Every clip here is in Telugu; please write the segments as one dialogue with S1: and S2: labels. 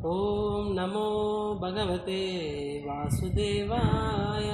S1: ॐ नमो भगवते वासुदेवाय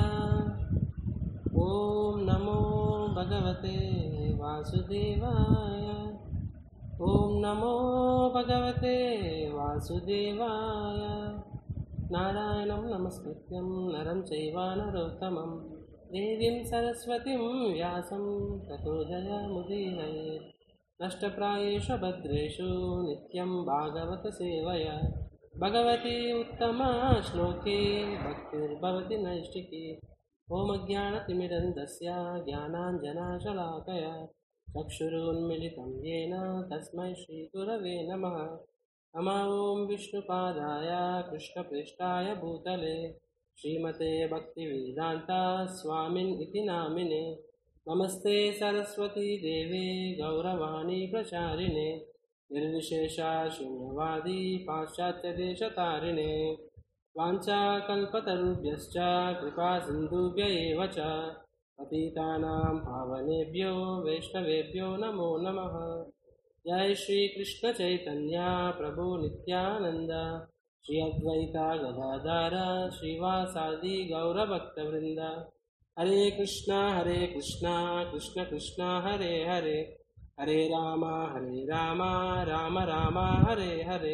S1: ॐ नमो भगवते वासुदेवाय ॐ नमो भगवते वासुदेवाय नारायणं नमस्कृत्यं नरं चैव नरोत्तमं देवीं सरस्वतीं व्यासं ततो जयमुदीरये नष्टप्रायेषु भद्रेषु नित्यं भागवतसेवया भगवती उत्तमा श्लोके भक्तिर्भवति नैष्टिकी ओमज्ञानतिमिरन्दस्य ज्ञानाञ्जनाशलाकया चक्षुरुन्मिलितं येन तस्मै श्रीगुरवे नमः नमः ॐ विष्णुपादाय कृष्णपृष्ठाय भूतले श्रीमते भक्तिवेदान्ता स्वामिन् इति नामिने नमस्ते सरस्वती देवे गौरवाणी प्रचारिणे निर्विशेषा शून्यवादी पाश्चात्यदेशतारिणे वाञ्छाकल्पतरुभ्यश्च कृपासिन्धुभ्य एव च पतितानां पावनेभ्यो वैष्णवेभ्यो नमो नमः जय श्रीकृष्णचैतन्या प्रभु नित्यानन्द श्री अद्वैता गदाधर श्रीवासादि गौरभक्तवृन्द हरे कृष्णा हरे कृष्णा कृष्ण कृष्णा हरे हरे हरे राम हरे राम राम राम हरे हरे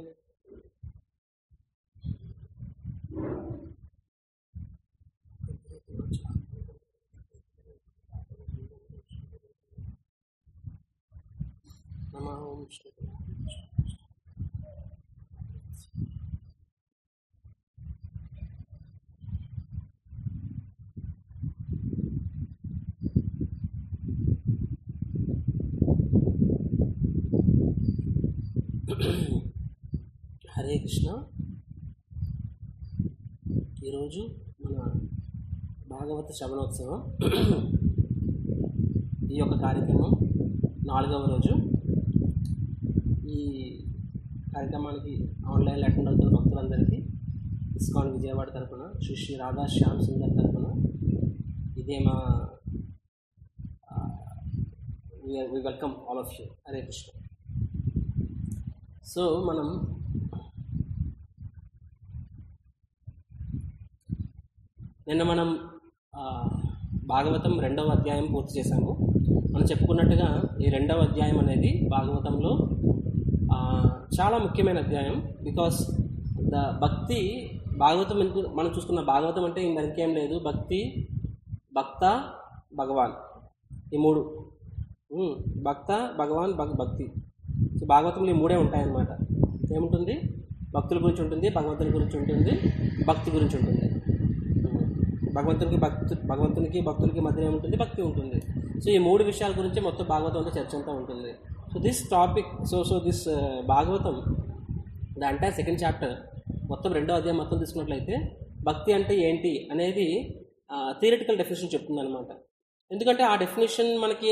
S1: नमः ओम विष्णु హరే కృష్ణ ఈరోజు మన భాగవత శ్రవణోత్సవం ఈ యొక్క కార్యక్రమం నాలుగవ రోజు ఈ కార్యక్రమానికి ఆన్లైన్లో అటెండ్ అవుతున్న భక్తులందరికీ ఇస్కాన్ విజయవాడ తరఫున శ్రీ శ్రీ రాధా శ్యామ్ సుందర్ తరఫున ఇదే మా we welcome all of you Hare Krishna so మనం నిన్న మనం ఆ, భాగవతం రెండవ అధ్యాయం పూర్తి చేశాము మనం చెప్పుకున్నట్టుగా ఈ రెండవ అధ్యాయం అనేది భాగవతంలో ఆ, చాలా ముఖ్యమైన అధ్యాయం బికాస్ ద భక్తి భాగవతం ఎందుకు మనం చూసుకున్న భాగవతం అంటే ఇంకేం లేదు భక్తి భక్త భగవాన్ ఈ మూడు ఉమ్, భక్త భగవాన్ భక్ భక్తి సో భాగవతంలో ఈ మూడే ఉంటాయన్నమాట ఏముంటుంది భక్తుల గురించి ఉంటుంది భగవంతుని గురించి ఉంటుంది భక్తి గురించి ఉంటుంది భగవంతునికి భక్తు భగవంతునికి భక్తులకి మధ్య ఏముంటుంది భక్తి ఉంటుంది సో ఈ మూడు విషయాల గురించి మొత్తం భాగవతం అంతా చర్చ అంతా ఉంటుంది so this topic so so this Bhagavatam the entire second chapter మొత్తం రెండో అధ్యాయం మొత్తం తీసుకున్నట్లయితే భక్తి అంటే ఏంటి అనేది థియరిటికల్ డెఫినేషన్ చెప్తుంది అనమాట ఎందుకంటే ఆ డెఫినేషన్ మనకి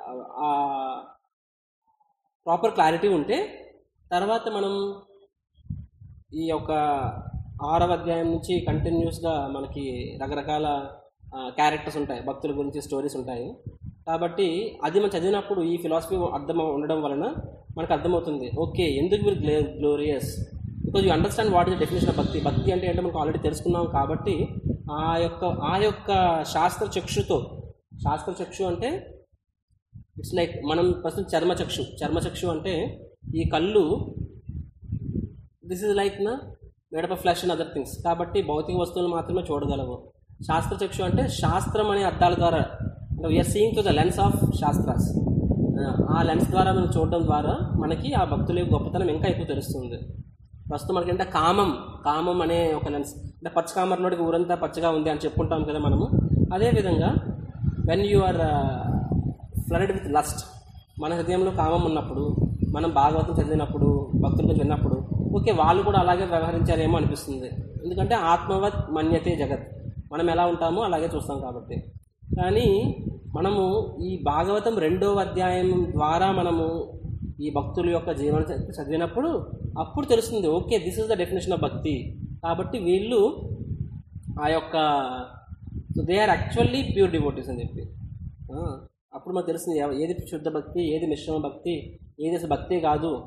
S1: ప్రాపర్ క్లారిటీ ఉంటే తర్వాత మనం ఈ యొక్క ఆరవ అధ్యాయం నుంచి కంటిన్యూస్గా మనకి రకరకాల క్యారెక్టర్స్ ఉంటాయి భక్తుల గురించి స్టోరీస్ ఉంటాయి కాబట్టి అది మనం చదివినప్పుడు ఈ ఫిలాసఫీ అర్థం ఉండడం వలన మనకు అర్థమవుతుంది ఓకే ఎందుకు మీరు గ్లే glorious because you understand what is definition of bhakti bhakti అంటే ఏంటో మనకు ఆల్రెడీ తెలుసుకున్నాం కాబట్టి ఆ యొక్క ఆ యొక్క శాస్త్ర చక్షుతో శాస్త్ర చక్షు అంటే ఇట్స్ లైక్ మనం ప్రస్తుతం చర్మచక్షు చర్మచక్షు అంటే ఈ కళ్ళు దిస్ ఇస్ లైక్ నా made up of flesh and other things కాబట్టి భౌతిక వస్తువులు మాత్రమే చూడగలవు శాస్త్రచక్షు అంటే శాస్త్రం అనే అర్థాల ద్వారా అంటే we are seeing to the lens of shastras ఆ లెన్స్ ద్వారా మనం చూడడం ద్వారా మనకి ఆ భక్తుల యొక్క గొప్పతనం ఇంకా ఎక్కువ తెలుస్తుంది ప్రస్తుతం మనకంటే కామం కామం అనే ఒక లెన్స్ అంటే పచ్చకామర్లోడికి ఊరంతా పచ్చగా ఉంది అని చెప్పుకుంటాం కదా మనము అదేవిధంగా when you are flooded with lust మన హృదయంలో కామం ఉన్నప్పుడు మనం భాగవతం చదివినప్పుడు భక్తుల గురించి విన్నప్పుడు ఓకే వాళ్ళు కూడా అలాగే వ్యవహరించారేమో అనిపిస్తుంది ఎందుకంటే ఆత్మవత్ మన్యతే జగత్ మనం ఎలా ఉంటామో అలాగే చూస్తాం కాబట్టి కానీ మనము ఈ భాగవతం రెండవ అధ్యాయం ద్వారా మనము ఈ భక్తుల యొక్క జీవన చరిత్ర చదివినప్పుడు అప్పుడు తెలుస్తుంది okay this is the definition of bhakti కాబట్టి వీళ్ళు ఆ యొక్క so they are actually pure devotees అని చెప్పి ఆ, అప్పుడు మనకు తెలుస్తుంది ఎవ- ఏది శుద్ధ భక్తి ఏది మిశ్రమ భక్తి ఏది అసలు భక్తే కాదు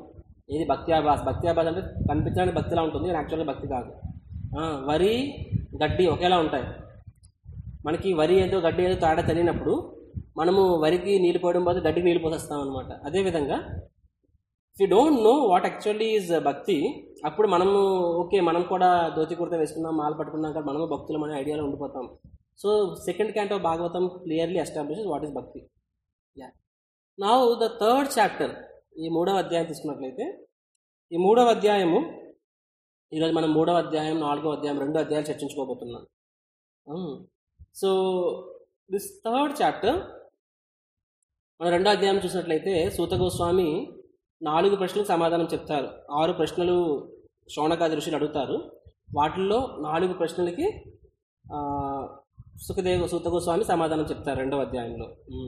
S1: ఏది భక్తి ఆభాస్ భక్తి ఆభాస్ అంటే కనిపించడానికి భక్తిలా ఉంటుంది కానీ యాక్చువల్గా భక్తి కాదు ఆ, వరి గడ్డి ఒకేలా ఉంటాయి మనకి వరి ఏదో గడ్డి ఏదో తేడా తెలియనప్పుడు మనము వరికి నీళ్ళు పోయడం బదులు గడ్డికి నీళ్ళు పోసేస్తాం అనమాట అదేవిధంగా if you don't know what actually is bhakti అప్పుడు మనము ఓకే మనం కూడా ధోతి కుర్త వేసుకున్నాం మాల పట్టుకున్నాం కదా మనము భక్తులం అనే ఐడియాలో ఉండిపోతాం so second canto of Bhagavatam clearly establish what is bhakti yeah నా ద థర్డ్ చాప్టర్ ఈ మూడవ అధ్యాయం తీసుకున్నట్లయితే ఈ మూడవ అధ్యాయము ఈరోజు మనం మూడవ అధ్యాయం నాలుగవ అధ్యాయం రెండు అధ్యాయాలు చర్చించుకోబోతున్నాం సో దిస్ థర్డ్ చాప్టర్ మన రెండో అధ్యాయం చూసినట్లయితే సూత గోస్వామి నాలుగు ప్రశ్నలకు సమాధానం చెప్తారు ఆరు ప్రశ్నలు శౌనకాది ఋషులు అడుగుతారు వాటిల్లో నాలుగు ప్రశ్నలకి ఆ, సుఖదేవ సూత గోస్వామి సమాధానం చెప్తారు రెండవ అధ్యాయంలో ఉమ్.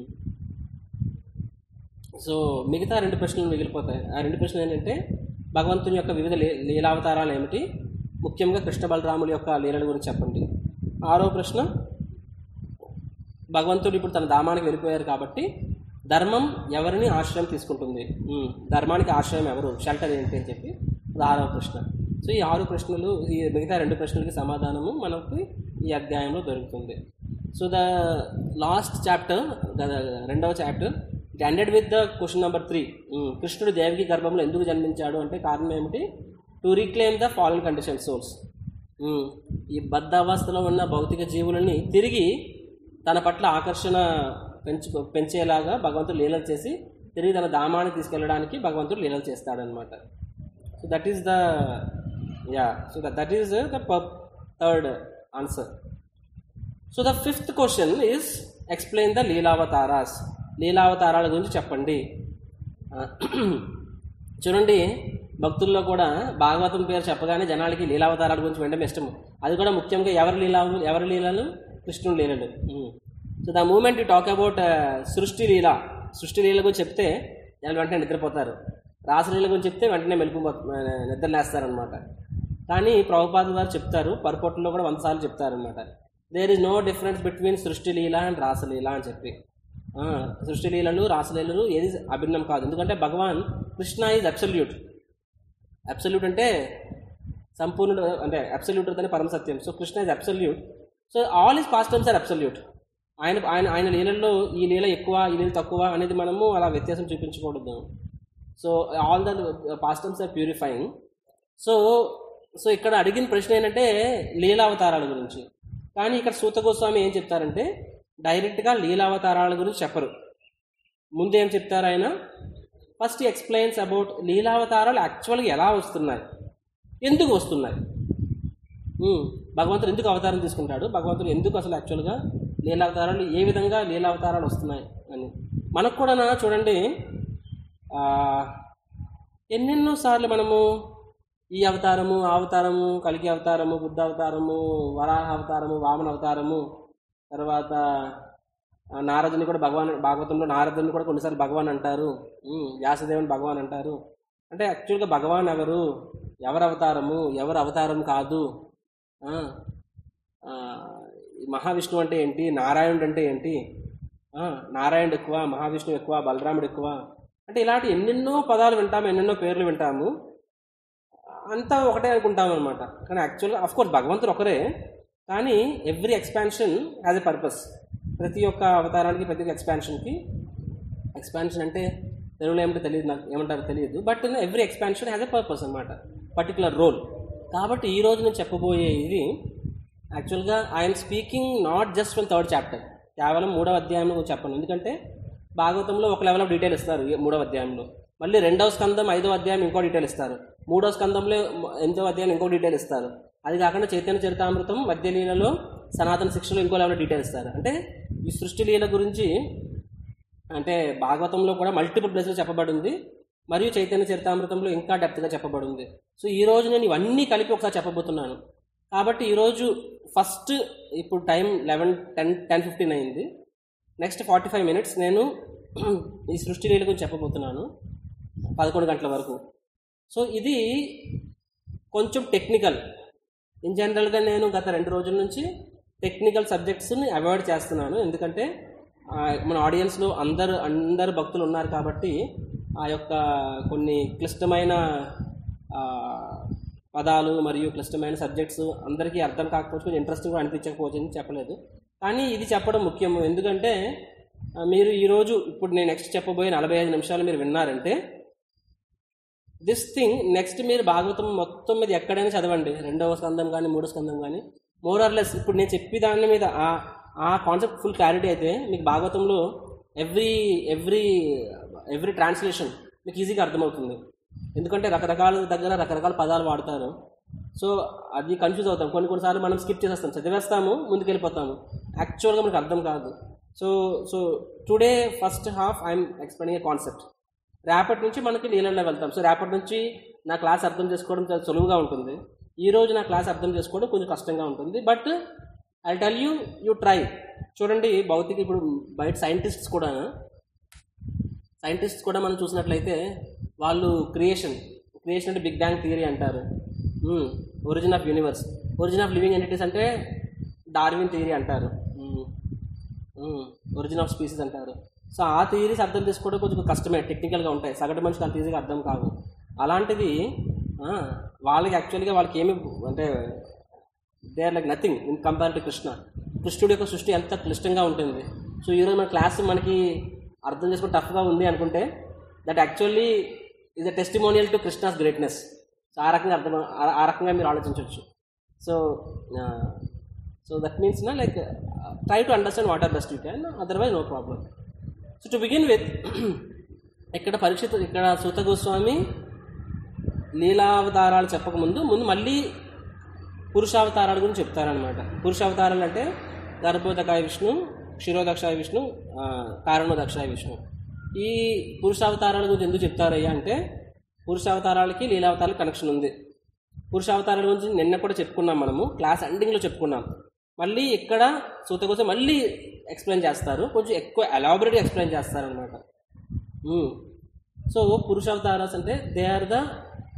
S1: సో మిగతా రెండు ప్రశ్నలు మిగిలిపోతాయి ఆ రెండు ప్రశ్నలు ఏంటంటే భగవంతుని యొక్క వివిధ లీ లీలావతారాలు ఏమిటి ముఖ్యంగా కృష్ణ బలరాముల యొక్క లీలల గురించి చెప్పండి ఆరో ప్రశ్న భగవంతుడు ఇప్పుడు తన ధామానికి వెళ్ళిపోయారు కాబట్టి ధర్మం ఎవరిని ఆశ్రయం తీసుకుంటుంది ఉమ్, ధర్మానికి ఆశ్రయం ఎవరు షెల్టర్ ఏంటి అని చెప్పి అది ఆరవ ప్రశ్న సో ఈ ఆరు ప్రశ్నలు ఈ మిగతా రెండు ప్రశ్నలకి సమాధానము మనకు ఈ అధ్యాయంలో దొరుకుతుంది సో ద లాస్ట్ చాప్టర్ రెండవ chapter it ended with the question number three కృష్ణుడు దేవికి గర్భంలో ఎందుకు జన్మించాడు అంటే కారణం ఏమిటి to reclaim the fallen condition source ఈ బద్ధావస్థలో ఉన్న భౌతిక జీవులని తిరిగి తన పట్ల ఆకర్షణ పెంచుకో పెంచేలాగా భగవంతుడు లీలలు చేసి తిరిగి తన ధామాన్ని తీసుకెళ్ళడానికి భగవంతుడు లీలలు చేస్తాడనమాట so that is the yeah so that is the third answer so the fifth question is explain the lilavataras లీలావతారాల గురించి చెప్పండి ఆ, చూడండి భక్తుల్లో కూడా భాగవతం పేరు చెప్పగానే జనాలకి లీలావతారాల గురించి వినడం ఇష్టం అది కూడా ముఖ్యంగా ఎవరి లీలా ఎవరి లీలలు కృష్ణుని లీలలు so the moment you talk about srishti lila సృష్టి లీల గురించి చెప్తే జనాలు వెంటనే నిద్రపోతారు రాసలీల గురించి చెప్తే వెంటనే మెలుపు నిద్రలేస్తారనమాట కానీ ప్రభుపాద గారు చెప్తారు పరుపొట్టులో కూడా వంద సార్లు చెప్తారనమాట there is no difference between srishti lila and రాసలీల అని చెప్పి ఆ, సృష్టి లీలలు రాసలీలలు ఏది అభిన్నం కాదు ఎందుకంటే Bhagavan Krishna is absolute absolute అంటే సంపూర్ణుడు అంటే అబ్సల్యూట్ అని పరమ సత్యం so Krishna is absolute so all his pastimes are absolute ఆయన ఆయన ఆయన లీలల్లో ఈ లీల ఎక్కువ ఈ లీల తక్కువ అనేది మనము అలా వ్యత్యాసం చూపించకూడదు so all the pastimes are purifying so so ఇక్కడ అడిగిన ప్రశ్న ఏంటంటే లీలావతారాల గురించి కానీ ఇక్కడ సూత గోస్వామి ఏం చెప్తారంటే డైరెక్ట్గా లీలావతారాల గురించి చెప్పరు ముందు ఏం చెప్తారు ఆయన ఫస్ట్ ఎక్స్ప్లెయిన్స్ అబౌట్ లీలావతారాలు యాక్చువల్గా ఎలా వస్తున్నాయి ఎందుకు వస్తున్నాయి ఉమ్, భగవంతుడు ఎందుకు అవతారం తీసుకుంటాడు భగవంతుడు ఎందుకు అసలు యాక్చువల్గా లీలావతారాలు ఏ విధంగా లీలావతారాలు వస్తున్నాయి అని మనకు కూడా నా చూడండి ఆ, ఎన్నెన్నో సార్లు మనము ఈ అవతారము ఆ అవతారము కలికి అవతారము బుద్ధ అవతారము వరాహ అవతారము వామన అవతారము తర్వాత ఆ, నారదుని కూడా భగవాన్ భాగవతంలో నారదుని కూడా కొన్నిసార్లు భగవాన్ అంటారు ఉమ్, వ్యాసదేవుని భగవాన్ అంటారు అంటే యాక్చువల్గా భగవాన్ ఎవరు ఎవరు అవతారము ఎవరు అవతారం కాదు ఆ, ఆ, ఈ మహావిష్ణువు అంటే ఏంటి నారాయణుడు అంటే ఏంటి ఆ, నారాయణుడు ఎక్కువ మహావిష్ణువు ఎక్కువ బలరాముడు ఎక్కువ అంటే ఇలాంటి ఎన్నెన్నో పదాలు వింటాము ఎన్నెన్నో పేర్లు వింటాము అంతా ఒకటే అనుకుంటాం అనమాట కానీ యాక్చువల్గా అఫ్ కోర్స్ భగవంతుడు ఒకరే కానీ every expansion has a purpose ప్రతి ఒక్క అవతారానికి ప్రతి ఒక్క ఎక్స్పాన్షన్కి ఎక్స్పాన్షన్ అంటే తెలుగులో ఏమిటో తెలియదు నాకు ఏమంటారో తెలియదు but every expansion has a purpose అనమాట పర్టికులర్ రోల్ కాబట్టి ఈ రోజు నేను చెప్పబోయే ఇది యాక్చువల్గా I'm speaking not just from third chapter కేవలం మూడవ అధ్యాయం గురించి చెప్పను ఎందుకంటే భాగవతంలో ఒక లెవెల్ ఆఫ్ డీటెయిల్ ఇస్తారు ఈ మూడవ అధ్యాయంలో మళ్ళీ రెండవ స్కందం ఐదవ అధ్యాయం ఇంకో డీటెయిల్ ఇస్తారు మూడవ స్కందంలో ఎనిమిదవ అధ్యాయం ఇంకో డీటెయిల్ ఇస్తారు అది కాకుండా చైతన్య చరితామృతం మధ్య లీలలో సనాతన శిక్షలో ఇంకో లెవెల్ డీటెయిల్ ఇస్తారు అంటే ఈ సృష్టి లీల గురించి అంటే భాగవతంలో కూడా మల్టిపుల్ ప్లేస్లో చెప్పబడింది మరియు చైతన్య చరితామృతంలో ఇంకా డెప్త్గా చెప్పబడింది సో ఈ రోజు నేను ఇవన్నీ కలిపి ఒకసారి చెప్పబోతున్నాను కాబట్టి ఈరోజు ఫస్ట్ ఇప్పుడు time eleven ten ten fifteen అయింది నెక్స్ట్ ఫార్టీ ఫైవ్ మినిట్స్ నేను ఈ సృష్టి లీల గురించి చెప్పబోతున్నాను పదకొండు గంటల వరకు సో ఇది కొంచెం టెక్నికల్ ఇన్ జనరల్గా నేను గత రెండు రోజుల నుంచి టెక్నికల్ సబ్జెక్ట్స్ని అవాయిడ్ చేస్తున్నాను ఎందుకంటే ఆ, మన ఆడియన్స్లో అందరు అందరు భక్తులు ఉన్నారు కాబట్టి ఆ యొక్క కొన్ని క్లిష్టమైన ఆ, పదాలు మరియు క్లిష్టమైన సబ్జెక్ట్స్ అందరికీ అర్థం కాకపోవచ్చు కొంచెం ఇంట్రెస్టింగ్గా అనిపించకపోవచ్చు అని చెప్పలేదు కానీ ఇది చెప్పడం ముఖ్యం ఎందుకంటే ఆ, మీరు ఈరోజు ఇప్పుడు నేను నెక్స్ట్ చెప్పబోయే నలభై ఐదు నిమిషాలు మీరు విన్నారంటే దిస్ థింగ్ నెక్స్ట్ మీరు భాగవతం మొత్తం మీద ఎక్కడైనా చదవండి రెండవ స్కందం కానీ మూడో స్కందం కానీ మోర్ ఆర్ లెస్ ఇప్పుడు నేను చెప్పే దాని మీద ఆ ఆ కాన్సెప్ట్ ఫుల్ క్లారిటీ అయితే మీకు భాగవతంలో ఎవ్రీ ఎవ్రీ ఎవ్రీ ట్రాన్స్లేషన్ మీకు ఈజీగా అర్థమవుతుంది ఎందుకంటే రకరకాల దగ్గర రకరకాల పదాలు వాడతారు సో అది కన్ఫ్యూజ్ అవుతాం కొన్ని కొన్నిసార్లు మనం స్కిప్ చేసేస్తాం చదివేస్తాము ముందుకు వెళ్ళిపోతాము యాక్చువల్గా మనకు అర్థం కాదు so so today first half I'm explaining a concept రేపటి నుంచి మనకి నీళ్ళల్లో వెళ్తాం సో రేపటి నుంచి నా క్లాస్ అర్థం చేసుకోవడం చాలా సులువుగా ఉంటుంది ఈ రోజు నా క్లాస్ అర్థం చేసుకోవడం కొంచెం కష్టంగా ఉంటుంది but I tell you you try చూడండి భౌతిక ఇప్పుడు బయట సైంటిస్ట్స్ కూడా సైంటిస్ట్స్ కూడా మనం చూసినట్లయితే వాళ్ళు క్రియేషన్ క్రియేషన్ అంటే బిగ్ బ్యాంగ్ థియరీ అంటారు origin of universe origin of living entities అంటే డార్విన్ థియరీ అంటారు ఒరిజిన్ ఆఫ్ స్పీసీస్ అంటారు సో ఆ థియరీస్ అర్థం చేసుకోవడం కొంచెం కష్టమే టెక్నికల్గా ఉంటాయి సగటు మనిషికి అంత ఈజీగా అర్థం కావు అలాంటిది ఆ, వాళ్ళకి యాక్చువల్గా వాళ్ళకి ఏమి అంటే they are like nothing in compare to Krishna కృష్ణుడి యొక్క సృష్టి ఎంత క్లిష్టంగా ఉంటుంది సో ఈరోజు మన క్లాస్ మనకి అర్థం చేసుకుని టఫ్గా ఉంది అనుకుంటే that actually is a testimonial to Krishna's greatness so ఆ రకంగా అర్థం ఆ- ఆ రకంగా మీరు ఆలోచించవచ్చు సో సో దట్ మీన్స్ నా like try to understand what are best you can otherwise no problem so to begin with ఇక్కడ పరీక్షిత్ ఇక్కడ సూత గోస్వామి లీలావతారాలు చెప్పకముందు ముందు మళ్ళీ పురుషావతారాల గురించి చెప్తారనమాట పురుషావతారాలు అంటే గర్భోదకాయ విష్ణు క్షీరోదక్షాయ విష్ణు ఆ, కారణోదక్షాయ విష్ణు ఈ పురుషావతారాల గురించి ఎందుకు చెప్తారయ్యా అంటే పురుషావతారాలకి లీలావతారాలకి కనెక్షన్ ఉంది పురుషావతారాల గురించి నిన్న కూడా చెప్పుకున్నాం మనము క్లాస్ ఎండింగ్లో చెప్పుకున్నాం మళ్ళీ ఇక్కడ సూత కోసం మళ్ళీ ఎక్స్ప్లెయిన్ చేస్తారు కొంచెం ఎక్కువ ఎలాబరేట్గా ఎక్స్ప్లెయిన్ చేస్తారనమాట సో పురుషావతారాస్ అంటే they are the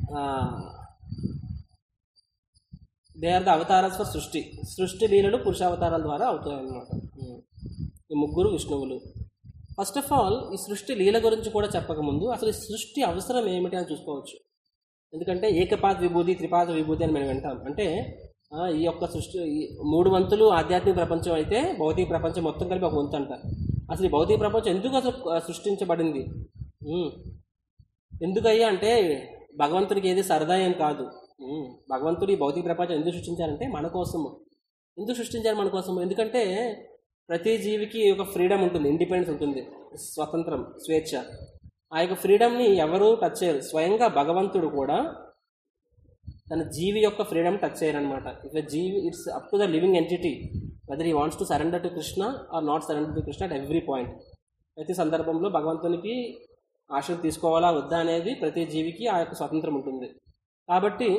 S1: they are the avataras for srishti సృష్టి లీలలు పురుషావతారాల ద్వారా అవుతాయి అన్నమాట ఈ ముగ్గురు విష్ణువులు ఫస్ట్ ఆఫ్ ఆల్ ఈ సృష్టి లీల గురించి కూడా చెప్పకముందు అసలు ఈ సృష్టి అవసరం ఏమిటి అని చూసుకోవచ్చు ఎందుకంటే ఏకపాద విభూతి త్రిపాద విభూతి అని మనం వింటాం అంటే ఆ, ఈ యొక్క సృష్టి ఈ మూడు వంతులు ఆధ్యాత్మిక ప్రపంచం అయితే భౌతిక ప్రపంచం మొత్తం కలిపి ఒక వంతు అంట అసలు ఈ భౌతిక ప్రపంచం ఎందుకు అసలు ఆ, సృష్టించబడింది ఉమ్. ఎందుకయ్యా అంటే భగవంతుడికి ఏది సరదా ఏం కాదు ఉమ్, భగవంతుడు ఈ భౌతిక ప్రపంచం ఎందుకు సృష్టించారంటే మన కోసము ఎందుకు సృష్టించారు మన కోసము ఎందుకంటే ప్రతి జీవికి ఒక ఫ్రీడమ్ ఉంటుంది ఇండిపెండెన్స్ ఉంటుంది స్వతంత్రం స్వేచ్ఛ ఆ యొక్క ఫ్రీడమ్ని ఎవరు టచ్ చేయరు స్వయంగా భగవంతుడు కూడా తన జీవి యొక్క ఫ్రీడమ్ టచ్ చేయరనమాట ఇఫ్ జీవి it's up to the living entity whether he wants to surrender to Krishna or not surrender to Krishna at every point ప్రతి సందర్భంలో భగవంతునికి ఆశలు తీసుకోవాలా వద్దా అనేది ప్రతి జీవికి ఆ యొక్క స్వాతంత్రం ఉంటుంది కాబట్టి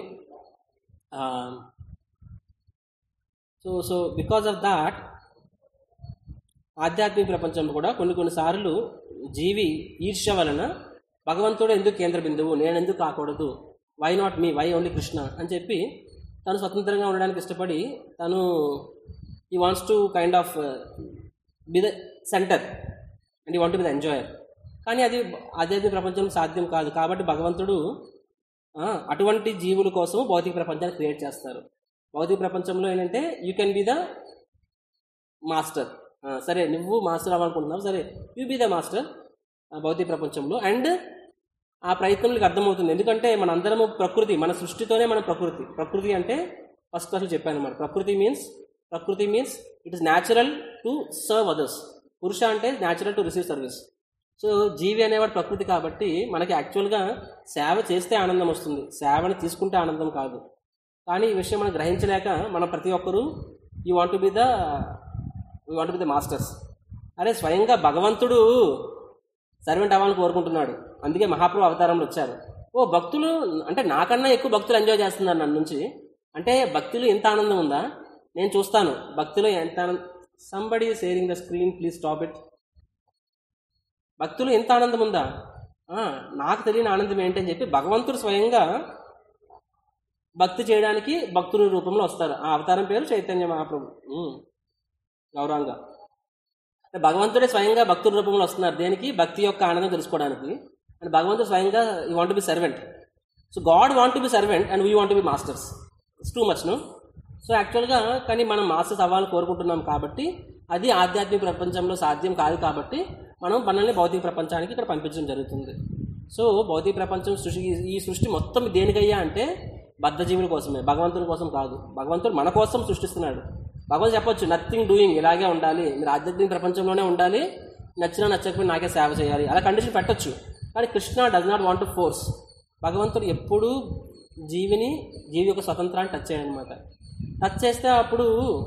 S1: so so because of that ఆధ్యాత్మిక ప్రపంచంలో కూడా కొన్ని కొన్నిసార్లు జీవి ఈర్ష్య వలన భగవంతుడు ఎందుకు కేంద్ర బిందువు నేను ఎందుకు కాకూడదు why not me why only Krishna అని చెప్పి తను స్వతంత్రంగా ఉండడానికి ఇష్టపడి తను he wants to kind of be the center and he want be the enjoyer కానీ అది ఆధ్యాత్మిక ప్రపంచం సాధ్యం కాదు కాబట్టి భగవంతుడు ఆ, అటువంటి జీవుల కోసం భౌతిక ప్రపంచాన్ని క్రియేట్ చేస్తారు భౌతిక ప్రపంచంలో ఏంటంటే you can be the master ఆ, సరే నువ్వు మాస్టర్ అవ్వాలనుకుంటున్నావు సరే యూ బీ ద మాస్టర్ భౌతిక ప్రపంచంలో అండ్ ఆ ప్రయత్నం నీకు అర్థమవుతుంది ఎందుకంటే మన అందరము ప్రకృతి మన సృష్టితోనే మన ప్రకృతి ప్రకృతి అంటే ఫస్ట్ క్లాస్లో చెప్పాను అనమాట prakriti means prakriti means it is natural to serve others పురుష అంటే natural to receive service so జీవి అనేవాడు ప్రకృతి కాబట్టి మనకి యాక్చువల్గా సేవ చేస్తే ఆనందం వస్తుంది సేవని తీసుకుంటే ఆనందం కాదు కానీ ఈ విషయం మనం గ్రహించలేక మనం ప్రతి ఒక్కరూ you want be the you want be the masters అరే స్వయంగా భగవంతుడు సర్వెంట్ అవ్వాలని కోరుకుంటున్నాడు అందుకే మహాప్రభు అవతారంలో వచ్చారు ఓ భక్తులు అంటే నాకన్నా ఎక్కువ భక్తులు ఎంజాయ్ చేస్తున్నారు నన్ను నుంచి అంటే భక్తులు ఎంత ఆనందం ఉందా నేను చూస్తాను భక్తులు ఎంత somebody sharing the screen please stop it భక్తులు ఎంత ఆనందం ఉందా ఆ, నాకు తెలియని ఆనందం ఏంటని చెప్పి భగవంతుడు స్వయంగా భక్తి చేయడానికి భక్తుల రూపంలో వస్తారు ఆ అవతారం పేరు చైతన్య మహాప్రభు ఉమ్. గౌరవంగా అంటే భగవంతుడే స్వయంగా భక్తుల రూపంలో వస్తున్నారు దేనికి భక్తి యొక్క ఆనందం తెలుసుకోవడానికి అండ్ భగవంతుడు స్వయంగా you want be servant so God want to be servant and we want be masters it's too much no so యాక్చువల్గా కానీ మనం మాస్టర్స్ అవ్వాలని కోరుకుంటున్నాం కాబట్టి అది ఆధ్యాత్మిక ప్రపంచంలో సాధ్యం కాదు కాబట్టి మనం మనల్ని భౌతిక ప్రపంచానికి ఇక్కడ పంపించడం జరుగుతుంది సో భౌతిక ప్రపంచం సృష్టి ఈ సృష్టి మొత్తం దేనికయ్యా అంటే బద్ధజీవుల కోసమే భగవంతుని కోసం కాదు భగవంతుడు మన కోసం సృష్టిస్తున్నాడు భగవంతుడు చెప్పొచ్చు నథింగ్ డూయింగ్ ఇలాగే ఉండాలి మీరు ఆధ్యాత్మిక ప్రపంచంలోనే ఉండాలి నచ్చినా నచ్చకపోయినా నాకే సేవ చేయాలి అలా కండిషన్ పెట్టొచ్చు కానీ Krishna does not want to force భగవంతుడు ఎప్పుడూ జీవిని జీవి యొక్క స్వతంత్రాన్ని టచ్ చేయడనమాట టచ్ చేస్తే అప్పుడు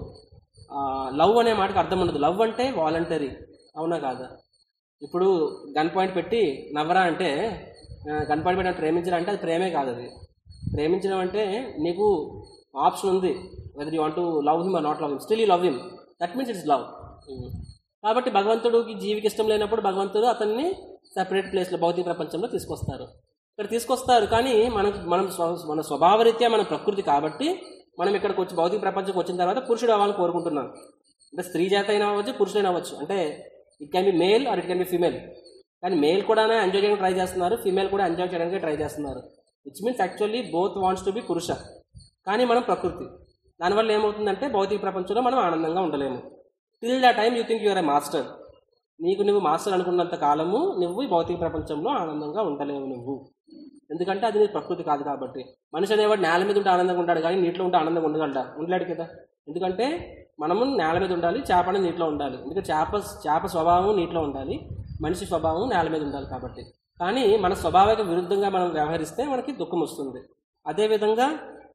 S1: లవ్ అనే మాటకు అర్థం ఉండదు లవ్ అంటే వాలంటరీ అవునా కాదా ఇప్పుడు గన్ పాయింట్ పెట్టి నవ్వరా అంటే గన్ పాయింట్ పెట్టి ప్రేమించడం అంటే అది ప్రేమే కాదు అది ప్రేమించడం అంటే నీకు ఆప్షన్ ఉంది whether you want to love him or not love him still you love him that means it's love కాబట్టి భగవంతుడికి జీవికి ఇష్టం లేనప్పుడు భగవంతుడు అతన్ని సపరేట్ ప్లేస్లో భౌతిక ప్రపంచంలో తీసుకొస్తారు ఇక్కడ తీసుకొస్తారు కానీ మనకు మనం స్వ- మన స్వభావరీత్యా మన ప్రకృతి కాబట్టి మనం ఇక్కడికి వచ్చి భౌతిక ప్రపంచంకి వచ్చిన తర్వాత పురుషుడు అవ్వాలని కోరుకుంటున్నాం అంటే స్త్రీ జాత అయినా అవ్వచ్చు పురుషుడైనా అవ్వచ్చు అంటే it can be male or it can be female కానీ మేల్ కూడా ఎంజాయ్ చేయడానికి ట్రై చేస్తున్నారు ఫీమేల్ కూడా ఎంజాయ్ చేయడానికి ట్రై చేస్తున్నారు which means actually both wants to be purusha కానీ మనం ప్రకృతి దానివల్ల ఏమవుతుందంటే భౌతిక ప్రపంచంలో మనం ఆనందంగా ఉండలేము till the time you think you're a master నీకు నువ్వు మాస్టర్ అనుకున్నంత కాలము నువ్వు ఈ భౌతిక ప్రపంచంలో ఆనందంగా ఉండలేవు నువ్వు ఎందుకంటే అది నీ ప్రకృతి కాదు కాబట్టి మనిషి అనేవాడు నేల మీద ఉంటే ఆనందంగా ఉంటాడు కానీ నీటిలో ఉంటే ఆనందంగా ఉండగలడా ఉండలేడు కదా ఎందుకంటే మనము నేల మీద ఉండాలి చేప అనేది నీటిలో ఉండాలి ఎందుకంటే చేప చేప స్వభావం నీటిలో ఉండాలి మనిషి స్వభావం నేల మీద ఉండాలి కాబట్టి కానీ మన స్వభావానికి విరుద్ధంగా మనం వ్యవహరిస్తే మనకి దుఃఖం వస్తుంది అదేవిధంగా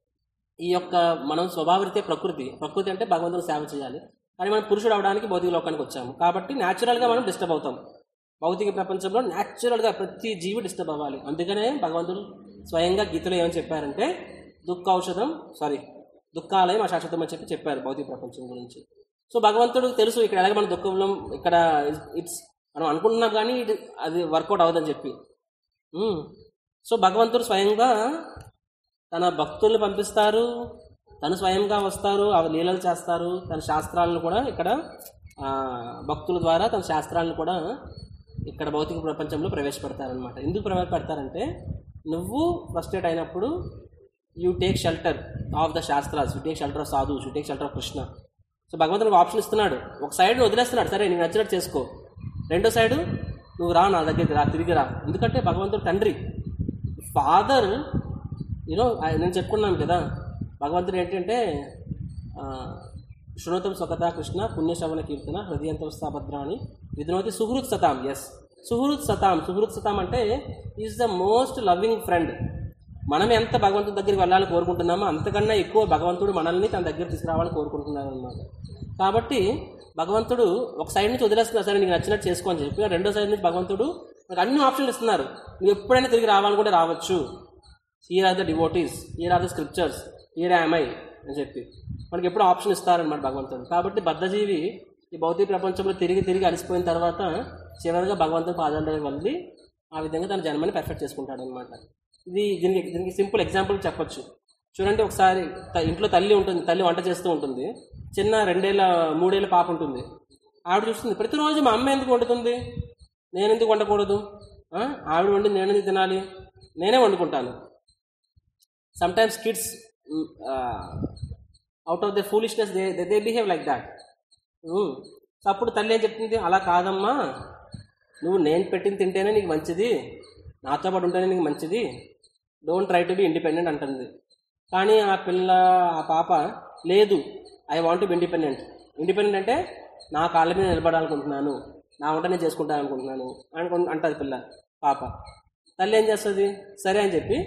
S1: ఈ యొక్క మనం స్వభావరీత్యా ప్రకృతి ప్రకృతి అంటే భగవంతుని సేవ చేయాలి కానీ మనం పురుషుడు అవడానికి భౌతిక లోకానికి వచ్చాము కాబట్టి న్యాచురల్గా మనం డిస్టర్బ్ అవుతాం భౌతిక ప్రపంచంలో న్యాచురల్గా ప్రతి జీవి డిస్టర్బ్ అవ్వాలి అందుకనే భగవంతుడు స్వయంగా గీతలో ఏమని చెప్పారంటే దుఃఖ ఔషధం సారీ దుఃఖాలయం అశాశ్వతం అని చెప్పి చెప్పారు భౌతిక ప్రపంచం గురించి సో భగవంతుడు తెలుసు ఇక్కడ ఎలాగ మన దుఃఖంలో ఇక్కడ ఇట్స్ మనం అనుకుంటున్నాం కానీ ఇది అది వర్కౌట్ అవ్వదని చెప్పి ఉమ్. సో భగవంతుడు స్వయంగా తన భక్తుల్ని పంపిస్తారు తను స్వయంగా వస్తారు అవి లీలలు చేస్తారు తన శాస్త్రాలను కూడా ఇక్కడ ఆ, భక్తుల ద్వారా తన శాస్త్రాలను కూడా ఇక్కడ భౌతిక ప్రపంచంలో ప్రవేశపెడతారనమాట ఎందుకు ప్రవేశపెడతారంటే నువ్వు ఫ్రస్ట్రేట్ అయినప్పుడు you take shelter of the shastras you take shelter of sadhu you take shelter of Krishna so భగవంతుడు ఒక ఆప్షన్ ఇస్తున్నాడు ఒక సైడ్ వదిలేస్తున్నాడు సరే నీకు నచ్చినట్టు చేసుకో రెండో సైడు నువ్వు రా నా దగ్గరికి రా తిరిగి రా ఎందుకంటే భగవంతుడు తండ్రి ఫాదర్ యూనో నేను చెప్పుకున్నాను కదా భగవంతుడు ఏంటంటే ఆ, శృణోతం స్వకథ కృష్ణ పుణ్యశవన కీర్తన హృదయంతం స్థాభద్రాన్ని విధునోతి సుహృత్ సతాం ఎస్ సుహృత్ సతాం సుహృత్ సతాం అంటే is the most loving friend మనం ఎంత భగవంతుడి దగ్గరికి వెళ్ళాలని కోరుకుంటున్నామో అంతకన్నా ఎక్కువ భగవంతుడు మనల్ని తన దగ్గర తీసుకురావాలని కోరుకుంటున్నారు అన్నమాట కాబట్టి భగవంతుడు ఒక సైడ్ నుంచి వదిలేస్తున్నారు సరే నీకు నచ్చినట్టు చేసుకో అని చెప్పి రెండో సైడ్ నుంచి భగవంతుడు మనకు అన్ని ఆప్షన్లు ఇస్తున్నారు నువ్వు ఎప్పుడైనా తిరిగి రావాలని కూడా రావచ్చు here are the devotees here are the scriptures here I అని చెప్పి మనకి ఎప్పుడు ఆప్షన్ ఇస్తారనమాట భగవంతుడు కాబట్టి బద్ధజీవి ఈ భౌతిక ప్రపంచంలో తిరిగి తిరిగి అలసిపోయిన తర్వాత చివరిగా భగవంతుడి పాదాల దగ్గరికి వెళ్ళి ఆ విధంగా తన జన్మని పర్ఫెక్ట్ చేసుకుంటాడు అనమాట ఇది దీనికి దీనికి సింపుల్ ఎగ్జాంపుల్ చెప్పొచ్చు చూడండి ఒకసారి త- ఇంట్లో తల్లి ఉంటుంది తల్లి వంట చేస్తూ ఉంటుంది చిన్న రెండేళ్ళ మూడేళ్ళ పాప ఉంటుంది ఆవిడ చూస్తుంది ప్రతిరోజు మా అమ్మ ఎందుకు వండుతుంది నేను ఎందుకు వండకూడదు ఆ? ఆవిడ వండి నేను ఎందుకు తినాలి నేనే వండుకుంటాను sometimes kids out of the foolishness they they behave like that so అప్పుడు తల్లి ఏం చెప్తుంది అలా కాదమ్మా నువ్వు నేను పెట్టింది తింటేనే నీకు మంచిది నాతో పాటు ఉంటేనే నీకు మంచిది don't try to be independent అంటుంది కానీ ఆ పిల్ల ఆ పాప లేదు I want be independent independent అంటే నా కాళ్ళ మీద నిలబడాలనుకుంటున్నాను నా వంట నేను చేసుకుంటాను అనుకుంటున్నాను అనుకు అంటది పిల్ల పాప తల్లి ఏం చేస్తుంది సరే అని చెప్పి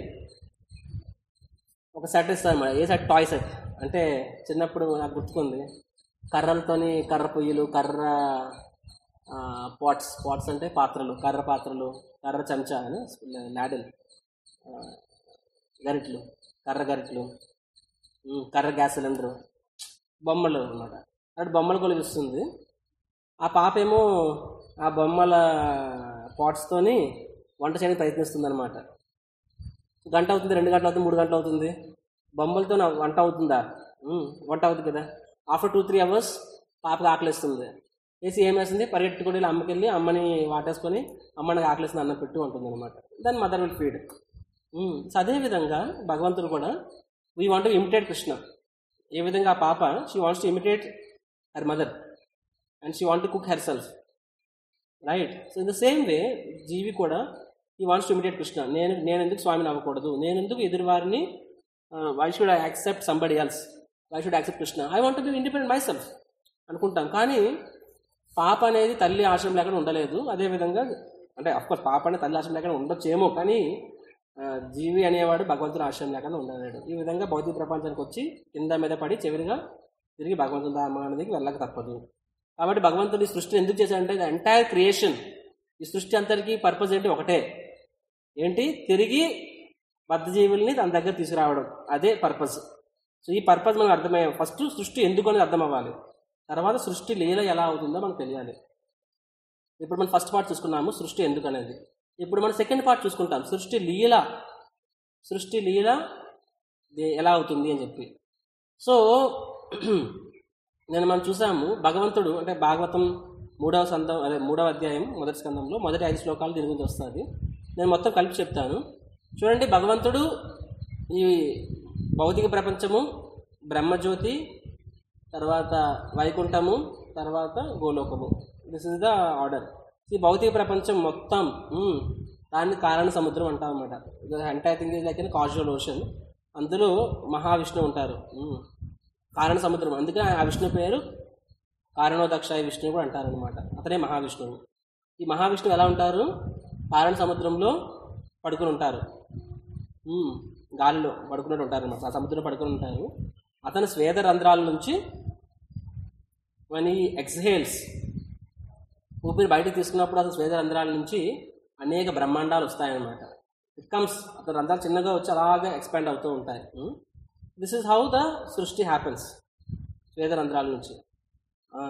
S1: ఒక సెట్ ఇస్తారు అన్నమాట ఏ సెట్ టాయ్ సెట్ అంటే చిన్నప్పుడు నాకు గుర్తుకుంది కర్రలతోని కర్ర పొయ్యిలు కర్ర పాట్స్ పాట్స్ అంటే పాత్రలు కర్ర పాత్రలు కర్ర చెంచా అని లాడెల్ గరిట్లు కర్ర గరిట్లు ఉమ్, కర్ర గ్యాస్ సిలిండరు బొమ్మలు అన్నమాట అటు బొమ్మలు కొలిపిస్తుంది ఆ పాప ఏమో ఆ బొమ్మల పాట్స్తోని వంట చేయడానికి ప్రయత్నిస్తుంది అనమాట గంట అవుతుంది రెండు గంటలు అవుతుంది మూడు గంటలు అవుతుంది బొమ్మలతో నా వంట అవుతుందా ఉమ్, వంట అవుతుంది కదా ఆఫ్టర్ టూ త్రీ అవర్స్ పాపకి ఆకలిస్తుంది వేసి ఏం వేస్తుంది పరిగెట్టుకుని వెళ్ళి అమ్మకి వెళ్ళి అమ్మని వాటేసుకొని అమ్మ నాకు ఆకలిస్తుంది అన్నం పెట్టు ఉంటుంది అనమాట దాని మదర్ విల్ ఫీడ్ సో అదేవిధంగా భగవంతుడు కూడా we want to imitate Krishna ఏ విధంగా ఆ పాప she wants to imitate her mother and she want to cook herself right so in the same way జీవి కూడా he wants to imitate Krishna నేను నేను ఎందుకు స్వామిని అవ్వకూడదు నేను ఎందుకు ఎదురు వారిని why should I accept somebody else why should accept Krishna I want be independent myself అనుకుంటాం కానీ పాప అనేది తల్లి ఆశ్రమం లేకుండా ఉండలేదు అదేవిధంగా అంటే అఫ్కోర్స్ పాప అనేది తల్లి ఆశ్రమం లేకుండా ఉండొచ్చేమో కానీ ఆ, జీవి అనేవాడు భగవంతుని ఆశ్రమం లేకుండా ఉండలేడు ఈ విధంగా భౌతిక ప్రపంచానికి వచ్చి కింద మీద పడి చివరిగా తిరిగి భగవంతుని ధామానికి వెళ్ళక తప్పదు కాబట్టి భగవంతుడి సృష్టిని ఎందుకు చేశాడంటే ఎంటైర్ క్రియేషన్ ఈ సృష్టి అంతటికి పర్పస్ ఏంటి ఒకటే ఏంటి తిరిగి బద్ధజీవుల్ని తన దగ్గర తీసుకురావడం అదే పర్పస్ సో ఈ పర్పస్ మనకు అర్థమయ్యే ఫస్ట్ సృష్టి ఎందుకు అనేది అర్థం అవ్వాలి తర్వాత సృష్టి లీల ఎలా అవుతుందో మనకు తెలియాలి ఇప్పుడు మనం ఫస్ట్ పార్ట్ చూసుకున్నాము సృష్టి ఎందుకు అనేది ఇప్పుడు మనం సెకండ్ పార్ట్ చూసుకుంటాం సృష్టి లీల సృష్టి లీల దే- ఎలా అవుతుంది అని చెప్పి సో నేను మనం చూసాము భగవంతుడు అంటే భాగవతం మూడవ సందం అదే మూడవ అధ్యాయం మొదటి స్కందంలో మొదటి ఐదు శ్లోకాలు దీని గురించి వస్తుంది నేను మొత్తం కలిపి చెప్తాను చూడండి భగవంతుడు ఈ భౌతిక ప్రపంచము బ్రహ్మజ్యోతి తర్వాత వైకుంఠము తర్వాత గోలోకము దిస్ ఇస్ ద ఆర్డర్ ఈ భౌతిక ప్రపంచం మొత్తం మ్మ్, దాన్ని కారణ సముద్రం అంటాం అనమాట entire thing is like causal ocean అందులో మహావిష్ణువు ఉంటారు మ్మ్. కారణ సముద్రం అందుకే ఆ విష్ణు పేరు కారణోదక్షాయ విష్ణువు కూడా అంటారనమాట అతనే మహావిష్ణువు ఈ మహావిష్ణువు ఎలా ఉంటారు కారణ సముద్రంలో పడుకుని ఉంటారు మ్మ్. గాలిలో పడుకున్నట్టు ఉంటారు అనమాట ఆ సముద్రంలో పడుకుని ఉంటారు అతను స్వేద రంధ్రాల నుంచి వన్ ఈ ఎక్స్హేల్స్ ఊపిరి బయటకు తీసుకున్నప్పుడు అతను స్వేద రంధ్రాల నుంచి అనేక బ్రహ్మాండాలు వస్తాయన్నమాట ఇట్ కమ్స్ అతను రంధ్రాలు చిన్నగా వచ్చి అలాగే ఎక్స్పాండ్ అవుతూ ఉంటాయి this is how the srishti happens స్వేద రంధ్రాల నుంచి ఆ,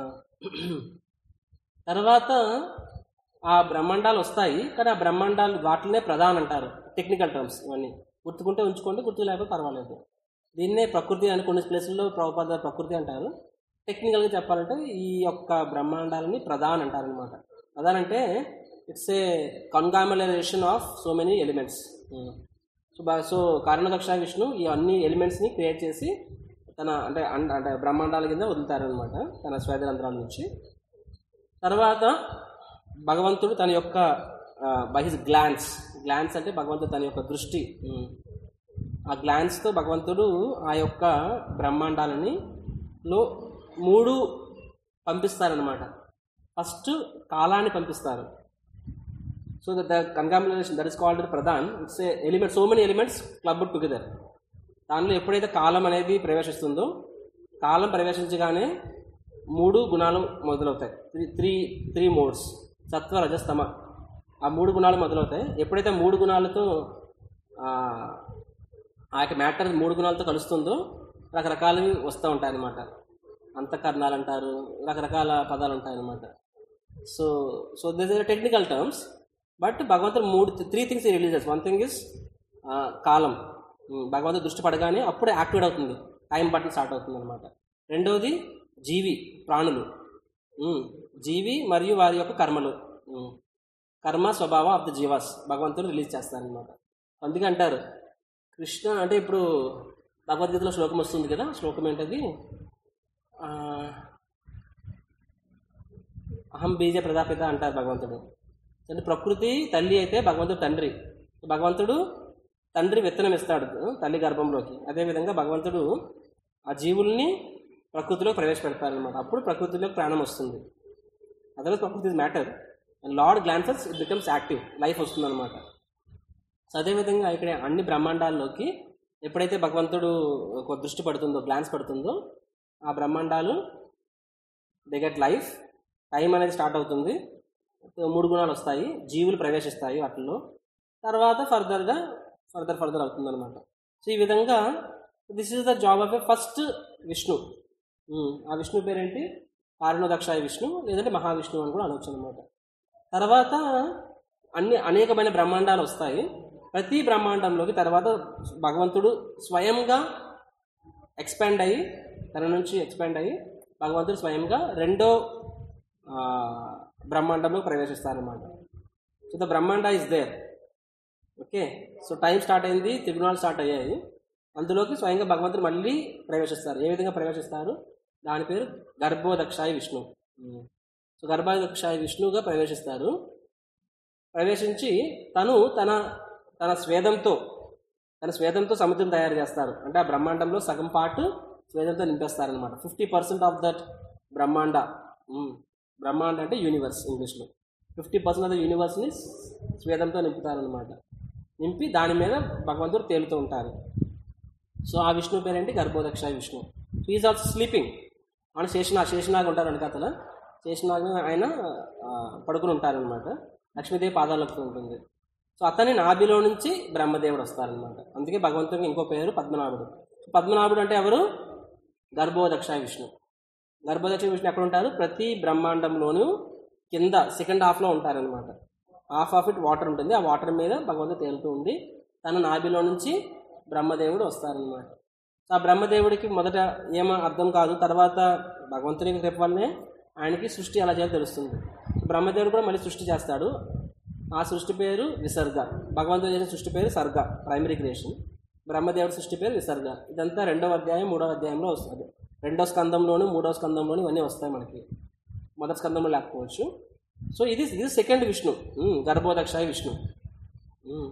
S1: తర్వాత ఆ బ్రహ్మాండాలు వస్తాయి కానీ ఆ బ్రహ్మాండాలు వాటినే ప్రధాన్ అంటారు టెక్నికల్ టర్మ్స్ ఇవన్నీ గుర్తుకుంటే ఉంచుకోండి గుర్తు లేకపోతే పర్వాలేదు దీన్నే ప్రకృతి అని కొన్ని ప్లేసుల్లో ప్రభుపాద ప్రకృతి అంటారు టెక్నికల్గా చెప్పాలంటే ఈ యొక్క బ్రహ్మాండాలని ప్రధాన్ అంటారు అనమాట ప్రధాన్ అంటే it's a conglomeration of so many elements so బా సో కారణదక్ష విష్ణు ఈ అన్ని ఎలిమెంట్స్ని క్రియేట్ చేసి తన అంటే అన్- అంటే బ్రహ్మాండాల కింద వదులుతారనమాట తన స్వేదరంధ్రాల నుంచి తర్వాత భగవంతుడు తన యొక్క బై హిస్ గ్లాన్స్ గ్లాన్స్ అంటే భగవంతుడు తన యొక్క దృష్టి ఉమ్. ఆ గ్లాన్స్తో భగవంతుడు ఆ యొక్క బ్రహ్మాండాలని లో మూడు పంపిస్తారనమాట ఫస్ట్ కాలాన్ని పంపిస్తారు so the conglomeration that is called pradhan it's a element so many elements club together దానిలో ఎప్పుడైతే కాలం అనేది ప్రవేశిస్తుందో కాలం ప్రవేశించగానే మూడు గుణాలు మొదలవుతాయి త్రీ త్రీ త్రీ మోడ్స్ సత్వ రజస్తమ ఆ మూడు గుణాలు మొదలవుతాయి ఎప్పుడైతే మూడు గుణాలతో ఆ, ఆ యొక్క మ్యాటర్ మూడు గుణాలతో కలుస్తుందో రకరకాలవి వస్తూ ఉంటాయి అన్నమాట అంతఃకరణాలు అంటారు రకరకాల పదాలు ఉంటాయి అన్నమాట so so this is technical terms but భగవంతుడు మూడు three things releases one thing is కాలం ఉమ్, భగవంతుడు దృష్టి పడగానే అప్పుడే యాక్టివేట్ అవుతుంది టైం బటన్ స్టార్ట్ అవుతుంది అనమాట రెండవది జీవి ప్రాణులు ఉమ్, జీవి మరియు వారి యొక్క కర్మలు ఉమ్, కర్మ స్వభావ ఆఫ్ ద జీవాస్ భగవంతుడు రిలీజ్ చేస్తారనమాట అందుకే అంటారు కృష్ణ అంటే ఇప్పుడు భగవద్గీతలో శ్లోకం వస్తుంది కదా శ్లోకం ఏంటది ఆ, అహం బీజ ప్రజాపిత అంటారు భగవంతుడు అంటే ప్రకృతి తల్లి అయితే భగవంతుడు తండ్రి భగవంతుడు తండ్రి విత్తనం ఇస్తాడు తల్లి గర్భంలోకి అదేవిధంగా భగవంతుడు ఆ జీవుల్ని ప్రకృతిలో ప్రవేశపెడతారనమాట అప్పుడు ప్రకృతిలోకి ప్రాణం వస్తుంది otherwise prakriti is matter and lord glances it becomes active life వస్తుందన్నమాట సో అదేవిధంగా ఇక్కడ అన్ని బ్రహ్మాండాల్లోకి ఎప్పుడైతే భగవంతుడు ఒక దృష్టి పడుతుందో గ్లాన్స్ పడుతుందో ఆ బ్రహ్మాండాలు దే గెట్ లైఫ్ టైం అనేది స్టార్ట్ అవుతుంది మూడు గుణాలు వస్తాయి జీవులు ప్రవేశిస్తాయి వాటిల్లో తర్వాత ఫర్దర్గా ఫర్దర్ ఫర్దర్ అవుతుంది అనమాట సో ఈ విధంగా this is the job of a first Vishnu um, ఆ విష్ణు పేరేంటి కారణోదక్షాయ విష్ణు లేదంటే మహావిష్ణు అని కూడా అనొచ్చు అనమాట తర్వాత అన్ని అనేకమైన బ్రహ్మాండాలు వస్తాయి ప్రతి బ్రహ్మాండంలోకి తర్వాత భగవంతుడు స్వయంగా ఎక్స్పాండ్ అయ్యి తన నుంచి ఎక్స్పాండ్ అయ్యి భగవంతుడు స్వయంగా రెండో ఆ, బ్రహ్మాండంలో ప్రవేశిస్తారనమాట so the brahmanda is there okay so time start అయింది త్రిగుణాలు స్టార్ట్ అయ్యాయి అందులోకి స్వయంగా భగవంతుడు మళ్ళీ ప్రవేశిస్తారు ఏ విధంగా ప్రవేశిస్తారు దాని పేరు గర్భోదక్షాయి విష్ణు ఉమ్. సో గర్భోదక్షాయి విష్ణువుగా ప్రవేశిస్తారు ప్రవేశించి తను తన తన స్వేదంతో తన స్వేదంతో సముద్రం తయారు చేస్తారు అంటే ఆ బ్రహ్మాండంలో సగం పార్ట్ స్వేదంతో నింపేస్తారనమాట fifty percent of that brahmanda um. బ్రహ్మాండ అంటే యూనివర్స్ ఇంగ్లీష్లో ఫిఫ్టీ పర్సెంట్ ఆఫ్ ద యూనివర్స్ని స్వేదంతో నింపుతారనమాట నింపి దాని మీద భగవంతుడు తేలుతూ ఉంటారు సో ఆ విష్ణు పేరేంటి Garbhodakashayi Vishnu is also sleeping ఆయన శేషనాగ్ శేషనాగ్ ఉంటారు వెనకాతల శేషనాగ్ ఆయన ఆ, పడుకుని ఉంటారనమాట లక్ష్మీదేవి పాదాలకు ఉంటుంది సో అతని నాభిలో నుంచి బ్రహ్మదేవుడు వస్తారనమాట అందుకే భగవంతుడికి ఇంకో పేరు పద్మనాభుడు పద్మనాభుడు అంటే ఎవరు గర్భోదక్ష విష్ణు గర్భోదక్ష విష్ణు ఎక్కడ ఉంటారు ప్రతి బ్రహ్మాండంలోనూ కింద సెకండ్ హాఫ్లో ఉంటారనమాట హాఫ్ ఆఫ్ ఇట్ వాటర్ ఉంటుంది ఆ వాటర్ మీద భగవంతుడు తేలుతూ ఉంది తన నాభిలో నుంచి బ్రహ్మదేవుడు వస్తారనమాట ఆ బ్రహ్మదేవుడికి మొదట ఏమో అర్థం కాదు తర్వాత భగవంతునికి రేపు వల్లనే ఆయనకి సృష్టి ఎలా చేయాలో తెలుస్తుంది బ్రహ్మదేవుడు కూడా మళ్ళీ సృష్టి చేస్తాడు ఆ సృష్టి పేరు విసర్గ భగవంతుడు చేసిన సృష్టి పేరు సర్గ ప్రైమరీ క్రియేషన్ బ్రహ్మదేవుడి సృష్టి పేరు విసర్గ ఇదంతా రెండవ అధ్యాయం మూడవ అధ్యాయంలో వస్తుంది రెండో స్కందంలోను మూడో స్కందంలోను ఇవన్నీ వస్తాయి మనకి మొదటి స్కందంలో లేకపోవచ్చు సో ఇది ఇది second Vishnu um, Garbhodakashayi Vishnu um.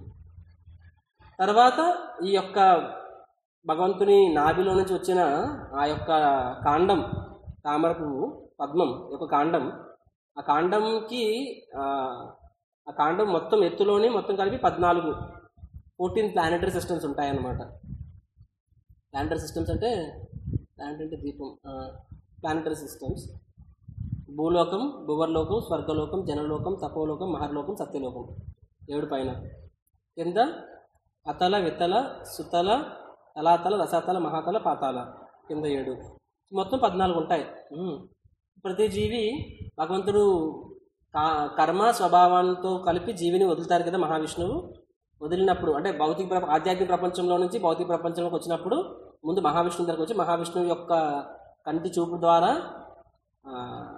S1: తర్వాత ఈ యొక్క భగవంతుని నాభిలో నుంచి వచ్చిన ఆ యొక్క కాండం తామర పువ్వు పద్మం యొక్క కాండం ఆ కాండంకి ఆ, ఆ కాండం మొత్తం ఎత్తులోని మొత్తం కలిపి పద్నాలుగు ఫోర్టీన్ ప్లానెటరీ సిస్టమ్స్ ఉంటాయన్నమాట ప్లానెటరీ సిస్టమ్స్ అంటే ప్లానెట్ అంటే దీపం ప్లానెటరీ సిస్టమ్స్ భూలోకం భువర్లోకం స్వర్గలోకం జనలోకం తపోలోకం మహర్లోకం సత్యలోకం ఏడు పైన కింద అతల వితల సుతల తలాతల రసాతల మహాతల పాతాల కింద ఏడు మొత్తం పద్నాలుగు ఉంటాయి ఉమ్. ప్రతి జీవి భగవంతుడు కా- కర్మ స్వభావంతో కలిపి జీవిని వదులుతారు కదా మహావిష్ణువు వదిలినప్పుడు అంటే భౌతిక ప్రప ఆధ్యాత్మిక ప్రపంచంలో నుంచి భౌతిక ప్రపంచంలోకి వచ్చినప్పుడు ముందు మహావిష్ణువు దగ్గరకు వచ్చి మహావిష్ణువు యొక్క కంటి చూపు ద్వారా ఆ,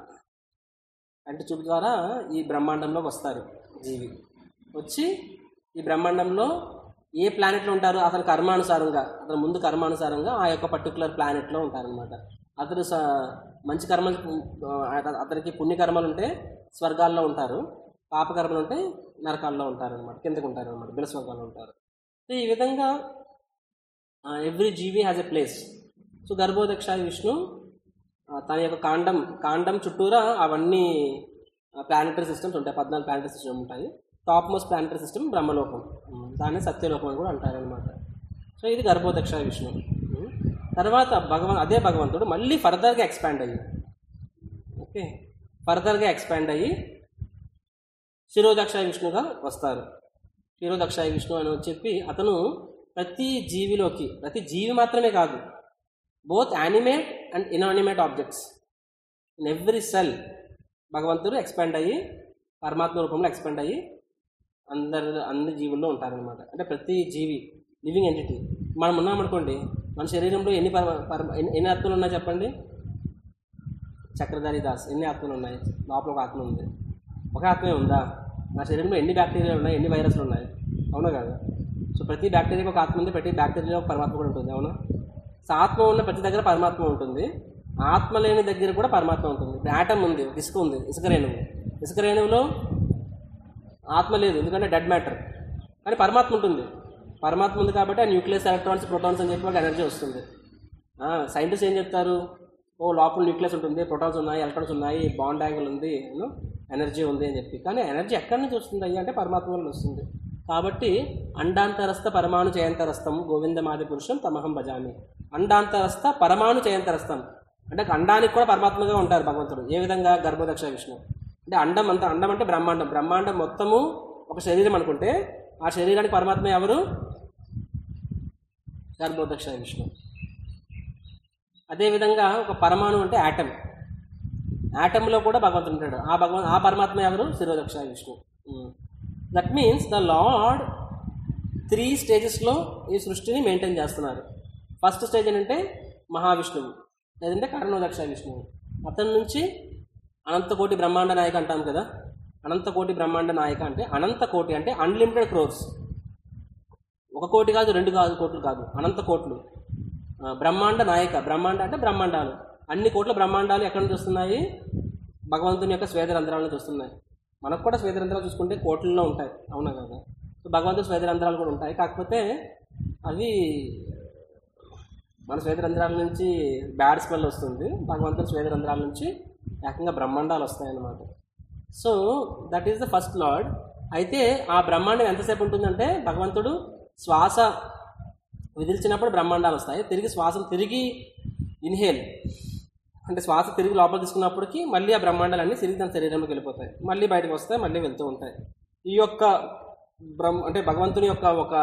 S1: కంటి చూపు ద్వారా ఈ బ్రహ్మాండంలోకి వస్తారు జీవి వచ్చి ఈ బ్రహ్మాండంలో ఏ ప్లానెట్లో ఉంటారో అతని కర్మానుసారంగా అతని ముందు కర్మానుసారంగా ఆ యొక్క పర్టికులర్ ప్లానెట్లో ఉంటారనమాట అతను స- మంచి కర్మలు ఆ, అత- అతనికి పుణ్యకర్మలు ఉంటే స్వర్గాల్లో ఉంటారు పాపకర్మలు ఉంటే నరకాల్లో ఉంటారు అనమాట కిందకు ఉంటారు అనమాట బిలస్వర్గాల్లో ఉంటారు సో ఈ విధంగా ఎవ్రీ జీవి has a place so Garbhodakashayi Vishnu ఆ, తన యొక్క కాండం కాండం చుట్టూరా అవన్నీ ప్లానటరీ సిస్టమ్స్ ఉంటాయి పద్నాలుగు ప్లానటరీ సిస్టమ్ ఉంటాయి టాప్ మోస్ట్ ప్లానటరీ సిస్టమ్ బ్రహ్మలోకం ఉమ్, దాన్ని సత్యలోకం అని కూడా అంటారనమాట సో ఇది గర్భోదక్ష విష్ణు ఉమ్, తర్వాత భగవాన్ అదే భగవంతుడు మళ్ళీ ఫర్దర్గా ఎక్స్పాండ్ అయ్యి ఓకే ఫర్దర్గా ఎక్స్పాండ్ అయ్యి శిరోదక్షాయ విష్ణుగా వస్తారు శిరోదక్షాయ విష్ణు అని చెప్పి అతను ప్రతి జీవిలోకి ప్రతి జీవి మాత్రమే కాదు both animate and inanimate objects in every cell భగవంతుడు ఎక్స్పాండ్ అయ్యి పరమాత్మ రూపంలో ఎక్స్పాండ్ అయ్యి అందరు అన్ని జీవుల్లో ఉంటారనమాట అంటే ప్రతి జీవి లివింగ్ ఎంటిటీ మనం ఉన్నామనుకోండి మన శరీరంలో ఎన్ని పరమ పరమ ఎన్ని- ఎన్ని ఆత్మలు ఉన్నాయి చెప్పండి చక్రధారి దాస్ ఎన్ని ఆత్మలు ఉన్నాయి లోపల ఒక ఆత్మ ఉంది ఒక ఆత్మే ఉందా నా శరీరంలో ఎన్ని బ్యాక్టీరియాలు ఉన్నాయి ఎన్ని వైరస్లు ఉన్నాయి అవునా కాదు సో ప్రతి బ్యాక్టీరియాకి ఒక ఆత్మ ఉంది ప్రతి బ్యాక్టీరియాలో ఒక పరమాత్మ కూడా ఉంటుంది అవునా సో ఆత్మ ఉన్న ప్రతి దగ్గర పరమాత్మ ఉంటుంది ఆత్మ లేని దగ్గర కూడా పరమాత్మ ఉంటుంది ఇప్పుడు ఆటమ్ ఉంది ఒక ఇసుక ఉంది ఇసుక రేణువు ఇసుక రేణువులో ఆత్మ లేదు ఎందుకంటే డెడ్ మ్యాటర్ కానీ పరమాత్మ ఉంటుంది పరమాత్మ ఉంది కాబట్టి ఆ న్యూక్లియస్ ఎలక్ట్రాన్స్ ప్రోటాన్స్ అని చెప్పి వాళ్ళకి ఎనర్జీ వస్తుంది సైంటిస్ట్ ఏం చెప్తారు ఓ లోపల న్యూక్లియస్ ఉంటుంది ప్రోటాన్స్ ఉన్నాయి ఎలక్ట్రాన్స్ ఉన్నాయి బాండ్ యాంగిల్ ఉంది ఎనర్జీ ఉంది అని చెప్పి కానీ ఎనర్జీ ఎక్కడి నుంచి వస్తుంది అయ్యా అంటే పరమాత్మ వల్ల వస్తుంది కాబట్టి అండాంతరస్థ పరమాణు జయంతరస్థం గోవిందమాది పురుషం తమహం భజామి అండాంతరస్థ పరమాణు జయంతరస్థం అంటే అండానికి కూడా పరమాత్మగా ఉంటారు భగవంతుడు ఏ విధంగా గర్భదక్ష విష్ణు అంటే అండం అంతా అండం అంటే బ్రహ్మాండం బ్రహ్మాండం మొత్తము ఒక శరీరం అనుకుంటే ఆ శరీరానికి పరమాత్మ ఎవరు గర్భోదక్ష విష్ణు అదేవిధంగా ఒక పరమాణు అంటే యాటమ్ యాటంలో కూడా భగవంతుడు ఉంటాడు ఆ భగవంతు ఆ పరమాత్మ ఎవరు Kshirodakashayi Vishnu that means the lord three స్టేజెస్లో ఈ సృష్టిని మెయింటైన్ చేస్తున్నారు ఫస్ట్ స్టేజ్ ఏంటంటే మహావిష్ణువు లేదంటే కర్ణోదక్ష విష్ణువు అతని నుంచి అనంతకోటి బ్రహ్మాండ నాయక అంటాం కదా అనంతకోటి బ్రహ్మాండ నాయక అంటే అనంత కోటి అంటే అన్లిమిటెడ్ క్రోర్స్ ఒక కోటి కాదు రెండు కాదు కోట్లు కాదు అనంత కోట్లు ఆ, బ్రహ్మాండ నాయక బ్రహ్మాండ అంటే బ్రహ్మాండాలు అన్ని కోట్ల బ్రహ్మాండాలు ఎక్కడి నుంచి వస్తున్నాయి భగవంతుని యొక్క స్వేదరంధ్రాల నుంచి వస్తున్నాయి మనకు కూడా స్వేదరంధ్రాలు చూసుకుంటే కోట్లలో ఉంటాయి అవునా కదా సో భగవంతుని స్వేదరంధ్రాలు కూడా ఉంటాయి కాకపోతే అవి మన స్వేదరంధ్రాల నుంచి బ్యాడ్ స్మెల్ వస్తుంది భగవంతుని స్వేదరంధ్రాల నుంచి ఏకంగా బ్రహ్మాండాలు వస్తాయన్నమాట so that is the first lord అయితే ఆ బ్రహ్మాండం ఎంతసేపు ఉంటుందంటే భగవంతుడు శ్వాస విదిల్చినప్పుడు బ్రహ్మాండాలు వస్తాయి తిరిగి శ్వాసను తిరిగి ఇన్హేల్ అంటే శ్వాస తిరిగి లోపల తీసుకున్నప్పటికీ మళ్ళీ ఆ బ్రహ్మాండాలు అన్నీ తిరిగి తన శరీరంలోకి వెళ్ళిపోతాయి మళ్ళీ బయటకు వస్తాయి మళ్ళీ వెళ్తూ ఉంటాయి ఈ యొక్క బ్రహ్మ అంటే భగవంతుని యొక్క ఒక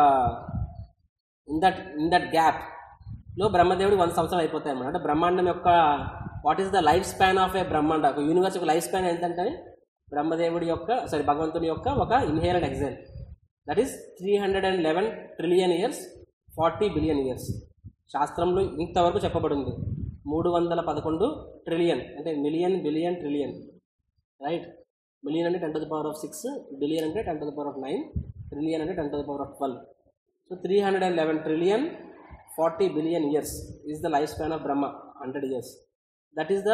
S1: in that in that gap లో బ్రహ్మదేవుడు వంద సంవత్సరాలు అయిపోతాయి అన్నమాట అంటే బ్రహ్మాండం యొక్క what is the life span of a brahmanda ఒక యూనివర్స్ యొక్క లైఫ్ స్పాన్ ఏంటంటే బ్రహ్మదేవుడి యొక్క సారీ భగవంతుని యొక్క ఒక inhale and exhale that is three hundred and eleven trillion years forty billion years శాస్త్రంలో ఇంతవరకు చెప్పబడింది మూడు వందల పదకొండు ట్రిలియన్ అంటే million billion trillion right million అంటే ten to the power of six billion అంటే ten to the power of nine trillion అంటే ten to the power of twelve so three hundred and eleven trillion forty billion years is the life span of Brahma hundred years that is the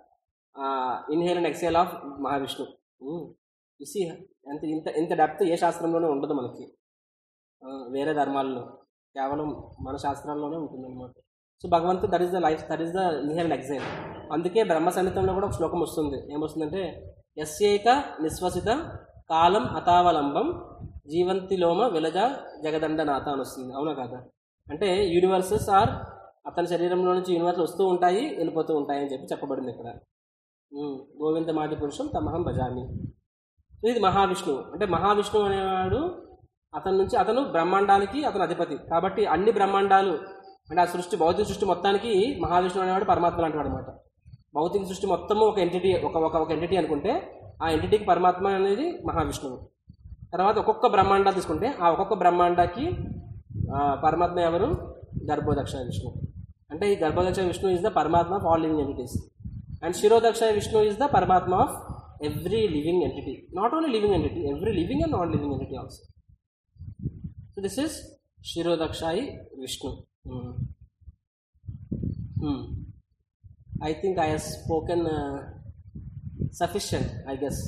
S1: inhale and exhale of Mahavishnu ఇసి ఎంత ఇంత ఇంత డెప్త్ ఏ శాస్త్రంలోనే ఉండదు మనకి ఆ, వేరే ధర్మాల్లో కేవలం మన శాస్త్రాల్లోనే ఉంటుంది అనమాట సో భగవంతుడు that is the life that is the inhale and exhale అందుకే బ్రహ్మ సంహితంలో కూడా ఒక శ్లోకం వస్తుంది ఏమొస్తుందంటే ఎస్యేక నిశ్వసిత కాలం అతావలంబం జీవంతిలోమ విలజ జగదండనాథ అని వస్తుంది అవునా కాదా అంటే యూనివర్సెస్ ఆర్ అతని శరీరంలో నుంచి యూనివర్స్ వస్తూ ఉంటాయి వెళ్ళిపోతూ ఉంటాయి అని చెప్పి చెప్పబడింది ఇక్కడ ఉమ్, గోవింద మాటి పురుషం తమహం భజామి సో ఇది మహావిష్ణువు అంటే మహావిష్ణువు అనేవాడు అతని నుంచి అతను బ్రహ్మాండానికి అతను అధిపతి కాబట్టి అన్ని బ్రహ్మాండాలు అంటే ఆ సృష్టి భౌతిక సృష్టి మొత్తానికి మహావిష్ణువు అనేవాడు పరమాత్మ లాంటి అనమాట భౌతిక సృష్టి మొత్తము ఒక ఎంటిటీ ఒక ఒక ఒక ఎంటిటీ అనుకుంటే ఆ ఎంటిటీకి పరమాత్మ అనేది మహావిష్ణువు తర్వాత ఒక్కొక్క బ్రహ్మాండ తీసుకుంటే ఆ ఒక్కొక్క బ్రహ్మాండకి ఆ, పరమాత్మ ఎవరు గర్భోదక్ష విష్ణు అంటే ఈ Garbhodaksha Vishnu is the paramatma of all living entities and Shirodaksha Vishnu is the paramatma of every living entity not only living entity every living and non living entity also so this is Shirodakshayi Vishnu I think I he's spoken sufficient I guess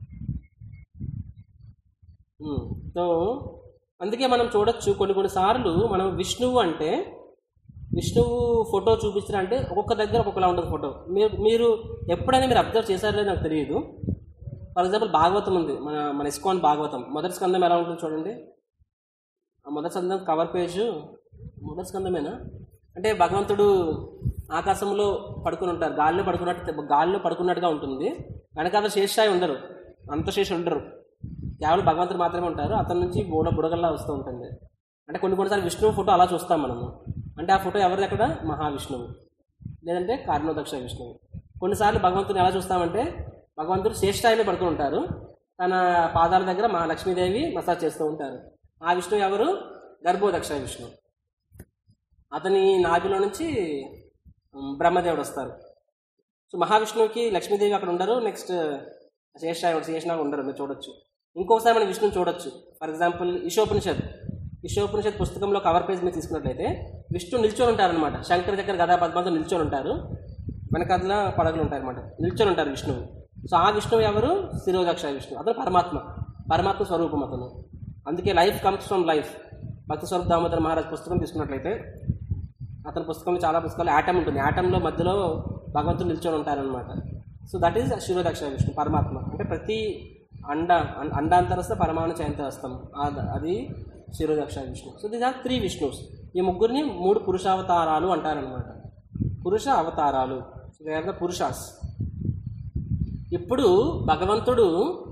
S1: so అందుకే మనం చూడొచ్చు కొన్ని కొన్ని సార్లు మనం విష్ణువు అంటే విష్ణువు ఫోటో చూపించారు అంటే ఒక్కొక్క దగ్గర ఒక్కొక్కలా ఉంటుంది ఫోటో మీరు మీరు ఎప్పుడైనా మీరు అబ్జర్వ్ చేశారో లేదో నాకు తెలియదు ఫర్ ఎగ్జాంపుల్ భాగవతం ఉంది మన మన ఇస్కాన్ భాగవతం మొదటి స్కందం ఎలా ఉంటుంది చూడండి ఆ మొదటి స్కందం కవర్ పేజ్ మొదటి స్కందమేనా అంటే భగవంతుడు ఆకాశంలో పడుకుని ఉంటారు గాల్లో పడుకున్నట్టు గాల్లో పడుకున్నట్టుగా ఉంటుంది వెనకాల శేషాయి ఉండరు అంత శేషి ఉండరు కేవలం భగవంతుడు మాత్రమే ఉంటారు అతని నుంచి బుడ బుడగల్లా వస్తూ ఉంటుంది అంటే కొన్ని కొన్నిసార్లు విష్ణువు ఫోటో అలా చూస్తాం మనము అంటే ఆ ఫోటో ఎవరిది అక్కడ మహావిష్ణువు లేదంటే కారణోదక్ష విష్ణువు కొన్నిసార్లు భగవంతుని ఎలా చూస్తామంటే భగవంతుడు శ్రేష్ఠాయిలో పడుకుని ఉంటారు తన పాదాల దగ్గర మా లక్ష్మీదేవి మసాజ్ చేస్తూ ఉంటారు ఆ విష్ణువు ఎవరు గర్భోదక్ష విష్ణువు అతని నాభిలో నుంచి ఉమ్, బ్రహ్మదేవుడు వస్తారు సో మహావిష్ణువుకి లక్ష్మీదేవి అక్కడ ఉండరు నెక్స్ట్ శేషాయి శేషనాగ్ ఉండరు మీరు చూడొచ్చు ఇంకొకసారి మనం విష్ణుని చూడొచ్చు ఫర్ ఎగ్జాంపుల్ ఈశోపనిషత్ ఈశోపనిషత్ పుస్తకంలో కవర్ పేజ్ మీద తీసుకున్నట్లయితే విష్ణు నిల్చొని ఉంటారనమాట శంకర్ దగ్గర గదా పద్మంతో నిల్చొని ఉంటారు వెనకాల పడగలు ఉంటాయి అనమాట నిల్చొని ఉంటారు విష్ణువు సో ఆ విష్ణువు ఎవరు శిరోదక్ష విష్ణువు అతను పరమాత్మ పరమాత్మ స్వరూపం అతను అందుకే లైఫ్ కమ్స్ ఫ్రమ్ లైఫ్ భక్తి స్వరూప్ దామోదర్ మహారాజ్ పుస్తకం తీసుకున్నట్లయితే అతని పుస్తకంలో చాలా పుస్తకాలు యాటమ్ ఉంటుంది యాటంలో మధ్యలో భగవంతుడు నిల్చొని ఉంటారనమాట so that is Shirodaksha Vishnu paramatma అంటే ప్రతి అండ అం- అండాంతరస్థ పరమాణు చయంతరస్థం ఆ- అది Shirodaksha Vishnu so these are three Vishnus ఈ ముగ్గురిని మూడు పురుషావతారాలు అంటారనమాట పురుష అవతారాలు so they are the purushas ఇప్పుడు భగవంతుడు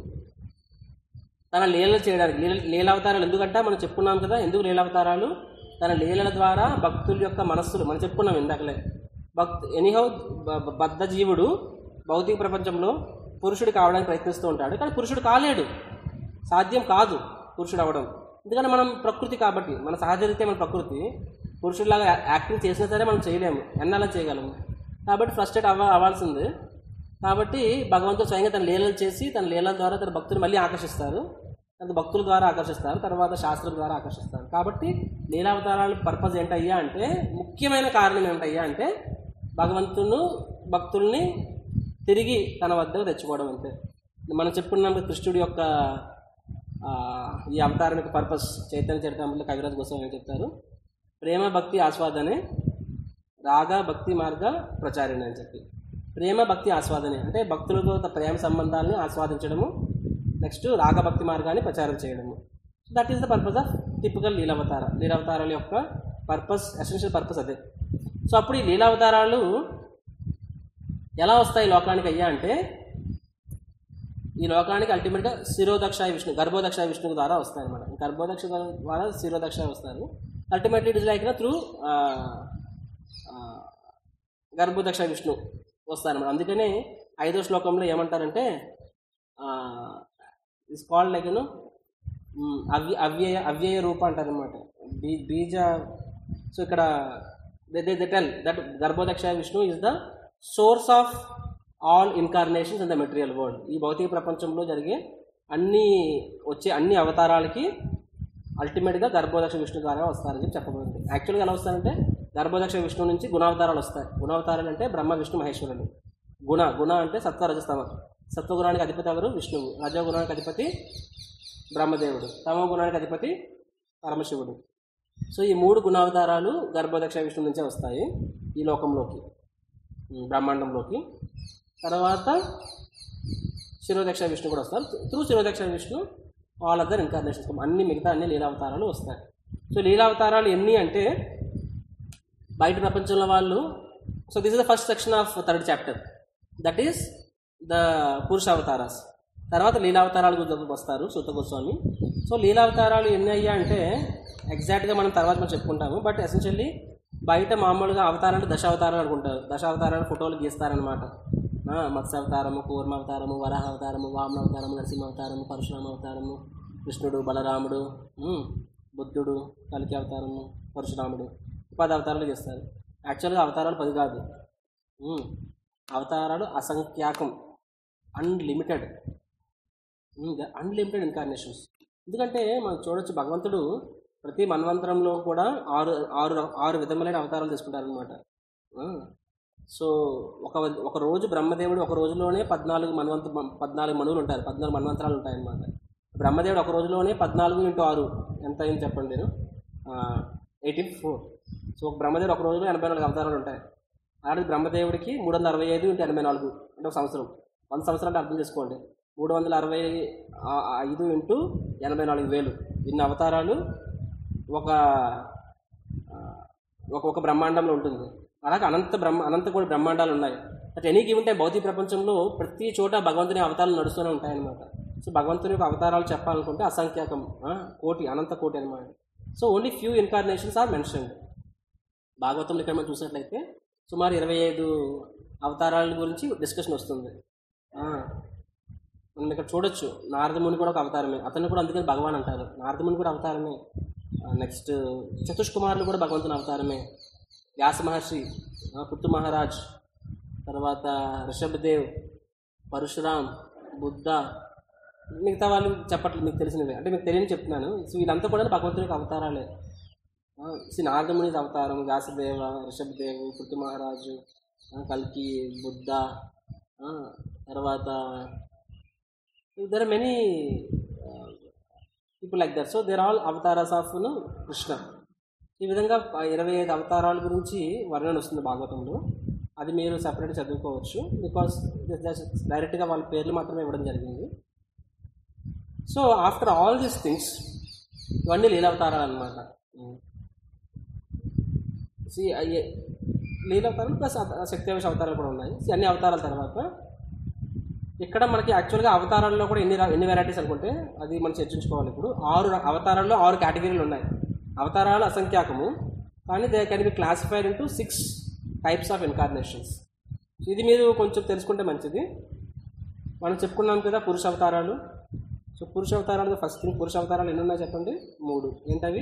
S1: తన లీలలు చేయడానికి లీల లీలావతారాలు ఎందుకంటే మనం చెప్పుకున్నాం కదా ఎందుకు లీలావతారాలు తన లీలల ద్వారా భక్తుల యొక్క మనస్సులు మనం చెప్పుకున్నాం ఇందాకలే భక్తు ఎనీహౌ బద్ధ జీవుడు భౌతిక ప్రపంచంలో పురుషుడు కావడానికి ప్రయత్నిస్తూ ఉంటాడు కానీ పురుషుడు కాలేడు సాధ్యం కాదు పురుషుడు అవ్వడం ఎందుకంటే మనం ప్రకృతి కాబట్టి మన సహజరీతే మన ప్రకృతి పురుషుడిలాగా యా- యాక్టింగ్ చేసినా సరే మనం చేయలేము ఎన్నాళ్ళని చేయగలము కాబట్టి ఫ్రస్ట్రేట్ అవ్వ అవ్వాల్సింది కాబట్టి భగవంతుడు స్వయంగా తన లీలలు చేసి తన లీలల ద్వారా తన భక్తులు మళ్ళీ ఆకర్షిస్తారు తన భక్తుల ద్వారా ఆకర్షిస్తారు తర్వాత శాస్త్రం ద్వారా ఆకర్షిస్తారు కాబట్టి లీలావతారాల పర్పస్ ఏంటయ్యా అంటే ముఖ్యమైన కారణం ఏంటయ్యా అంటే భగవంతును భక్తుల్ని తిరిగి తన వద్దకు తెచ్చుకోవడం అంతే మనం చెప్పుకున్నాం కదా కృష్ణుడి యొక్క ఆ, ఈ అవతారం యొక్క పర్పస్ చైతన్య చరిత్రలో కవిరాజ్ కోసం ఏం చెప్తారు ప్రేమ భక్తి ఆస్వాదనే రాగ భక్తి మార్గ ప్రచారిణి అని చెప్పి ప్రేమ భక్తి ఆస్వాదనే అంటే భక్తులతో త- ప్రేమ సంబంధాలను ఆస్వాదించడము నెక్స్ట్ రాగ భక్తి మార్గాన్ని ప్రచారం చేయడము that is the purpose of typical lilavatara లీలావతారాల యొక్క పర్పస్ ఎసెన్షియల్ పర్పస్ అదే సో అప్పుడు ఈ లీలావతారాలు ఎలా వస్తాయి లోకానికి అయ్యా అంటే ఈ లోకానికి అల్టిమేట్గా శిరోదక్షాయ విష్ణు గర్భోదక్షాయ విష్ణు ద్వారా వస్తాయి అనమాట గర్భోదక్ష ద్వారా శిరోదక్షాయ వస్తారు ultimately it is like through Garbhodaksha Vishnu వస్తారన్నమాట అందుకనే ఐదో శ్లోకంలో ఏమంటారంటే ఇస్ కాల్డ్ లైక్ యూనో అవ్య అవ్యయ అవ్యయ రూప అంటారనమాట బీ బీజ సో ఇక్కడ they they tell that Garbhodaksha Vishnu is the source of all incarnations in the material world ఈ భౌతిక ప్రపంచంలో జరిగే అన్ని వచ్చే అన్ని అవతారాలకి అల్టిమేట్గా గర్భోదక్ష విష్ణు ద్వారా వస్తారని చెప్పి చెప్పబడింది యాక్చువల్గా ఎలా వస్తారంటే గర్భోదక్ష విష్ణు నుంచి గుణావతారాలు వస్తాయి గుణావతారాలు అంటే బ్రహ్మ విష్ణు మహేశ్వరుడు గుణ గుణ అంటే సత్వ రజస్తమ సత్వగుణానికి అధిపతి ఎవరు విష్ణువు రజోగుణానికి అధిపతి బ్రహ్మదేవుడు తమో గుణానికి అధిపతి పరమశివుడు సో ఈ మూడు గుణావతారాలు గర్భోదక్ష విష్ణు నుంచే వస్తాయి ఈ లోకంలోకి ఈ బ్రహ్మాండంలోకి తర్వాత శిరోదక్ష విష్ణు కూడా వస్తారు through Shirodaksha Vishnu all other incarnations అన్ని మిగతా అన్ని లీలావతారాలు వస్తాయి సో లీలావతారాలు ఎన్ని అంటే బయట ప్రపంచంలో వాళ్ళు so this is the first section of third chapter that is the purusha avataras తర్వాత లీలావతారాలు గురించి వస్తారు సూత గోస్వామి సో లీలావతారాలు ఎన్ని అయ్యా అంటే ఎగ్జాక్ట్గా మనం తర్వాత మనం చెప్పుకుంటాము బట్ ఎసెన్షియల్లీ బయట మామూలుగా అవతారాలు దశావతారాలు అనుకుంటారు దశావతారాలు ఫోటోలు గీస్తారనమాట ఆ, మత్స్య అవతారము కూర్మ అవతారము వరాహ అవతారము వామన అవతారము నరసింహ అవతారము పరశురామ అవతారము కృష్ణుడు బలరాముడు ఉమ్, బుద్ధుడు కలికి అవతారము పరశురాముడు పది అవతారాలు చేస్తారు యాక్చువల్గా అవతారాలు పది కాదు ఉమ్, అవతారాలు అసంఖ్యాకం అన్లిమిటెడ్ అన్లిమిటెడ్ ఇన్కార్నేషన్స్ ఎందుకంటే మనం చూడొచ్చు భగవంతుడు ప్రతి మన్వంతరంలో కూడా ఆరు ఆరు ఆరు విధములైన అవతారాలు తీసుకుంటారనమాట సో ఒక ఒక రోజు బ్రహ్మదేవుడు ఒక రోజులోనే పద్నాలుగు మన్వంత పద్నాలుగు మనువులు ఉంటారు పద్నాలుగు మన్వంతరాలు ఉంటాయన్నమాట బ్రహ్మదేవుడు ఒక రోజులోనే పద్నాలుగు ఇంటూ ఆరు ఎంత అయింది చెప్పండి నేను ఎయిటీ ఫోర్ సో ఒక బ్రహ్మదేవుడు ఒక రోజులో ఎనభై నాలుగు అవతారాలు ఉంటాయి అలాంటి బ్రహ్మదేవుడికి మూడు వందల అరవై ఐదు ఇంటూ ఎనభై నాలుగు అంటే ఒక సంవత్సరం వంద సంవత్సరాలు అర్థం చేసుకోండి మూడు వందల అరవై ఆ- ఐదు ఇంటూ ఎనభై నాలుగు వేలు ఇన్ని అవతారాలు ఒక ఆ, ఒక ఒక బ్రహ్మాండంలో ఉంటుంది అలాగే అనంత బ్రహ్మ అనంత కూడా బ్రహ్మాండాలు ఉన్నాయి అట్ ఎనీ గివెన్ టైం భౌతిక ప్రపంచంలో ప్రతి చోట భగవంతుని అవతారాలు నడుస్తూనే ఉంటాయన్నమాట సో భగవంతుని యొక్క అవతారాలు చెప్పాలనుకుంటే అసంఖ్యాకం ఆ, కోటి అనంత కోటి అనమాట so only few incarnations are mentioned భాగవతంలో ఇక్కడ మనం చూసినట్లయితే సుమారు ఇరవై ఐదు అవతారాల గురించి డిస్కషన్ వస్తుంది ఆ, మనం ఇక్కడ చూడొచ్చు నారదముని కూడా ఒక అవతారమే అతన్ని కూడా అందుకని భగవాన్ అంటారు నారదముని కూడా అవతారమే నెక్స్ట్ చతుష్కుమారులు కూడా భగవంతుని అవతారమే వ్యాస మహర్షి ఆ, పుట్టు మహారాజ్ తర్వాత రిషభదేవ్ పరశురామ్ బుద్ధ మిగతా వాళ్ళు చెప్పట్లేదు మీకు తెలిసినవే అంటే మీకు తెలియని చెప్తున్నాను సో వీళ్ళంతా కూడా భగవంతుని యొక్క అవతారాలే ఆ, శ్రీ నారదముని అవతారం వ్యాసదేవ ఋషభదేవ్ పుట్టు మహారాజు ఆ, కల్కి బుద్ధ ఆ, తర్వాత there are many people like that so there all avataras of Krishna ఈ విధంగా ఆ ఇరవై ఐదు అవతారాల గురించి వర్ణన వస్తుంది భాగవతంలో అది మీరు సపరేట్ చదువుకోవచ్చు బికాస్ డైరెక్ట్గా వాళ్ళ పేర్లు మాత్రమే ఇవ్వడం జరిగింది so after all these things ఇవన్నీ లీలావతారాలు అనమాట సి లీలావతారాలు ప్లస్ శక్తివేశ అవతారాలు కూడా ఉన్నాయి See, అన్ని అవతారాల తర్వాత ఇక్కడ మనకి యాక్చువల్గా అవతారాల్లో కూడా ఎన్ని రా- ఎన్ని వెరైటీస్ అనుకుంటే అది మనం చర్చించుకోవాలి ఇప్పుడు ఆరు ర- అవతారాల్లో ఆరు కేటగిరీలు ఉన్నాయి అవతారాలు అసంఖ్యాకము కానీ they can be classified into six types of incarnations ఇది మీరు కొంచెం తెలుసుకుంటే మంచిది మనం చెప్పుకున్నాం కదా పురుష అవతారాలు సో పురుష అవతారాలు ఫస్ట్ థింగ్ పురుష అవతారాలు ఎన్ని ఉన్నాయి చెప్పండి మూడు ఏంటవి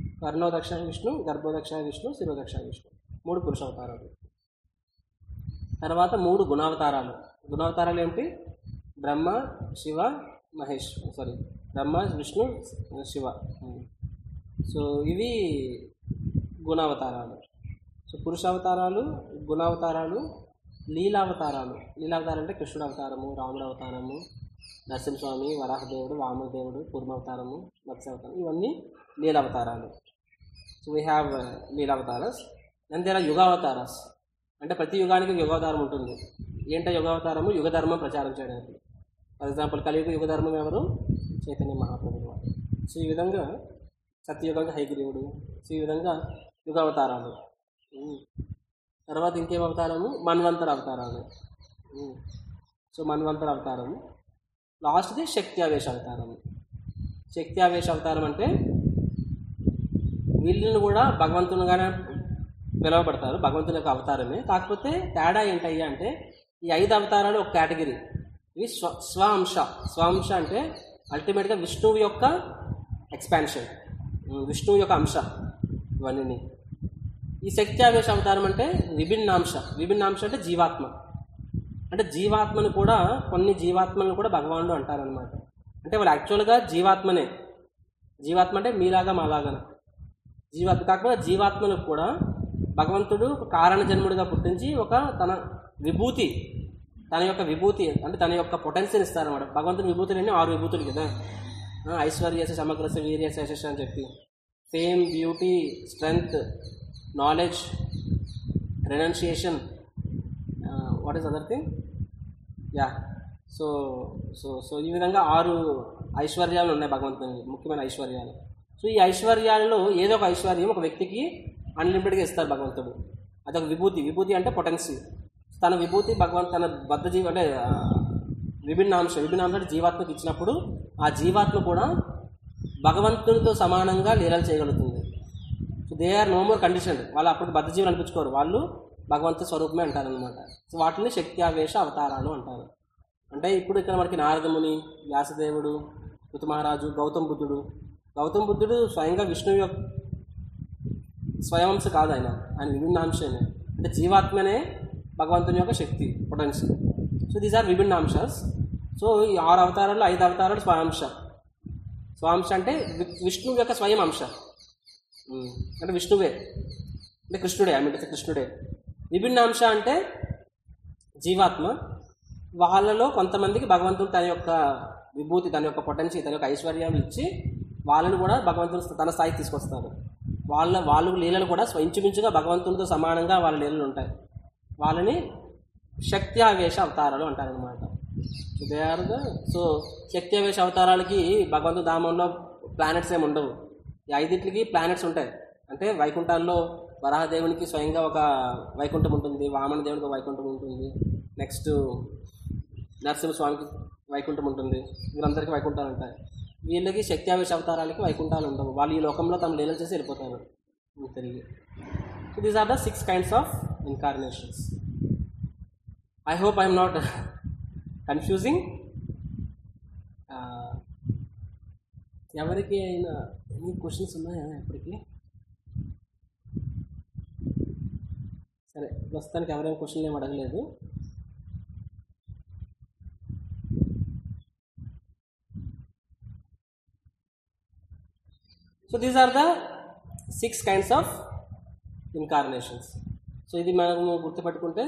S1: కర్ణోదక్ష విష్ణు గర్భోదక్ష విష్ణు శిరోదక్ష విష్ణు మూడు పురుష అవతారాలు తర్వాత మూడు గుణావతారాలు గుణావతారాలు ఏమిటి బ్రహ్మ శివ మహేష్ సారీ బ్రహ్మ విష్ణు శివ సో ఇవి గుణావతారాలు సో పురుషావతారాలు గుణావతారాలు లీలావతారాలు లీలావతారం అంటే కృష్ణుడు అవతారము రాముడు అవతారము నరసింహస్వామి వరాహదేవుడు వామదేవుడు కూర్మావతారము మత్స్యావతారం ఇవన్నీ లీలావతారాలు so we have lilavataras and there are yugavataras అంటే ప్రతి యుగానికి ఒక యుగావతారం ఉంటుంది ఏంటో యుగావతారము యుగధర్మం ప్రచారం చేయడానికి ఫర్ ఎగ్జాంపుల్ కలియుగ యుగధర్మం ఎవరు చైతన్య మహాప్రభువు వారు సో ఈ విధంగా సత్యయుగంగా హైగ్రీవుడు సో ఈ విధంగా యుగావతారాలు ఉమ్. తర్వాత ఇంకేం అవతారము మన్వంతర అవతారాలు ఉమ్. సో మన్వంతర అవతారము లాస్ట్ది శక్తి ఆవేశ అవతారం శక్తి ఆవేశ అవతారం అంటే వీళ్ళని కూడా భగవంతునిగానే పిలువబడతారు భగవంతుని యొక్క అవతారమే కాకపోతే తేడా ఏంటయ్యా అంటే ఈ ఐదు అవతారాలు ఒక కేటగిరీ ఇవి స్వ స్వ అంశ స్వ అంశ అంటే అల్టిమేట్గా విష్ణువు యొక్క ఎక్స్పాన్షన్ విష్ణువు యొక్క అంశ ఇవన్నీ ఈ శక్తి ఆవేశ అవతారం అంటే విభిన్నాంశ విభిన్నాంశ అంటే జీవాత్మ అంటే జీవాత్మను కూడా కొన్ని జీవాత్మలను కూడా భగవానుడు అంటారనమాట అంటే వాళ్ళు యాక్చువల్గా జీవాత్మనే జీవాత్మ అంటే మీలాగా మాలాగా జీవాత్మ కాకపోతే జీవాత్మలకు కూడా భగవంతుడు ఒక కారణ జన్ముడిగా పుట్టించి ఒక తన విభూతి తన యొక్క విభూతి అంటే తన యొక్క పొటెన్షియల్ ఇస్తారన్నమాట భగవంతుని విభూతులన్నీ ఆరు విభూతులు కదా ఆ, ఐశ్వర్యస సమగ్రస వీర్యస యశస్సు అని చెప్పి fame beauty strength knowledge renunciation what is other thing yeah so so so ఈ విధంగా ఆరు ఐశ్వర్యాలు ఉన్నాయి భగవంతునికి ముఖ్యమైన ఐశ్వర్యాలు సో ఈ ఐశ్వర్యాలలో ఏదో ఒక ఐశ్వర్యం ఒక వ్యక్తికి అన్లిమిటెడ్గా ఇస్తారు భగవంతుడు అదొక విభూతి విభూతి అంటే పొటెన్సీ తన విభూతి భగవంతు తన బద్ధ జీవి అంటే ఆ, విభిన్నాంశ విభిన్నాంశ అంటే జీవాత్మకి ఇచ్చినప్పుడు ఆ జీవాత్మ కూడా భగవంతునితో సమానంగా లీలలు చేయగలుగుతుంది so they are no more condition వాళ్ళు అప్పుడు బద్ధ జీవులు అనిపించుకోరు వాళ్ళు భగవంతు స్వరూపమే అంటారనమాట సో వాటిని శక్తి ఆవేశ అవతారాలు అంటారు అంటే ఇప్పుడు ఇక్కడ మనకి నారదముని వ్యాసదేవుడు ఋతు మహారాజు గౌతమ్ బుద్ధుడు గౌతమ్ బుద్ధుడు స్వయంగా విష్ణువు యొక్క స్వయంశ కాదు ఆయన ఆయన విభిన్నాంశమే అంటే జీవాత్మనే భగవంతుని యొక్క శక్తి potential so these are vibhinnamsas so ఈ ఆరు అవతారాలు ఐదు అవతారాలు స్వయాంశ స్వయాంశ అంటే వి- విష్ణువు యొక్క స్వయం అంశ ఉమ్, అంటే విష్ణువే అంటే కృష్ణుడే ఐ మీన్ కృష్ణుడే విభిన్నాంశ అంటే జీవాత్మ వాళ్ళలో కొంతమందికి భగవంతుడు తన యొక్క విభూతి తన యొక్క పొటెన్షియల్ తన యొక్క ఐశ్వర్యం ఇచ్చి వాళ్ళని కూడా భగవంతుడు తన స్థాయికి తీసుకొస్తారు వాళ్ళ వాళ్ళు లీలలు కూడా స్వ- ఇంచుమించుగా భగవంతునితో సమానంగా వాళ్ళ లీలలు ఉంటాయి వాళ్ళని శక్తి ఆవేశ అవతారాలు అంటారనమాట so they are the so శక్తి ఆవేశ అవతారాలకి భగవంతు ధామంలో ప్లానెట్స్ ఏమి ఉండవు ఈ ఐదింటికి ప్లానెట్స్ ఉంటాయి అంటే వైకుంఠాల్లో వరాహదేవునికి స్వయంగా ఒక వైకుంఠం ఉంటుంది వామన దేవునికి ఒక వైకుంఠం ఉంటుంది నెక్స్ట్ నరసింహస్వామికి వైకుంఠం ఉంటుంది వీళ్ళందరికీ వైకుంఠాలు ఉంటాయి వీళ్ళకి శక్తి ఆవేశ అవతారాలకి వైకుంఠాలు ఉండవు వాళ్ళు ఈ లోకంలో తమ లీలలు చేసి వెళ్ళిపోతారు తిరిగి so these are the six kinds of incarnations I hope I'm not confusing ఎవరికి అయినా ఎన్ని క్వశ్చన్స్ ఉన్నాయా ఇప్పటికి సరే ప్రస్తుతానికి ఎవరైనా క్వశ్చన్లు ఏమి అడగలేదు so these are the six kinds of incarnations so ఇది మనము గుర్తుపెట్టుకుంటే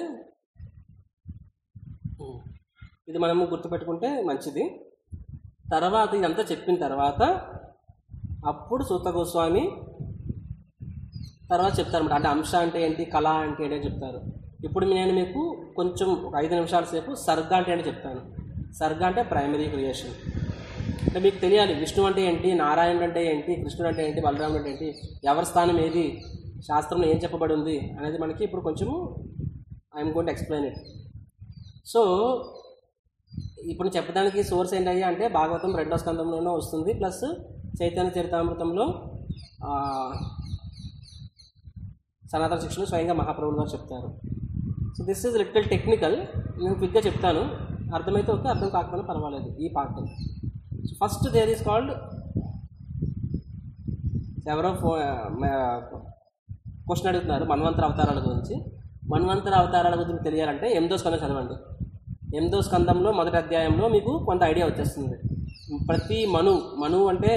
S1: ఉమ్, ఇది మనము గుర్తుపెట్టుకుంటే మంచిది తర్వాత ఇదంతా చెప్పిన తర్వాత అప్పుడు సూత గోస్వామి తర్వాత చెప్తారు అంటే అంశ అంటే ఏంటి కళ అంటే ఏంటి అని చెప్తారు ఇప్పుడు నేను మీకు కొంచెం ఒక ఐదు నిమిషాల సేపు సర్గ అంటే ఏంటి చెప్తాను సర్గ అంటే ప్రైమరీ క్రియేషన్ అంటే మీకు తెలియాలి విష్ణు అంటే ఏంటి నారాయణుడు అంటే ఏంటి కృష్ణుడు అంటే ఏంటి బలరాముడు అంటే ఏంటి ఎవరి స్థానం ఏది శాస్త్రంలో ఏం చెప్పబడి ఉంది అనేది మనకి ఇప్పుడు కొంచెము I'm going to explain it so ఇప్పుడు చెప్పడానికి సోర్స్ ఏంటయ్యా అంటే భాగవతం రెండో స్కందంలోనే వస్తుంది ప్లస్ చైతన్య చరితామృతంలో ఆ, సనాతన శిక్షణ స్వయంగా మహాప్రభులు గారు చెప్తారు so this is little technical నేను క్విక్గా చెప్తాను అర్థమైతే ఓకే అర్థం కాకపోయినా పర్వాలేదు ఈ part so first there is called ఎవరో ఫో క్వశ్చన్ అడుగుతున్నారు మన్వంతర అవతారాల గురించి మన్వంతర అవతారాల గురించి తెలియాలంటే ఎనిమిదో స్కందం చదవండి ఎనిమిదో స్కందంలో మొదటి అధ్యాయంలో మీకు కొంత ఐడియా వచ్చేస్తుంది ప్రతి మను మను అంటే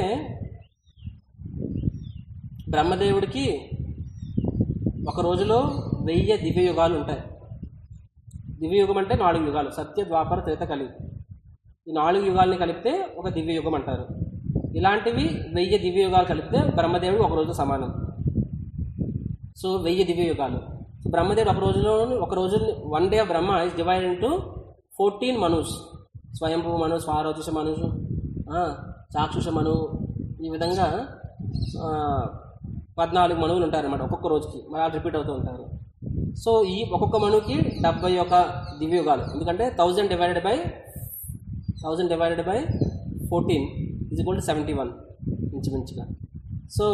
S1: బ్రహ్మదేవుడికి ఒక రోజులో వెయ్యి దివ్య యుగాలు ఉంటాయి దివ్య యుగం అంటే నాలుగు యుగాలు సత్య ద్వాపర త్రేత కలిగి ఈ నాలుగు యుగాల్ని కలిపితే ఒక దివ్య యుగం అంటారు ఇలాంటివి వెయ్యి దివ్య యుగాలు కలిపితే బ్రహ్మదేవుడు ఒక రోజు సమానం సో వెయ్యి దివ్య యుగాలు సో బ్రహ్మదేవుడు ఒక రోజులో ఒక రోజు one day of Brahma is divide into fourteen Manus Swayambhu Manu స్వారోచిష మనుషు చాక్షుష మను ఈ విధంగా ఆ, పద్నాలుగు మనువులు ఉంటారన్నమాట ఒక్కొక్క రోజుకి మరి అలా రిపీట్ అవుతూ ఉంటారు సో ఈ ఒక్కొక్క మనుకి డెబ్బై ఒక దివ్య యుగాలు ఎందుకంటే thousand divided by thousand divided by fourteen is equal to seventy one ఇంచుమించుగా so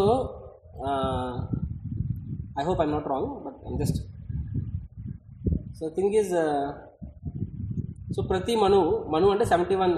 S1: I hope I'm not wrong but I'm just so thing is so ప్రతి మనువు మనువు అంటే సెవెంటీ వన్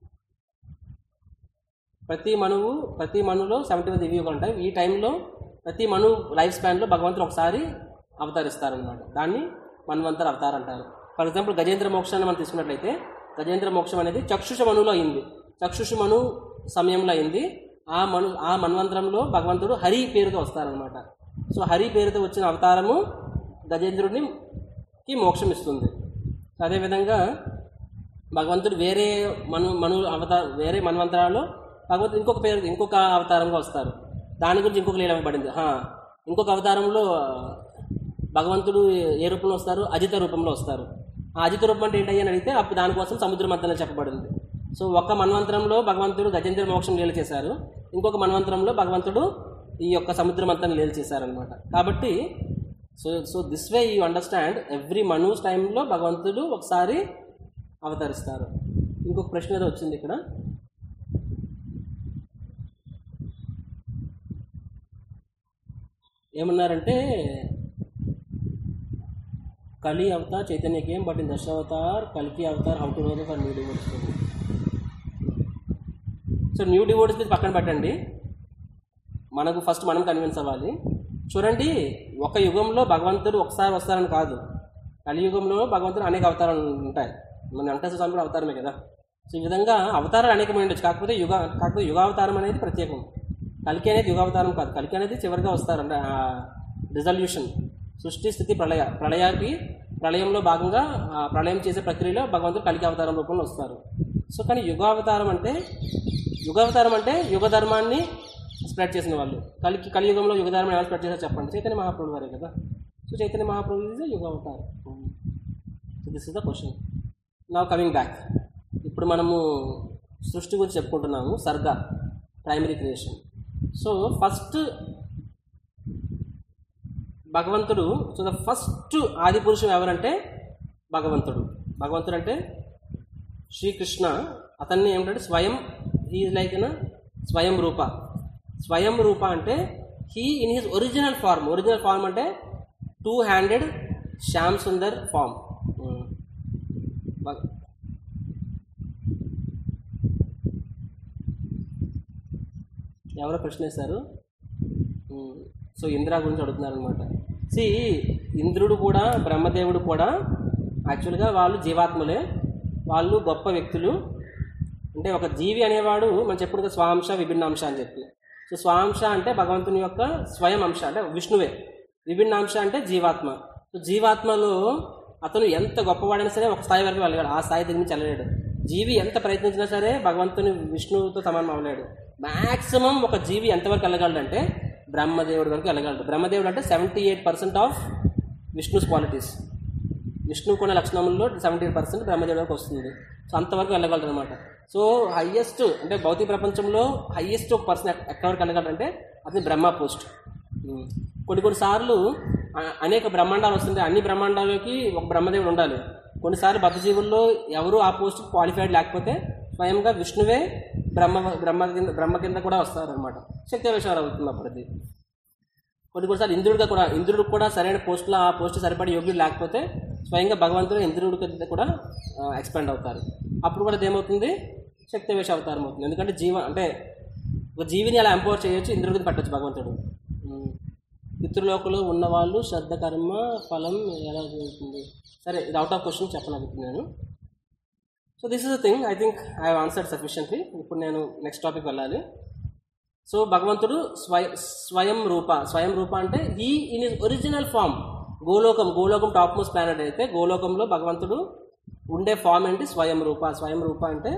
S1: ప్రతి మనువు ప్రతి మనులో సెవెంటీ వన్ దివ్యులు ఉంటాయి ఈ టైంలో ప్రతి మను లైఫ్ స్పాన్లో భగవంతుడు ఒకసారి అవతరిస్తారనమాట దాన్ని మన్వంతర అవతారం అంటారు ఫర్ ఎగ్జాంపుల్ గజేంద్ర మోక్షాన్ని మనం తీసుకున్నట్లయితే గజేంద్ర మోక్షం అనేది చక్షుష మనులో అయింది చక్షుష మను సమయంలో అయింది ఆ మను ఆ మన్వంతరంలో భగవంతుడు హరి పేరుతో వస్తారనమాట సో హరి పేరుతో వచ్చిన అవతారము గజేంద్రుడికి మోక్షం ఇస్తుంది సో అదేవిధంగా భగవంతుడు వేరే మను మను అవతార వేరే మన్వంతరాల్లో భగవంతుడు ఇంకొక పేరు ఇంకొక అవతారంగా వస్తారు దాని గురించి ఇంకొక లీల పడింది హా, ఇంకొక అవతారంలో ఆ, భగవంతుడు ఏ రూపంలో వస్తారు అజిత రూపంలో వస్తారు ఆ అజిత రూపం అంటే ఏంటి అని అడిగితే అప్పుడు దానికోసం సముద్ర మధ్యలో చెప్పబడింది సో ఒక మన్వంతరంలో భగవంతుడు గజేంద్ర మోక్షం లీల చేశారు ఇంకొక మన్వంతరంలో భగవంతుడు ఈ యొక్క సముద్ర మధ్యలో లీల చేశారనమాట కాబట్టి so so this way you understand every Manus టైంలో భగవంతుడు ఒకసారి అవతరిస్తారు ఇంకొక ప్రశ్న ఏదో వచ్చింది ఇక్కడ ఏమన్నారంటే Kali avatar Chaitanya game but in dasha avatar కలికి avatar how to know for new devotees so new devotees మీద పక్కన పెట్టండి మనకు ఫస్ట్ మనం కన్విన్స్ అవ్వాలి చూడండి ఒక యుగంలో భగవంతుడు ఒకసారి వస్తారని కాదు కలియుగంలో భగవంతుడు అనేక అవతారాలు ఉంటాయి మన వెంకటేశ్వర స్వామి కూడా అవతారమే కదా సో ఈ విధంగా అవతారాలు అనేకమైన ఉండొచ్చు కాకపోతే యుగ కాకపోతే యుగావతారం అనేది ప్రత్యేకం కలికి అనేది యుగావతారం కాదు కలికి అనేది చివరిగా వస్తారంటే రిజల్యూషన్ సృష్టి స్థితి ప్రళయ ప్రళయానికి ప్రళయంలో భాగంగా ఆ ప్రళయం చేసే ప్రక్రియలో భగవంతుడు కలికి అవతారం రూపంలో వస్తారు సో కానీ యుగావతారం అంటే యుగావతారం అంటే యుగ ధర్మాన్ని స్ప్రెడ్ చేసిన వాళ్ళు కలికి కలియుగంలో యుగ ధర్మాన్ని ఎవరు స్ప్రెడ్ చేశారు చెప్పండి చైతన్య మహాప్రభు వారే కదా సో చైతన్య మహాప్రభు ఈజ్ యుగావతారం so this is the question నా కమింగ్ బ్యాక్ ఇప్పుడు మనము సృష్టి గురించి చెప్పుకుంటున్నాము సర్గ ప్రైమరీ క్రియేషన్ సో ఫస్ట్ భగవంతుడు సో ద ఫస్ట్ ఆది పురుషుడు ఎవరంటే భగవంతుడు భగవంతుడు అంటే శ్రీకృష్ణ అతన్ని ఏమిటంటే స్వయం హీ లైక్ ఇన్ స్వయం రూప స్వయం రూప అంటే he in his original form original form అంటే two handed Shyam Sundar form ఎవరో ప్రశ్న వేశారు ఉమ్, సో ఇంద్ర గురించి అడుగుతున్నారు అనమాట సి ఇంద్రుడు కూడా బ్రహ్మదేవుడు కూడా యాక్చువల్గా వాళ్ళు జీవాత్మలే వాళ్ళు గొప్ప వ్యక్తులు అంటే ఒక జీవి అనేవాడు మనం చెప్పుడు కదా స్వాంశ విభిన్నాంశ అని చెప్పి సో స్వాంశ అంటే భగవంతుని యొక్క స్వయం అంశ అంటే విష్ణువే విభిన్నాంశ అంటే జీవాత్మ సో జీవాత్మలో అతను ఎంత గొప్పవాడైనా సరే ఒక స్థాయి వరకు వెళ్ళగాడు ఆ స్థాయి దగ్గర నుంచి వెళ్ళలేడు జీవి ఎంత ప్రయత్నించినా సరే భగవంతుని విష్ణువుతో సమానం అవ్వలేడు మ్యాక్సిమం ఒక జీవి ఎంతవరకు వెళ్ళగలడంటే బ్రహ్మదేవుడి వరకు వెళ్ళగలడు బ్రహ్మదేవుడు అంటే seventy eight percent of Vishnu's qualities విష్ణువు కొన్ని లక్షణముల్లో సెవెంటీ పర్సెంట్ బ్రహ్మదేవుడి వరకు వస్తుంది సో అంతవరకు వెళ్ళగలరు అనమాట సో హయ్యెస్ట్ అంటే భౌతిక ప్రపంచంలో హయ్యెస్ట్ ఒక పర్సన్ ఎక్కడ వరకు వెళ్ళగలరంటే అది బ్రహ్మ పోస్ట్ ఉమ్. కొన్ని కొన్ని సార్లు అ- అనేక బ్రహ్మాండాలు వస్తుంటాయి అన్ని బ్రహ్మాండాలకి ఒక బ్రహ్మదేవుడు ఉండాలి కొన్నిసార్లు బద్ధజీవుల్లో ఎవరు ఆ పోస్ట్ క్వాలిఫైడ్ లేకపోతే స్వయంగా విష్ణువే బ్రహ్మ బ్రహ్మ కింద బ్రహ్మ కింద కూడా వస్తారనమాట శక్తి విషయాలు అవుతుంది అప్పుడు అది కొన్ని కొన్నిసార్లు ఇంద్రుడిగా కూడా ఇంద్రుడు కూడా సరైన పోస్టులో ఆ పోస్ట్ సరిపడే యోగ్యుడు లేకపోతే స్వయంగా భగవంతుడు ఇంద్రుడి కింద కూడా ఎక్స్పాండ్ అవుతారు అప్పుడు కూడా ఏమవుతుంది శక్తి వేష అవతారం అవుతుంది ఎందుకంటే జీవ అంటే ఒక జీవిని అలా ఎంపవర్ చేయొచ్చు ఇంద్రుడికి పెట్టచ్చు భగవంతుడు ఉమ్. పితృలోకంలో ఉన్నవాళ్ళు శ్రద్ధ కర్మ ఫలం ఎలా జరుగుతుంది సరే ఇది అవుట్ ఆఫ్ క్వశ్చన్ చెప్పను ఇప్పుడు నేను so this is the thing I think I have answered sufficiently ఇప్పుడు నేను నెక్స్ట్ టాపిక్ వెళ్ళాలి సో భగవంతుడు స్వయ స్వయం రూప స్వయం రూప అంటే ఈ ఇన్ ఇస్ ఒరిజినల్ ఫామ్ గోలోకం గోలోకం టాప్ మోస్ట్ ప్లానెట్ అయితే గోలోకంలో భగవంతుడు ఉండే ఫామ్ ఏంటి స్వయం రూప స్వయం రూప అంటే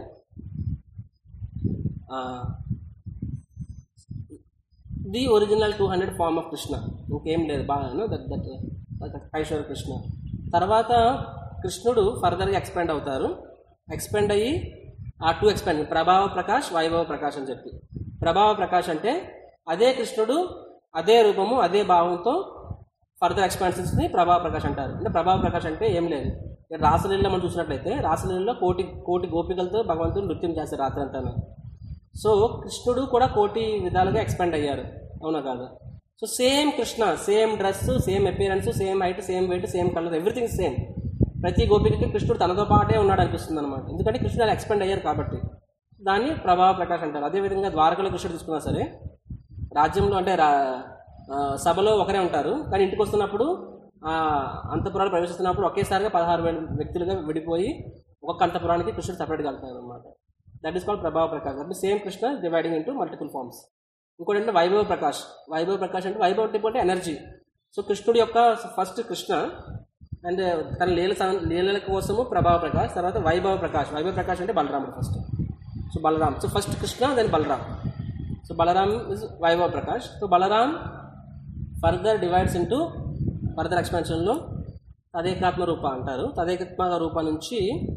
S1: the original two handed form of Krishna ఇంకేం లేదు బాగా దట్ దట్ ఐశ్వర కృష్ణ తర్వాత కృష్ణుడు ఫర్దర్గా ఎక్స్పాండ్ అవుతారు ఎక్స్పాండ్ అయ్యి ఆ టూ ఎక్స్పాండ్ ప్రభావ ప్రకాష్ వైభవ ప్రకాష్ అని చెప్పి ప్రభావ ప్రకాష్ అంటే అదే కృష్ణుడు అదే రూపము అదే భావంతో ఫర్దర్ ఎక్స్పాన్షన్స్ని ప్రభావ ప్రకాష్ అంటారు అంటే ప్రభావ ప్రకాష్ అంటే ఏం లేదు ఇక్కడ రాసలీలలో మనం చూసినట్లయితే రాసలీలలో కోటి కోటి గోపికలతో భగవంతుడు నృత్యం చేస్తారు రాత్రి అంతా సో కృష్ణుడు కూడా కోటి విధాలుగా ఎక్స్పాండ్ అయ్యారు అవునా కాదు so same Krishna same dress same appearance same height same weight same colour everything same ప్రతి గోపికకి కృష్ణుడు తనతో పాటే ఉన్నాడు అనిపిస్తుంది అనమాట ఎందుకంటే కృష్ణుడు అలా ఎక్స్పాండ్ అయ్యారు కాబట్టి దాన్ని ప్రభావ ప్రకాష్ అంటారు అదేవిధంగా ద్వారకలో కృష్ణుడు తీసుకున్నా సరే రాజ్యంలో అంటే రా ఆ, సభలో ఒకరే ఉంటారు కానీ ఇంటికి వస్తున్నప్పుడు ఆ, అంతపురాలు ప్రవేశిస్తున్నప్పుడు ఒకేసారిగా పదహారు వేల వ్యక్తులుగా విడిపోయి ఒక్కొక్క అంతపురానికి కృష్ణుడు సపరేట్గా వెళ్తారు అనమాట that is called prabhava prakash అంటే same Krishna dividing into multiple forms ఇంకోటి అంటే వైభవ ప్రకాష్ వైభవ ప్రకాష్ అంటే వైభవ అంటే అంటే ఎనర్జీ సో కృష్ణుడి యొక్క ఫస్ట్ కృష్ణ అండ్ తన లీల స- లీలల కోసము ప్రభావ ప్రకాష్ తర్వాత వైభవ ప్రకాష్ వైభవ ప్రకాష్ అంటే బలరాముడు first so Balaram so first Krishna then Balaram so Balaram is vaibhava prakash so Balaram further divides into further ఎక్స్పాన్షన్లో తదేకాత్మ రూప అంటారు తదేకాత్మ రూప నుంచి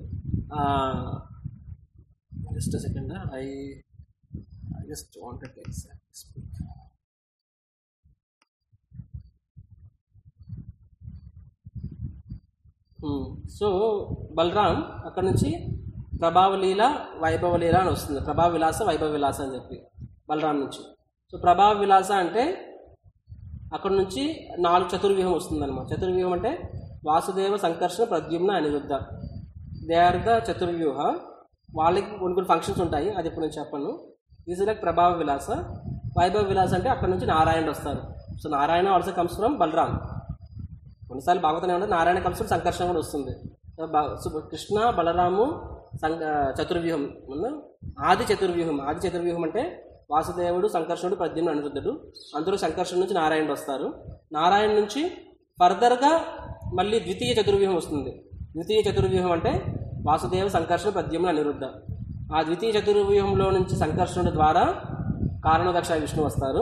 S1: just second I I just wanted exact speak so Balaram అక్కడ నుంచి ప్రభావలీల వైభవలీల అని వస్తుంది ప్రభావ విలాస వైభవ విలాస అని చెప్పి బలరాం నుంచి సో ప్రభావ విలాస అంటే అక్కడ నుంచి నాలుగు చతుర్వ్యూహం వస్తుంది అనమాట చతుర్వ్యూహం అంటే Vasudeva Sankarshana Pradyumna Aniruddha they are the chaturvyuha వాళ్ళకి కొన్ని కొన్ని ఫంక్షన్స్ ఉంటాయి అది ఇప్పుడు నేను చెప్పను ఈజ్ లైక్ ప్రభావ విలాస వైభవ విలాస అంటే అక్కడ నుంచి నారాయణ వస్తారు so Narayana also comes from Balaram కొన్నిసార్లు భాగవతం ఏమంటే నారాయణ కమ్స్ ఫ్రమ్ సంకర్షణ కూడా వస్తుంది సో బ- సో కృష్ణ బలరాము సంక చతుర్వ్యూహం ఉన్న ఆది చతుర్వ్యూహం ఆది చతుర్వ్యూహం అంటే వాసుదేవుడు సంకర్షణుడు ప్రద్యుమ్నుడు అనిరుద్ధుడు అందులో సంకర్షణ నుంచి నారాయణుడు వస్తారు నారాయణ నుంచి ఫర్దర్గా మళ్ళీ ద్వితీయ చతుర్వ్యూహం వస్తుంది ద్వితీయ చతుర్వ్యూహం అంటే వాసుదేవ సంకర్షణ ప్రద్యుమ్న అనిరుద్ధ ఆ ద్వితీయ చతుర్వ్యూహంలో నుంచి సంకర్షణుడి ద్వారా కారణదక్ష విష్ణు వస్తారు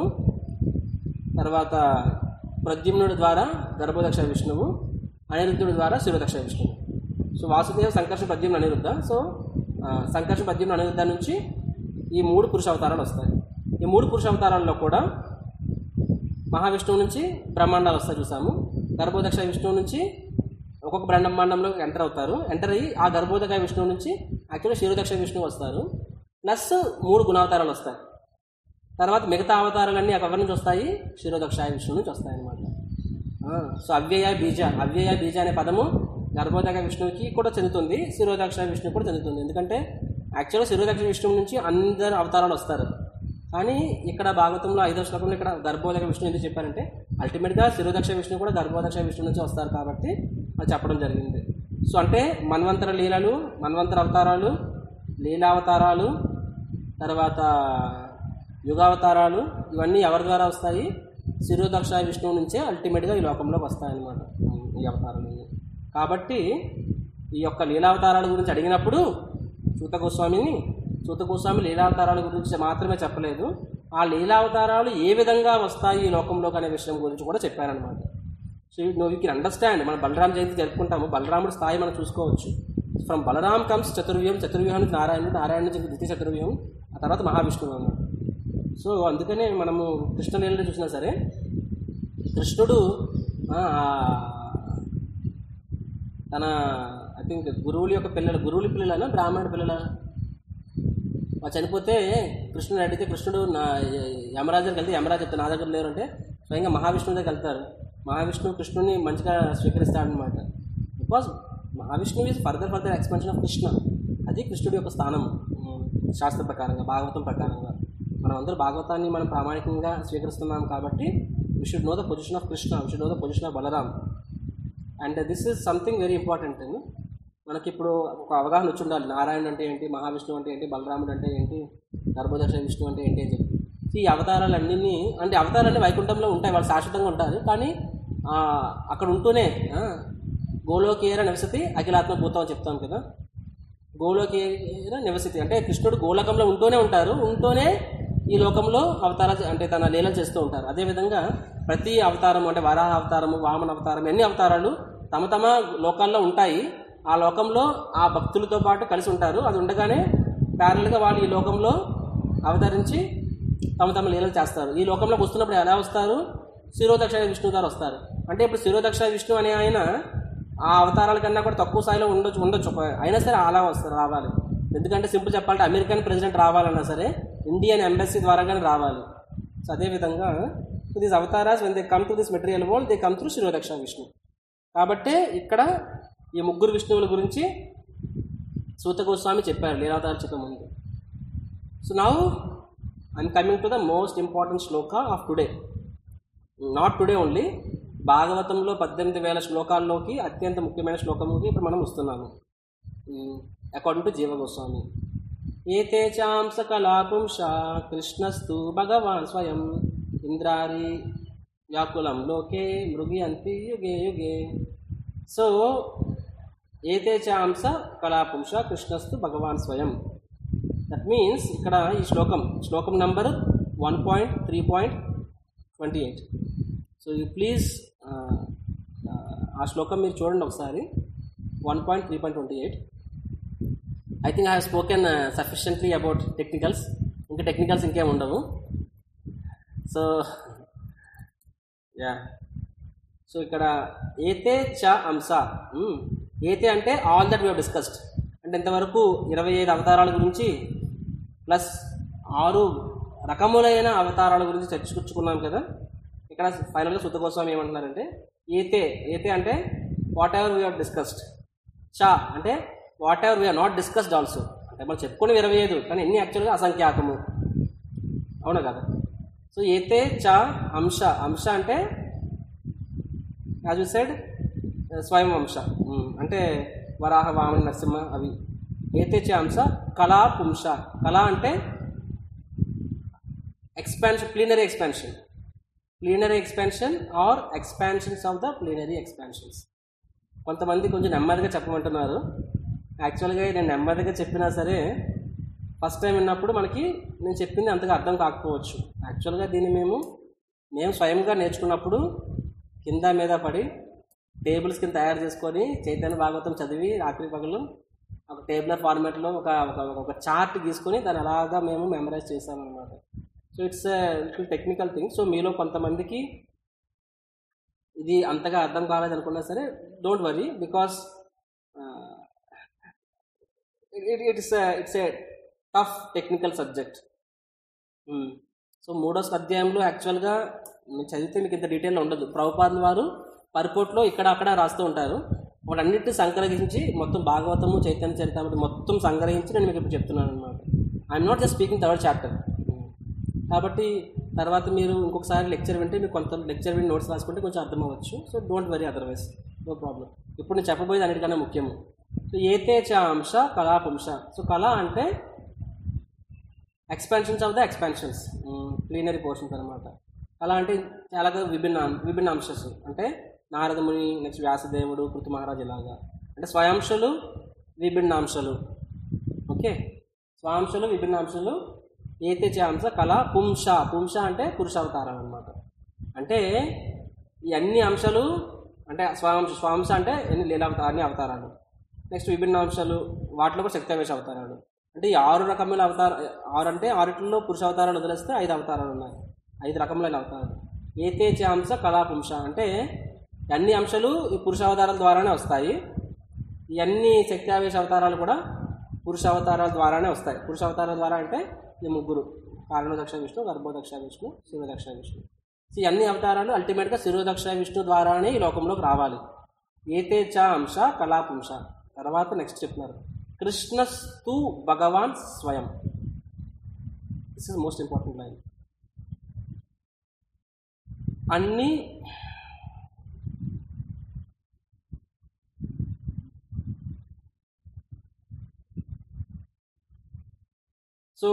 S1: తర్వాత ప్రద్యుమ్నుడి ద్వారా గర్భదక్ష విష్ణువు అనిరుద్ధుడి ద్వారా శివదక్ష విష్ణువు సో వాసుదేవ సంకర్షణ పద్యం అనిరుద్ధ సో ఆ, సంకర్షణ పద్యం అనిరుద్ధ నుంచి ఈ మూడు పురుష అవతారాలు వస్తాయి ఈ మూడు పురుష అవతారాల్లో కూడా మహావిష్ణువు నుంచి బ్రహ్మాండాలు వస్తాయి చూసాము గర్భోదక్ష విష్ణువు నుంచి ఒక్కొక్క బ్రహ్మాండంలో ఎంటర్ అవుతారు ఎంటర్ అయ్యి ఆ గర్భోదక విష్ణువు నుంచి యాక్చువల్గా క్షీరదక్ష విష్ణువు వస్తారు ప్లస్ మూడు గుణావతారాలు వస్తాయి తర్వాత మిగతా అవతారాలన్నీ ఎవరి నుంచి వస్తాయి క్షీరోదక్షాయ విష్ణువు నుంచి వస్తాయి అనమాట సో అవ్యయ బీజ అవ్యయ బీజ అనే పదము గర్భోదక విష్ణువుకి కూడా చెందుతుంది శిరోదక్ష విష్ణువు కూడా చెందుతుంది ఎందుకంటే యాక్చువల్గా శిరోదక్ష విష్ణువు నుంచి అందరు అవతారాలు వస్తారు కానీ ఇక్కడ భాగవతంలో ఐదో శ్లోకంలో ఇక్కడ గర్భోదక విష్ణు ఎందుకు చెప్పారంటే అల్టిమేట్గా శిరోదక్ష విష్ణు కూడా గర్భోదక్ష విష్ణు నుంచి వస్తారు కాబట్టి అది చెప్పడం జరిగింది సో అంటే మన్వంతర లీలలు మన్వంతర అవతారాలు లీలావతారాలు తర్వాత యుగావతారాలు ఇవన్నీ ఎవరి ద్వారా వస్తాయి శిరోదక్ష విష్ణువు నుంచే అల్టిమేట్గా ఈ లోకంలోకి వస్తాయన్నమాట ఈ అవతారాలు కాబట్టి ఈ యొక్క లీలావతారాల గురించి అడిగినప్పుడు సూత గోస్వామిని సూత గోస్వామి లీలావతారాల గురించి మాత్రమే చెప్పలేదు ఆ లీలావతారాలు ఏ విధంగా వస్తాయి ఈ లోకంలోకి అనే విషయం గురించి కూడా చెప్పారనమాట so now you can understand మనం బలరాం జయంతి జరుపుకుంటాము బలరాముడి స్థాయి మనం చూసుకోవచ్చు ఫ్రమ్ బలరాం కమ్స్ చతుర్వ్యూహం చతుర్వ్యూహం నుంచి నారాయణుడు నారాయణ నుంచి ద్వితీయ చతుర్వ్యూహం ఆ తర్వాత మహావిష్ణువు అన్నమాట సో అందుకనే మనము కృష్ణలీలలో చూసినా సరే కృష్ణుడు ఆ, తన ఐ థింక్ గురువుల యొక్క పిల్లలు గురువుల పిల్లలనా బ్రాహ్మణుడి పిల్లల వాళ్ళు చనిపోతే కృష్ణుడు అడిగితే కృష్ణుడు నా యమరాజు దగ్గరికి వెళ్తే యమరాజు చెప్తాను నా దగ్గర లేరు అంటే స్వయంగా మహావిష్ణువు దగ్గరికి వెళ్తారు మహావిష్ణువు కృష్ణుని మంచిగా స్వీకరిస్తాడనమాట బికాజ్ మహావిష్ణువు is further further expansion of Krishna అది కృష్ణుడి యొక్క స్థానం ఉమ్, శాస్త్ర ప్రకారంగా భాగవతం ప్రకారంగా మనం అందరూ భాగవతాన్ని మనం ప్రామాణికంగా స్వీకరిస్తున్నాం కాబట్టి we should know the position of Krishna we should know the position of Balaram and this is something very important అండి మనకి ఇప్పుడు ఒక అవగాహన వచ్చి ఉండాలి నారాయణ అంటే ఏంటి మహావిష్ణువు అంటే ఏంటి బలరాముడు అంటే ఏంటి గర్భదక్ష విష్ణు అంటే ఏంటి అని చెప్పి ఈ అవతారాలన్నీ అంటే అవతారాలన్నీ వైకుంఠంలో ఉంటాయి వాళ్ళు శాశ్వతంగా ఉంటారు కానీ ఆ, అక్కడ ఉంటూనే ఆ, గోలోకేర నివసతి అఖిలాత్మ భూతం అని చెప్తాం కదా గోలోకేర నివసతి అంటే కృష్ణుడు గోలోకంలో ఉంటూనే ఉంటారు ఉంటూనే ఈ లోకంలో అవతార అంటే తన లీలలు చేస్తూ ఉంటారు అదేవిధంగా ప్రతి అవతారం అంటే వరాహ అవతారము వామన అవతారం ఎన్ని అవతారాలు తమ తమ లోకాల్లో ఉంటాయి ఆ లోకంలో ఆ భక్తులతో పాటు కలిసి ఉంటారు అది ఉండగానే ప్యారల్గా వాళ్ళు ఈ లోకంలో అవతరించి తమ తమ లీలలు చేస్తారు ఈ లోకంలోకి వస్తున్నప్పుడు ఎలా వస్తారు శిరోదక్ష విష్ణు గారు వస్తారు అంటే ఇప్పుడు శిరోదక్ష విష్ణు అనే ఆయన ఆ అవతారాల కన్నా కూడా తక్కువ స్థాయిలో ఉండొచ్చు ఉండొచ్చు ఒక- అయినా సరే అలా వస్తారు రావాలి ఎందుకంటే సింపుల్ చెప్పాలంటే అమెరికన్ ప్రెసిడెంట్ రావాలన్నా సరే ఇండియన్ ఎంబసీ ద్వారా కానీ రావాలి సో అదేవిధంగా this avataras when they come to this material world they come through Shirodaksha Vishnu కాబట్టే ఇక్కడ ఈ ముగ్గురు విష్ణువుల గురించి సూత గోస్వామి చెప్పారు లీలావతార చెప్పే ముందు so now I'm coming to the most important shloka of today not today only భాగవతంలో పద్దెనిమిది వేల శ్లోకాల్లోకి అత్యంత ముఖ్యమైన శ్లోకంకి ఇప్పుడు మనం వస్తున్నాము అకార్డింగ్ టు జీవ గోస్వామి ఏతే చాంస కళాపుంష కృష్ణస్తు భగవాన్ స్వయం ఇంద్రారి వ్యాకులం లోకే మృగి అంతి యుగే యుగే సో ఏతే చాంస కళాపుంష కృష్ణస్తు భగవాన్ స్వయం దట్ మీన్స్ ఇక్కడ ఈ శ్లోకం శ్లోకం number one point three point twenty eight so you please ఆ శ్లోకం మీరు చూడండి ఒకసారి one point three point twenty eight I think I have spoken sufficiently about technicals ఇంకా టెక్నికల్స్ ఇంకేం ఉండవు సో యా సో ఇక్కడ ఏతే చ అంశ మ్మ్. ఏతే అంటే ఆల్ దట్ వీ డిస్కస్డ్ అంటే ఇంతవరకు ఇరవై ఐదు అవతారాల గురించి ప్లస్ ఆరు రకములైన అవతారాల గురించి చర్చించుకున్నాం కదా ఇక్కడ ఫైనల్గా శుద్ధ గోస్వామి ఏమంటున్నారంటే ఏతే ఏతే అంటే వాట్ ఎవర్ వీఆర్ డిస్కస్డ్ చా అంటే whatever we're not discussed also అంటే మనం చెప్పుకుని ఇరవై ఐదు కానీ ఎన్ని యాక్చువల్గా అసంఖ్యాకము అవునా కదా సో ఏతే చ అంశ అంశ అంటే యాజ్ యూ సైడ్ స్వయం అంశ ఉమ్, అంటే వరాహ వామన నరసింహ అవి ఏతే చ అంశ కళా పుంష కళ అంటే expansion plenary expansion plenary expansion are expansions of the plenary expansions కొంతమంది కొంచెం నెమ్మదిగా చెప్పమంటున్నారు యాక్చువల్గా నేను నెమ్మదిగా చెప్పినా సరే ఫస్ట్ టైం విన్నప్పుడు మనకి నేను చెప్పింది అంతగా అర్థం కాకపోవచ్చు యాక్చువల్గా దీన్ని మేము మేము స్వయంగా నేర్చుకున్నప్పుడు కింద మీద పడి టేబుల్స్ కింద తయారు చేసుకొని చైతన్య భాగవతం చదివి రాత్రి పగలు ఒక టేబులర్ ఫార్మాట్లో ఒక ఒక ఒక చార్ట్ గీసుకొని దాన్ని అలాగా మేము మెమరైజ్ చేసామన్నమాట so it's little technical thing so మీలో కొంతమందికి ఇది అంతగా అర్థం కాలేదు అనుకున్నా సరే don't worry because it's it's a tough technical subject so మూడో అధ్యాయంలో యాక్చువల్గా మీరు చదివితే మీకు ఇంత డీటెయిల్ ఉండదు ప్రభుపాద్ వారు పరిపోట్లో ఇక్కడ అక్కడ రాస్తూ ఉంటారు వాటన్నిటిని సంగ్రహించి మొత్తం భాగవతము చైతన్య చరితామృతి మొత్తం సంగ్రహించి నేను మీకు ఇప్పుడు చెప్తున్నాను అనమాట I'm not just speaking third chapter కాబట్టి తర్వాత మీరు ఇంకొకసారి లెక్చర్ వింటే మీకు కొంత లెక్చర్ విని నోట్స్ రాసుకుంటే కొంచెం అర్థం అవ్వచ్చు so don't worry otherwise no problem ఇప్పుడు నేను చెప్పబోయేది అన్నిటికన్నా ముఖ్యము సో ఏతే చ అంశ కళాపుంశ సో కళ అంటే expansions of the expansions plenary portions అనమాట అలా అంటే చాలా విభిన్న విభిన్న అంశాలు అంటే నారదముని నెక్స్ట్ వ్యాసదేవుడు పృథు మహారాజ్ ఇలాగా అంటే స్వయాంశలు విభిన్నాంశాలు ఓకే స్వాంశలు విభిన్నాంశాలు ఏతే అంశ కళ పుంష పుంష అంటే పురుషావతారం అనమాట అంటే ఈ అన్ని అంశాలు అంటే స్వాంశ స్వాంశ అంటే ఎన్ని లీలావతార అన్ని అవతారాలు నెక్స్ట్ విభిన్న అంశాలు వాటిలో కూడా శక్తివేశ అవతారాలు అంటే ఈ ఆరు రకముల అవతార ఆరు అంటే ఆరిట్లో పురుష అవతారాలు వదిలేస్తే ఐదు అవతారాలు ఉన్నాయి ఐదు రకములైన అవతారాలు ఏతే అంశ కళాపుంష అంటే అన్ని అంశాలు ఈ పురుష అవతారాల ద్వారానే వస్తాయి ఈ అన్ని శక్తి ఆవేశ అవతారాలు కూడా పురుష అవతారాల ద్వారానే వస్తాయి పురుష అవతారాల ద్వారా అంటే ఈ ముగ్గురు కారణదక్ష విష్ణు గర్భోదక్ష విష్ణు శివదక్ష విష్ణు సో ఈ అన్ని అవతారాలు అల్టిమేట్గా శిరోదక్ష విష్ణు ద్వారానే ఈ లోకంలోకి రావాలి ఏతే చ అంశ కళాపుంష తర్వాత నెక్స్ట్ చెప్తున్నారు కృష్ణస్తు భగవాన్ స్వయం this is most important line అన్ని సో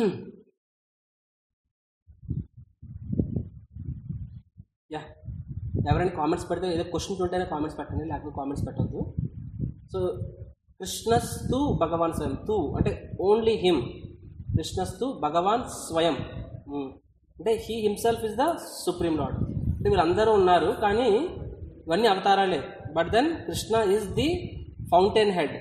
S1: యా ఎవరైనా కామెంట్స్ పెడితే ఏదో క్వశ్చన్స్ ఉంటేనే కామెంట్స్ పెట్టండి లేకపోతే కామెంట్స్ పెట్టద్దు సో కృష్ణస్తు భగవాన్ స్వయం తు అంటే ఓన్లీ హిమ్ కృష్ణస్తు భగవాన్ స్వయం ఉమ్. అంటే he himself is the supreme lord అంటే వీళ్ళందరూ ఉన్నారు కానీ ఇవన్నీ అవతారాలే but then Krishna is the fountain head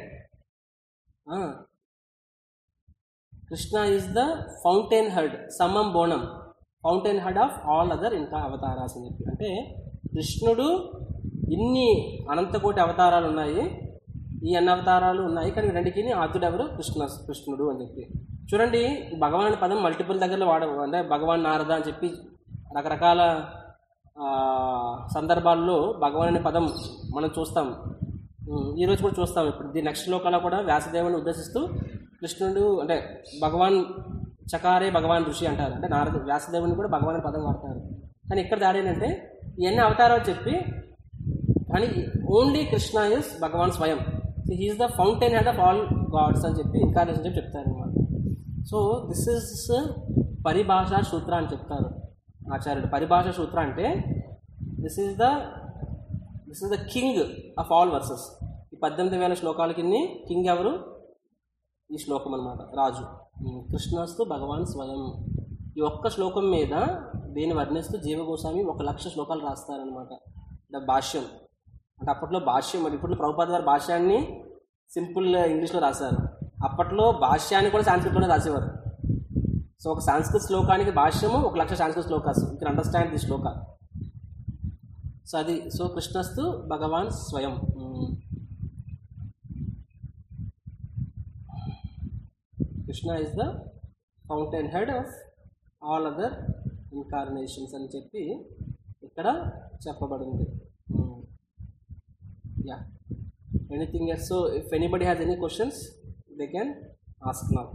S1: Krishna is the fountain head సమం బోనం fountain head of all other ఇంకా అవతారాస్ అని చెప్పి అంటే కృష్ణుడు ఇన్ని అనంతకోటి అవతారాలు ఉన్నాయి ఈ అన్ని అవతారాలు ఉన్నాయి కానీ రెండుకి ఆతుడు ఎవరు కృష్ణ కృష్ణుడు అని చెప్పి చూడండి భగవాన్ అనే పదం మల్టిపుల్ దగ్గరలో వాడ అంటే భగవాన్ నారద అని చెప్పి రకరకాల ఆ, సందర్భాల్లో భగవాన్ అనే పదం మనం చూస్తాం ఉమ్, ఈ రోజు కూడా చూస్తాం ఇప్పుడు ది నెక్స్ట్ శ్లోకాలో కూడా వ్యాసదేవుని ఉద్దేశిస్తూ కృష్ణుడు అంటే భగవాన్ చకారే భగవాన్ ఋషి అంటారు అంటే నారద వ్యాసదేవుని కూడా భగవాన్ అనే పదం వాడతారు కానీ ఇక్కడ దాడి ఏంటంటే ఇవన్నీ అవతారాలు చెప్పి కానీ ఓన్లీ కృష్ణ ఇస్ భగవాన్ స్వయం so he is the fountain head of all gods అని చెప్పి ఇన్కార్నేషన్ చెప్పి చెప్తారు అనమాట సో దిస్ ఇస్ పరిభాషా సూత్ర అని చెప్తారు ఆచార్యుడు పరిభాషా సూత్ర అంటే this is the this is the king of all verses ఈ పద్దెనిమిది వేల శ్లోకాల కింద కింగ్ ఎవరు ఈ శ్లోకం అనమాట రాజు ఉమ్, కృష్ణస్తు భగవాన్ స్వయం ఈ ఒక్క శ్లోకం మీద దీన్ని వర్ణిస్తూ జీవగోస్వామి ఒక లక్ష శ్లోకాలు రాస్తారనమాట అంటే భాష్యం అంటే అప్పట్లో భాష్యం మరి ఇప్పుడు ప్రభుపాద గారు భాష్యాన్ని సింపుల్ ఇంగ్లీష్లో రాశారు అప్పట్లో భాష్యాన్ని కూడా సాంస్కృతిలోనే రాసేవారు సో ఒక సంస్కృత శ్లోకానికి భాష్యము ఒక లక్ష సంస్కృత shlokas you can understand the shloka so అది సో కృష్ణస్తు భగవాన్ స్వయం um. Krishna is the fountain head of all other incarnations అని చెప్పి ఇక్కడ చెప్పబడింది yeah anything yes so if anybody has any questions they can ask now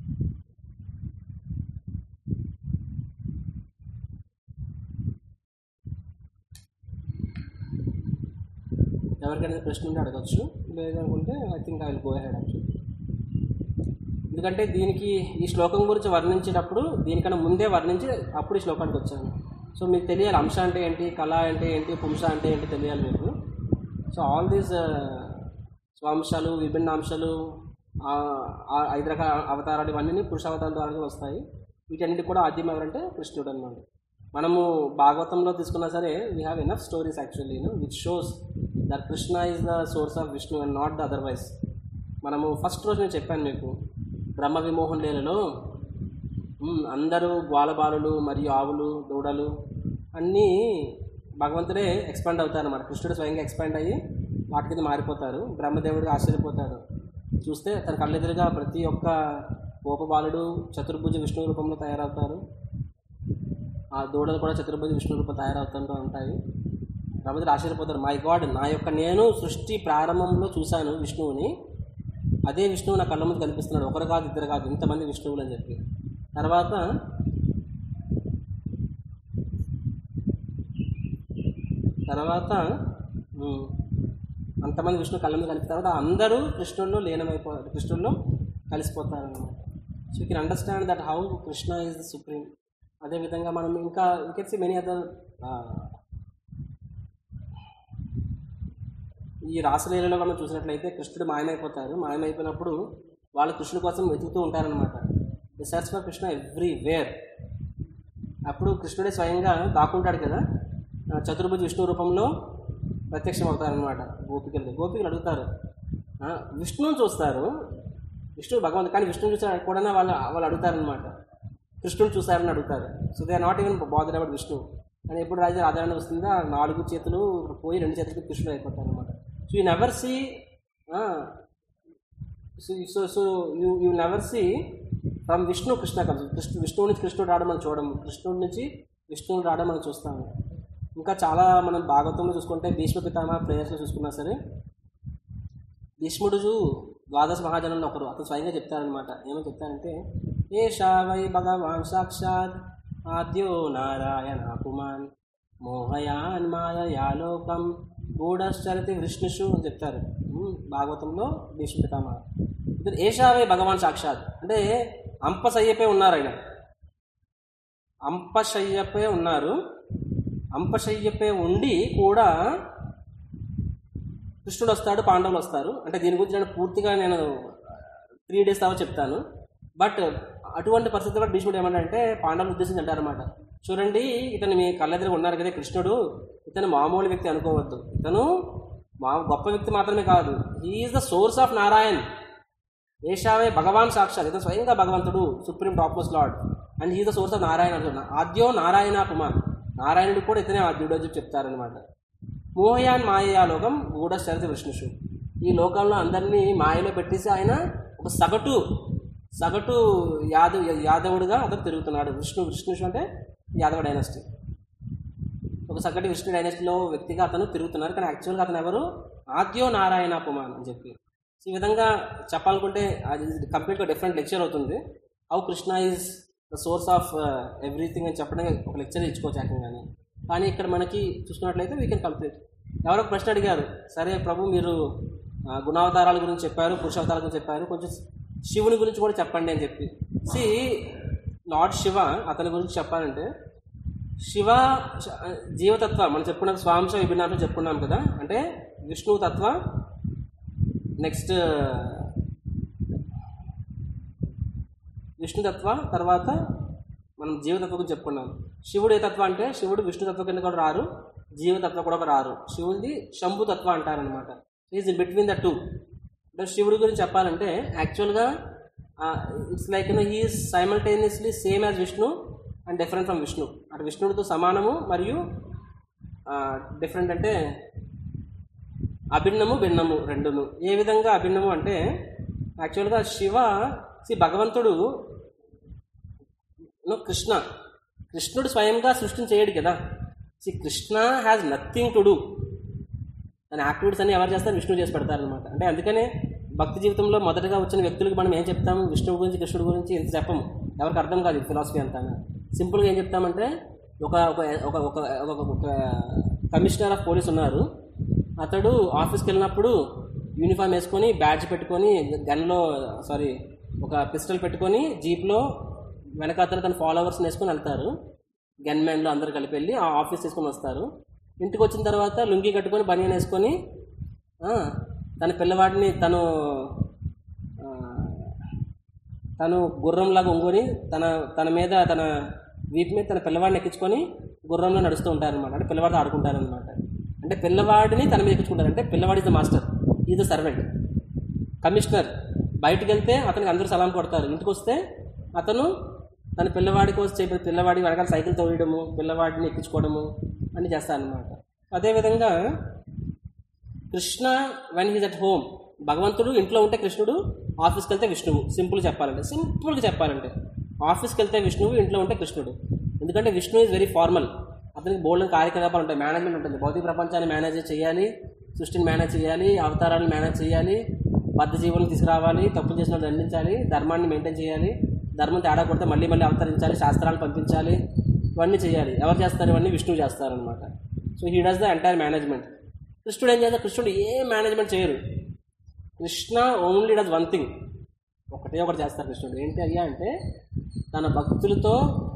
S1: ఎవరికైనా ప్రశ్న ఉంటే అడగచ్చు లేదనుకుంటే I think I will go head actually ఎందుకంటే దీనికి ఈ శ్లోకం గురించి వర్ణించేటప్పుడు దీనికన్నా ముందే వర్ణించి అప్పుడు ఈ శ్లోకానికి వచ్చాను సో మీకు తెలియాలి అంశ అంటే ఏంటి కళ అంటే ఏంటి పుంస అంటే ఏంటి తెలియాలి మీకు సో ఆల్ దీస్ స్వాంశాలు విభిన్న అంశాలు ఆ, ఆ ఐదు రకాల అవతారాలు ఇవన్నీ పురుషావతారం ద్వారా వస్తాయి వీటన్నిటి కూడా ఆద్యం ఎవరంటే కృష్ణుడు అన్నమాట మనము భాగవతంలో తీసుకున్నా సరే we have enough stories actually which shows that Krishna is the source of Vishnu and not the otherwise మనము ఫస్ట్ రోజు నేను చెప్పాను మీకు బ్రహ్మ విమోహన్ లీలలో మ్, అందరూ గ్వాలబాలులు మరియు ఆవులు దూడలు అన్నీ భగవంతుడే ఎక్స్పాండ్ అవుతారు అన్నమాట కృష్ణుడు స్వయంగా ఎక్స్పాండ్ అయ్యి వాటి కింద మారిపోతారు బ్రహ్మదేవుడిగా ఆశ్చర్యపోతారు చూస్తే తన కళ్ళెదురుగా ప్రతి ఒక్క గోపబాలుడు చతుర్భుజ విష్ణు రూపంలో తయారవుతారు ఆ దూడలు కూడా చతుర్భుజ విష్ణు రూపం తయారవుతుంటూ ఉంటాయి బ్రహ్మదేవుడు ఆశ్చర్యపోతారు మై గాడ్ నా యొక్క నేను సృష్టి ప్రారంభంలో చూశాను విష్ణువుని అదే విష్ణువు నా కళ్ళ ముందు కనిపిస్తున్నాడు ఒకరు కాదు ఇద్దరు కాదు ఇంతమంది విష్ణువులు అని చెప్పి తర్వాత తర్వాత ఉమ్, అంతమంది విష్ణు కళ్ళ మీద కలిపిన తర్వాత అందరూ కృష్ణుల్లో లీనమైపో కృష్ణుల్లో కలిసిపోతారు అనమాట so you can understand that how Krishna is the supreme అదేవిధంగా మనం ఇంకా you can see many other ఈ రాసలీలలో మనం చూసినట్లయితే కృష్ణుడు మాయమైపోతారు మాయమైపోయినప్పుడు వాళ్ళు కృష్ణుడి కోసం వెతుకుతూ ఉంటారనమాట the search for Krishna everywhere అప్పుడు కృష్ణుడే స్వయంగా దాక్కుంటాడు కదా ఆ, చతుర్భుజ విష్ణు రూపంలో ప్రత్యక్షం అవుతారనమాట గోపికలు గోపికలు అడుగుతారు ఆ, విష్ణువుని చూస్తారు విష్ణువు భగవంతుడు కానీ విష్ణువు చూసా కూడా వాళ్ళు వాళ్ళు అడుగుతారనమాట కృష్ణుని చూసారని అడుగుతారు so they are not even bother about Vishnu కానీ ఎప్పుడు రాజు ఆదరణ వస్తుందో ఆ నాలుగు చేతులు పోయి రెండు చేతులకి కృష్ణుడు అయిపోతారు అనమాట so you never see so so so you you never see from Vishnu Krishna comes Krishna విష్ణువు నుంచి కృష్ణుడు రావడం మనం చూడము కృష్ణుడి నుంచి విష్ణువుడు రావడం మనం చూస్తాము ఇంకా చాలా మనం భాగవతంలో చూసుకుంటే భీష్మ పితామహ ప్రేయర్స్లో చూసుకున్నా సరే భీష్ముడు ద్వాదశ మహాజనంలో ఒకరు అతను స్వయంగా చెప్తారనమాట ఏమని చెప్తారంటే ఏ వై భగవాన్ సాక్షాత్ ఆద్యో నారాయణ పుమాన్ మోహయాన్ మాయయాలోకం గూఢశ్చరతి విష్ణుషు అని చెప్తారు ఉమ్, భాగవతంలో భీష్మ పితామహ ఇది ఏషావే భగవాన్ సాక్షాత్ అంటే అంపశయ్యపై ఉన్నారు ఆయన అంపశయ్యపై ఉన్నారు అంపశయ్యపై ఉండి కూడా కృష్ణుడు వస్తాడు పాండవులు వస్తారు అంటే దీని గురించి నేను పూర్తిగా నేను త్రీ డేస్ తర్వాత చెప్తాను బట్ అటువంటి పరిస్థితుల్లో భీష్ముడు ఏమంటే పాండవులు ఉద్దేశించి అంటారన్నమాట చూడండి ఇతను మీ కళ్ళెదురు ఉన్నారు కదా కృష్ణుడు ఇతను మామూలు వ్యక్తి అనుకోవద్దు ఇతను మా గొప్ప వ్యక్తి మాత్రమే కాదు is the source of Narayan ఏషావే భగవాన్ సాక్షాత్ ఇతను స్వయంగా భగవంతుడు supreme top most lord and is the source of Narayana అంటున్నా ఆద్యో నారాయణ కుమార్ నారాయణుడు కూడా ఇతనే ఆద్యుడు అని చెప్పి చెప్తారనమాట మోహయాన్ మాయయాలోకం గూఢశరతి విష్ణుషు ఈ లోకంలో అందరినీ మాయలో పెట్టేసి ఆయన ఒక సగటు సగటు యాదవ్ యాదవుడిగా అతను తిరుగుతున్నాడు విష్ణు విష్ణుషు అంటే యాదవ డైనస్టీ ఒక సగటు విష్ణు డైనస్టీలో వ్యక్తిగా అతను తిరుగుతున్నారు కానీ యాక్చువల్గా అతను ఎవరు ఆద్యో నారాయణ పుమాన్ అని చెప్పి సో ఈ విధంగా చెప్పాలనుకుంటే అది కంప్లీట్గా డిఫరెంట్ లెక్చర్ అవుతుంది how Krishna is the source of everything అని చెప్పడానికి ఒక లెక్చర్ ఇచ్చుకోవచ్చు ఏకంగానే కానీ ఇక్కడ మనకి చూసుకున్నట్లయితే వీ కెన్ కంప్లీట్ ఎవరో ఒక ప్రశ్న అడిగారు సరే ప్రభు మీరు ఆ, గుణావతారాల గురించి చెప్పారు పురుషావతారాల గురించి చెప్పారు కొంచెం శివుని గురించి కూడా చెప్పండి అని చెప్పి సి లార్డ్ శివ అతని గురించి చెప్పాలంటే శివ శ- జీవతత్వ మనం చెప్పుకున్నాం స్వాంశ విభిన్నాలు చెప్పుకున్నాం కదా అంటే విష్ణు తత్వ నెక్స్ట్ విష్ణుతత్వ తర్వాత మనం జీవతత్వం గురించి చెప్పుకున్నాం శివుడు ఏ తత్వ అంటే శివుడు విష్ణుతత్వ కింద కూడా రారు జీవతత్వ కూడా రారు శివుడిది శంభుతత్వ అంటారనమాట is in between the two అంటే శివుడి గురించి చెప్పాలంటే యాక్చువల్గా it's like you know he is simultaneously same as Vishnu and different from Vishnu అంటే విష్ణుడితో సమానము మరియు డిఫరెంట్ అంటే అభిన్నము భిన్నము రెండును ఏ విధంగా అభిన్నము అంటే యాక్చువల్గా శివ సి భగవంతుడు నో కృష్ణ కృష్ణుడు స్వయంగా సృష్టిని చేయడు కదా see Krishna has nothing to do తన యాక్టివిటీస్ అన్ని ఎవరు చేస్తారు విష్ణువు చేసి పెడతారనమాట అంటే అందుకనే భక్తి జీవితంలో మొదటగా వచ్చిన వ్యక్తులకు మనం ఏం చెప్తాము విష్ణువు గురించి కృష్ణుడు గురించి ఎంత చెప్పము ఎవరికి అర్థం కాదు ఫిలాసఫీ అంతా సింపుల్గా ఏం చెప్తామంటే ఒక ఒక ఒక ఒక ఒక ఒక కమిషనర్ ఆఫ్ పోలీస్ ఉన్నారు అతడు ఆఫీస్కి వెళ్ళినప్పుడు యూనిఫామ్ వేసుకొని బ్యాడ్జ్ పెట్టుకొని గన్లో సారీ ఒక పిస్టల్ పెట్టుకొని జీప్లో వెనకాతల తన ఫాలోవర్స్ని వేసుకొని వెళ్తారు గన్మెన్లు అందరు కలిపి వెళ్ళి ఆ ఆఫీస్ తీసుకొని వస్తారు ఇంటికి వచ్చిన తర్వాత లుంగి కట్టుకొని బనియన్ వేసుకొని ఆ, తన పిల్లవాడిని తను ఆ, తను గుర్రంలాగా ఒంగొని తన తన మీద తన వీపు మీద తన పిల్లవాడిని ఎక్కించుకొని గుర్రంలో నడుస్తూ ఉంటారనమాట అంటే పిల్లవాడితో ఆడుకుంటారనమాట అంటే పిల్లవాడిని తన మీద ఎక్కించుకుంటారు అంటే పిల్లవాడి the master is the servant commissioner బయటికి వెళ్తే అతనికి అందరూ సలాం కొడతారు ఇంటికి వస్తే అతను తన పిల్లవాడి కోసం చెప్పి పిల్లవాడి వెనకాల సైకిల్ తోయడము పిల్లవాడిని ఎక్కించుకోవడము అని చేస్తారనమాట అదేవిధంగా Krishna when he's at home భగవంతుడు ఇంట్లో ఉంటే కృష్ణుడు ఆఫీస్కి వెళ్తే విష్ణువు సింపుల్ చెప్పాలంటే సింపుల్గా చెప్పాలంటే ఆఫీస్కి వెళ్తే విష్ణువు ఇంట్లో ఉంటే కృష్ణుడు ఎందుకంటే విష్ణు ఈజ్ వెరీ ఫార్మల్ అతనికి బోల్డ్ కార్యకలాపాలు ఉంటాయి మేనేజ్మెంట్ ఉంటుంది భౌతిక ప్రపంచాన్ని మేనేజ్ చేయాలి సృష్టిని మేనేజ్ చేయాలి అవతారాలను మేనేజ్ చేయాలి బద్ధ జీవులను తీసుకురావాలి తప్పులు చేసిన వాళ్ళు దండించాలి ధర్మాన్ని మెయింటైన్ చేయాలి ధర్మం తేడా కొడితే మళ్ళీ మళ్ళీ అవతరించాలి శాస్త్రాలు పంపించాలి ఇవన్నీ చేయాలి ఎవరు చేస్తారు ఇవన్నీ విష్ణువు చేస్తారనమాట so he does the entire management కృష్ణుడు ఏం చేస్తారు కృష్ణుడు ఏ మేనేజ్మెంట్ చేయరు Krishna only does one thing ఒకటే ఒకటి చేస్తారు కృష్ణుడు ఏంటి అయ్యా అంటే తన భక్తులతో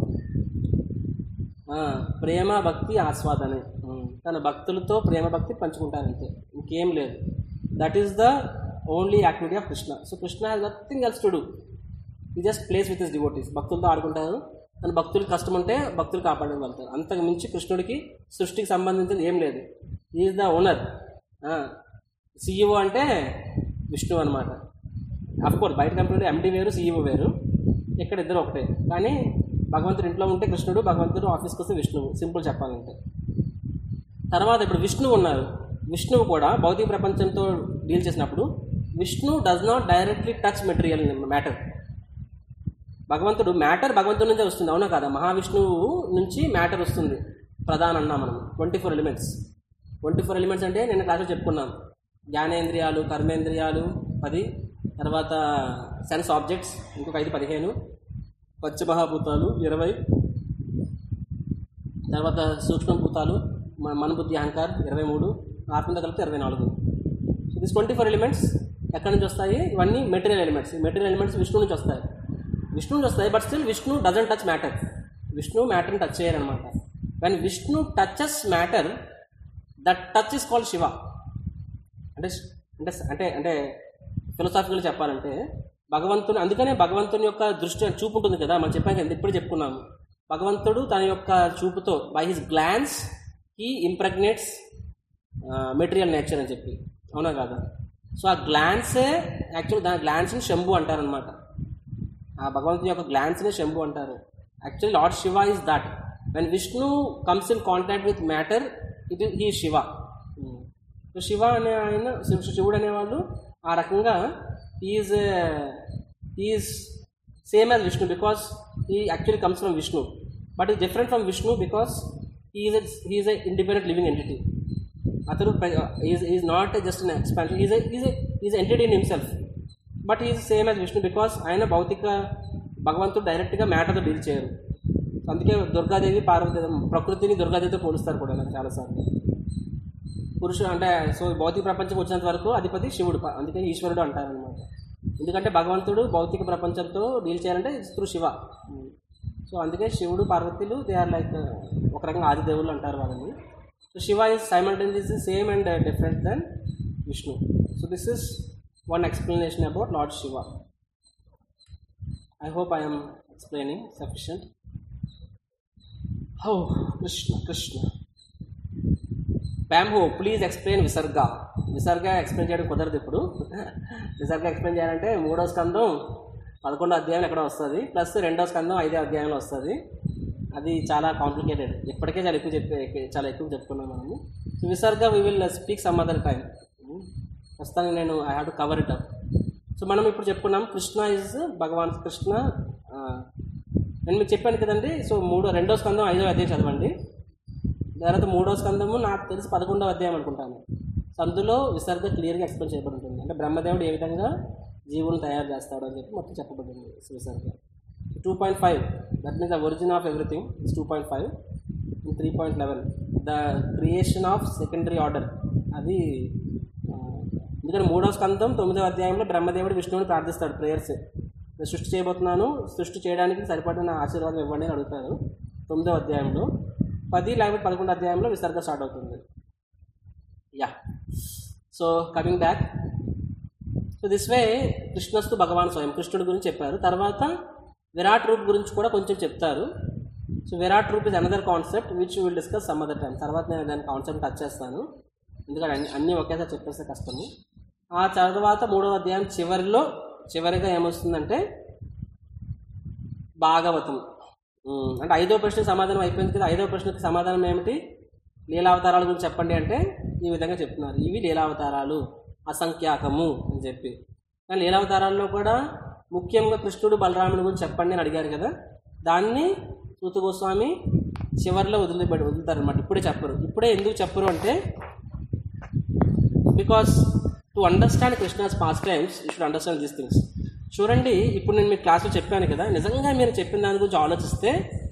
S1: ఆ, ప్రేమ భక్తి ఆస్వాదనే ఉమ్, తన భక్తులతో ప్రేమ భక్తి పంచుకుంటారంతే ఇంకేం లేదు that is the only activity of Krishna so Krishna has nothing else to do ఈ just plays with his devotees భక్తులతో ఆడుకుంటారు తన భక్తులకు కష్టం ఉంటే భక్తులు కాపాడడం వెళ్తారు అంతకు మించి కృష్ణుడికి సృష్టికి సంబంధించింది ఏం లేదు ఈజ్ ద ఓనర్ సిఇఓ అంటే విష్ణు అనమాట కోర్స్ బయట కంపెనీలో ఎండి వేరు సిఇఓ వేరు ఇక్కడ ఇద్దరు ఒకటే కానీ భగవంతుడు ఇంట్లో ఉంటే కృష్ణుడు భగవంతుడు ఆఫీస్కి వస్తే విష్ణువు సింపుల్ చెప్పాలంటే తర్వాత ఇప్పుడు విష్ణువు ఉన్నారు విష్ణువు కూడా భౌతిక ప్రపంచంతో డీల్ చేసినప్పుడు Vishnu does not directly touch material matter భగవంతుడు మ్యాటర్ భగవంతుడి నుంచే వస్తుంది అవునా కదా మహావిష్ణువు నుంచి మ్యాటర్ వస్తుంది ప్రధాన అన్నా మనం twenty four elements twenty four elements అంటే నేను క్లాసులో చెప్పుకున్నాం జ్ఞానేంద్రియాలు కర్మేంద్రియాలు పది తర్వాత సెన్స్ ఆబ్జెక్ట్స్ ఇంకొక ఐదు పదిహేను పంచమహాభూతాలు ఇరవై తర్వాత సూక్ష్మభూతాలు మ- మనబుద్ధి అహంకార్ ఇరవై మూడు ఆత్మతో కలిపితే ఇరవై నాలుగు so this twenty four elements ఎక్కడి నుంచి వస్తాయి ఇవన్నీ material elements material elements Vishnu నుంచి వస్తాయి విష్ణు నుంచి వస్తాయి but still Vishnu doesn't touch matter Vishnu మ్యాటర్ని టచ్ చేయరనమాట when Vishnu touches matter that touch is called Shiva అంటే అంటే అంటే అంటే ఫిలసాఫికల్ చెప్పాలంటే భగవంతుని అందుకనే భగవంతుని యొక్క దృష్టి చూపు ఉంటుంది కదా మనం చెప్పాం కదా ఇప్పుడు చెప్పుకున్నాము భగవంతుడు తన యొక్క చూపుతో by his glance he impregnates material nature అని చెప్పి అవునా కాదా సో ఆ గ్లాన్సే యాక్చువల్ దాని గ్లాన్స్ని శంభు అంటారనమాట ఆ భగవంతుని యొక్క గ్లాన్స్నే శంభు అంటారు actually lord Shiva is that when Vishnu comes in contact with matter it he Shiva so Shiva అనే ఆయన శివ- శివుడు అనేవాళ్ళు ఆ రకంగా is is same as Vishnu because he actually comes from Vishnu but is different from Vishnu because is he is a independent living entity అతను is not just an expansion is is is entity in himself but is same as Vishnu because ఆయన భౌతిక భగవంతుడు డైరెక్ట్గా మ్యాటర్తో డీల్ చేయరు అందుకే దుర్గాదేవి పార్వతి ప్రకృతిని దుర్గాదేవితో పోలుస్తారు కూడా నాకు చాలాసార్లు పురుషుడు అంటే సో భౌతిక ప్రపంచం వచ్చినంత వరకు అధిపతి శివుడు ప- అందుకే ఈశ్వరుడు అంటారనమాట ఎందుకంటే భగవంతుడు భౌతిక ప్రపంచంతో డీల్ చేయాలంటే త్రూ శివ సో అందుకే శివుడు పార్వతులు దే ఆర్ లైక్ ఒక రకంగా ఆదిదేవులు అంటారు వాళ్ళని so Shiva is simultaneous same and different then Vishnu so this is one explanation about lord Shiva I hope I'm explaining sufficient how Krishna Krishna ప్యామ్ హో please explain visarga visarga explain చేయడం కుదరదు ఇప్పుడు విసర్గ ఎక్స్ప్లెయిన్ చేయాలంటే మూడో స్కందం పదకొండో అధ్యాయం ఎక్కడ వస్తుంది ప్లస్ రెండో స్కందం ఐదో అధ్యాయంలో వస్తుంది అది చాలా కాంప్లికేటెడ్ ఇప్పటికే చాలా ఎక్కువ చెప్పే చాలా ఎక్కువ చెప్పుకున్నాం మనము so visarga we will speak some other time ప్రస్తుతానికి నేను I have to cover it up so మనం ఇప్పుడు చెప్పుకున్నాం కృష్ణ ఇస్ భగవాన్ కృష్ణ ఆ, నేను మీకు చెప్పాను కదండి సో మూడో రెండో స్కందం ఐదో అధ్యాయం చదవండి తర్వాత మూడో స్కందము నాకు తెలిసి పదకొండవ అధ్యాయం అనుకుంటాను సో అందులో విసర్గ క్లియర్గా ఎక్స్ప్లెయిన్ చేయబడి ఉంటుంది అంటే బ్రహ్మదేవుడు ఏ విధంగా జీవుని తయారు చేస్తాడు అని చెప్పి మొత్తం చెప్పబడింది visarga two point five that means the origin of everything is two point five three point eleven the creation of secondary order అది ఆ, ఎందుకంటే మూడో స్కందం తొమ్మిదవ అధ్యాయంలో బ్రహ్మదేవుడు విష్ణువుని ప్రార్థిస్తాడు ప్రేయర్స్ నేను సృష్టి చేయబోతున్నాను సృష్టి చేయడానికి సరిపడిన ఆశీర్వాదం ఇవ్వండి అని అడుగుతాడు తొమ్మిదవ అధ్యాయంలో పది లేకపోతే పదకొండు అధ్యాయంలో విసర్గ స్టార్ట్ అవుతుంది yeah so coming back so this way కృష్ణస్తు భగవాన్ స్వయం కృష్ణుడి గురించి చెప్పారు తర్వాత విరాట్ రూప్ గురించి కూడా కొంచెం చెప్తారు so virat roop is another concept which will discuss some other time తర్వాత నేను దాని కాన్సెప్ట్ టచ్ చేస్తాను ఎందుకంటే అన్ని అన్నీ ఒకేసారి చెప్పేస్తే కష్టము ఆ తర్వాత మూడవ అధ్యాయం చివరిలో చివరిగా ఏమొస్తుందంటే భాగవతం ఉమ్, అంటే ఐదో ప్రశ్నకు సమాధానం అయిపోయింది కదా ఐదో ప్రశ్నకు సమాధానం ఏమిటి లీలావతారాల గురించి చెప్పండి అంటే ఈ విధంగా చెప్తున్నారు ఇవి లీలావతారాలు అసంఖ్యాకము అని చెప్పి కానీ లీలావతారాల్లో కూడా ముఖ్యంగా కృష్ణుడు బలరాముడి గురించి చెప్పండి అని అడిగారు కదా దాన్ని సూత గోస్వామి చివరిలో వదిలిపెట్టి వదులుతారు అనమాట ఇప్పుడే చెప్పరు ఇప్పుడే ఎందుకు చెప్పరు అంటే because to understand Krishna's pastimes you should understand these things చూడండి ఇప్పుడు నేను మీ క్లాస్లో చెప్పాను కదా నిజంగా మీరు చెప్పిన దాని గురించి ఆలోచిస్తే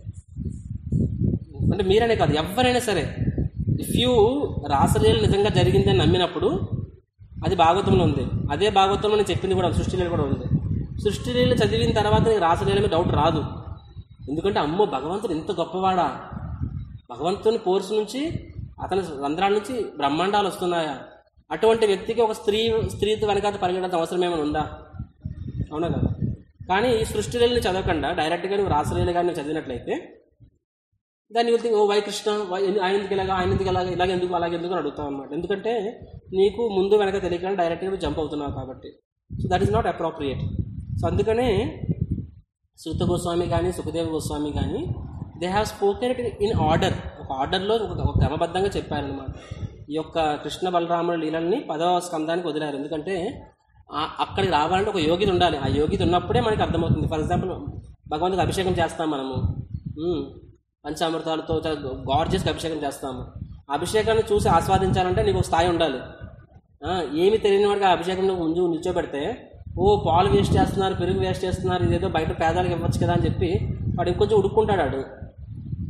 S1: అంటే మీరనే కాదు ఎవరైనా సరే ఇఫ్ యూ రాసలీల నిజంగా జరిగిందని నమ్మినప్పుడు అది భాగవతంలో ఉంది అదే భాగవతంలో నేను చెప్పింది కూడా సృష్టిలీల కూడా ఉంది సృష్టిలీల చదివిన తర్వాత నీకు రాసలీల మీద డౌట్ రాదు ఎందుకంటే అమ్మో భగవంతుడు ఇంత గొప్పవాడా భగవంతుని పోర్స్ నుంచి అతని రంధ్రాల నుంచి బ్రహ్మాండాలు వస్తున్నాయా అటువంటి వ్యక్తికి ఒక స్త్రీ స్త్రీతో వెనకాల పరిగెడాల్సిన అవసరం ఏమైనా ఉందా అవునా కదా కానీ ఈ సృష్టిలీలని చదవకుండా డైరెక్ట్గా నువ్వు రాసలీల కానీ చదివినట్లయితే దాన్ని వెళ్తే ఓ వై కృష్ణ వై ఎన్ని- ఆయన ఎందుకు ఇలాగా ఆయన ఎందుకు ఇలాగ ఇలాగ ఎందుకు అలాగే ఎందుకు అని అడుగుతావు అనమాట ఎందుకంటే నీకు ముందు వెనక తెలియకుండా డైరెక్ట్గా జంప్ అవుతున్నావు కాబట్టి so that is not appropriate so అందుకనే సూత గోస్వామి కానీ సుఖదేవ గోస్వామి కానీ they have spoken it in order ఒక ఆర్డర్లో ఒక ఒక క్రమబద్ధంగా చెప్పారనమాట ఈ యొక్క కృష్ణ బలరాముల లీలల్ని పదవ స్కందానికి వదిలారు ఎందుకంటే ఆ- అక్కడికి రావాలంటే ఒక యోగిత ఉండాలి ఆ యోగిత ఉన్నప్పుడే మనకి అర్థమవుతుంది ఫర్ ఎగ్జాంపుల్ భగవంతుడికి అభిషేకం చేస్తాం మనము ఉమ్, పంచామృతాలతో గార్జియస్కి అభిషేకం చేస్తాము ఆ అభిషేకాన్ని చూసి ఆస్వాదించాలంటే నీకు ఒక స్థాయి ఉండాలి ఆ, ఏమి తెలియని వాడికి ఆ అభిషేకం నువ్వు ముందు నిల్చోబెడితే ఓ పాలు వేస్ట్ చేస్తున్నారు పెరుగు వేస్ట్ చేస్తున్నారు ఇదేదో బయట పేదలకు ఇవ్వచ్చు కదా అని చెప్పి వాడు ఇంకొంచెం ఉడుక్కుంటాడు వాడు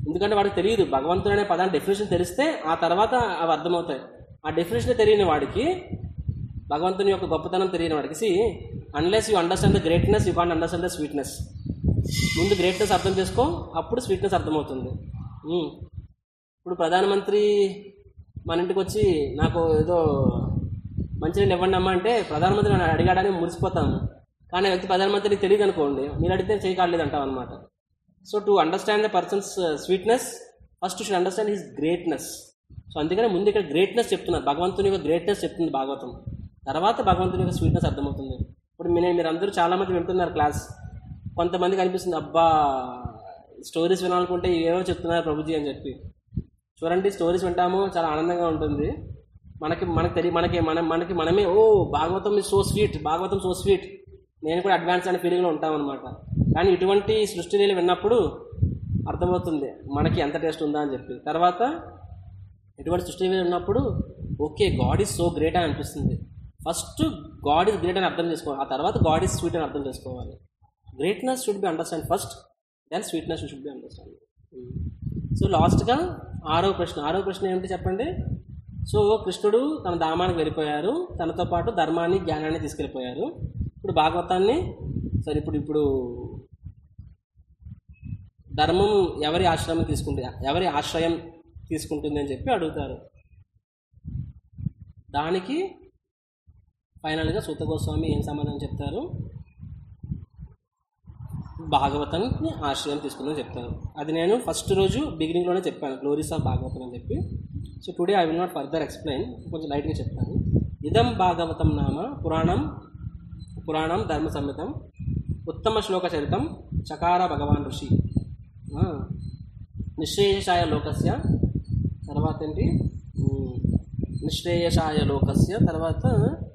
S1: ఎందుకంటే వాడికి తెలియదు భగవంతుడు అనే పదాన్ని డెఫినేషన్ తెలిస్తే ఆ తర్వాత అవి అర్థమవుతాయి ఆ డెఫినేషన్ తెలియని వాడికి భగవంతుని యొక్క గొప్పతనం తెలియని వాడికి see unless you understand the greatness you can't understand the sweetness ముందు గ్రేట్నెస్ అర్థం చేసుకో అప్పుడు స్వీట్నెస్ అర్థమవుతుంది ఉమ్. ఇప్పుడు ప్రధానమంత్రి మన ఇంటికి వచ్చి నాకు ఏదో మంచినీళ్ళు ఇవ్వండి అమ్మా అంటే ప్రధానమంత్రి నన్ను అడిగాడని మురిసిపోతాము కానీ ఆ వ్యక్తి ప్రధానమంత్రికి తెలియదు అనుకోండి మీరు అడిగితే చేయి కాడలేదు అంటాం అనమాట so to understand the person's sweetness first should understand his greatness so అందుకనే ముందు ఇక్కడ గ్రేట్నెస్ చెప్తున్నారు భగవంతుని యొక్క గ్రేట్నెస్ చెప్తుంది భాగవతం తర్వాత భగవంతుని యొక్క స్వీట్నెస్ అర్థమవుతుంది ఇప్పుడు మీరు మీరు అందరూ చాలామంది వింటున్నారు క్లాస్ కొంతమందికి అనిపిస్తుంది అబ్బా స్టోరీస్ వినాలనుకుంటే ఏమో చెప్తున్నారు ప్రభుజీ అని చెప్పి చూడండి స్టోరీస్ వింటాము చాలా ఆనందంగా ఉంటుంది మనకి మనకి తెలియ మనకి మనం మనకి మనమే oh Bhagavatam is so sweet Bhagavatam so sweet నేను కూడా అడ్వాన్స్ అనే ఫీలింగ్లో ఉంటాం అనమాట కానీ ఇటువంటి సృష్టి నీళ్ళు విన్నప్పుడు అర్థమవుతుంది మనకి ఎంత టేస్ట్ ఉందా అని చెప్పి తర్వాత ఎటువంటి సృష్టి మీద ఉన్నప్పుడు okay god is so great అని అనిపిస్తుంది ఫస్ట్ గాడ్ ఈజ్ గ్రేట్ అని అర్థం చేసుకోవాలి ఆ తర్వాత గాడ్ ఈజ్ స్వీట్ అని అర్థం చేసుకోవాలి greatness should be understand first then sweetness should be understand so లాస్ట్గా ఆరో ప్రశ్న ఆరో ప్రశ్న ఏమిటి చెప్పండి సో కృష్ణుడు తన ధామానికి వెళ్ళిపోయారు తనతో పాటు ధర్మాన్ని జ్ఞానాన్ని తీసుకెళ్ళిపోయారు ఇప్పుడు భాగవతాన్ని సరే ఇప్పుడు ఇప్పుడు ధర్మం ఎవరి ఆశ్రమం తీసుకుంటే ఎవరి ఆశ్రయం తీసుకుంటుంది అని చెప్పి అడుగుతారు దానికి ఫైనల్గా సూత గోస్వామి ఏం సమాధానం చెప్తారు భాగవతాన్ని ఆశ్రయం తీసుకుందని చెప్తారు అది నేను ఫస్ట్ రోజు బిగినింగ్లోనే చెప్పాను గ్లోరీస్ ఆఫ్ భాగవతం అని చెప్పి so today I will not further explain కొంచెం లైట్గా చెప్తాను ఇదం భాగవతం నామ పురాణం పురాణం ధర్మ సంహితం ఉత్తమ శ్లోక చరితం చకార భగవాన్ ఋషి ఆ, నిశ్రేయసాయ లోకస్య తర్వాత ఏంటి ఉమ్, నిశ్రేయసాయ లోకస్య తర్వాత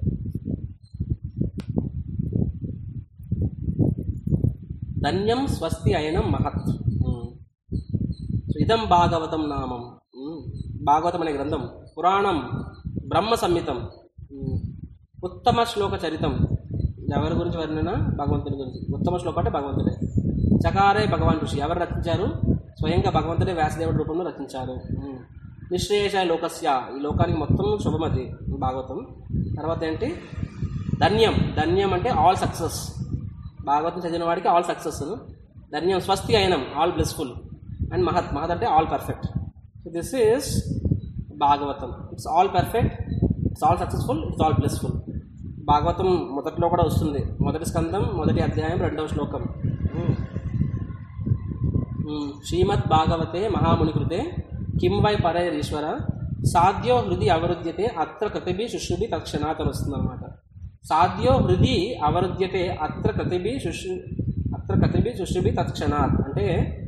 S1: ధన్యం స్వస్తి అయినం మహత్ ఉమ్. సో ఇదం భాగవతం నామం ఉమ్. భాగవతం అనే గ్రంథం పురాణం బ్రహ్మ సంహితం ఉమ్. ఉత్తమ శ్లోక చరితం ఎవరి గురించి వర్ణన భగవంతుని గురించి ఉత్తమ శ్లోకం అంటే భగవంతుడే చకారే భగవాన్ ఋషి ఎవరు రచించారు స్వయంగా భగవంతుడే వ్యాసదేవుడి రూపంలో రచించారు ఉమ్. నిశ్రేయసాయ లోకస్య ఈ లోకానికి మొత్తం శుభమది భాగవతం తర్వాత ఏంటి ధన్యం ధన్యం అంటే ఆల్ సక్సెస్ భాగవతం చదివిన వాడికి ఆల్ సక్సెస్ ధన్యం స్వస్తి అయినం ఆల్ బ్లెస్ఫుల్ అండ్ మహత్ మహత్ అంటే all perfect so this is Bhagavatam it's all perfect it's all successful it's all blissful Bhagavatam మొదట్లో కూడా వస్తుంది మొదటి స్కందం మొదటి అధ్యాయం రెండవ శ్లోకం ఉమ్. ఉమ్. శ్రీమద్ భాగవతే మహాముని కృతే కిం వై పరైరీశ్వర సాధ్యో హృది అవరుద్యతే అత్ర కృతిభి శుశ్రుభి తక్షణాత్ అని వస్తుంది అనమాట సాధ్యో హృది అవరుద్యతే అత్ర కృతిభి శుశ్రు అత్ర కృతిభి శుశ్రుభి తత్క్షణాత్ అంటే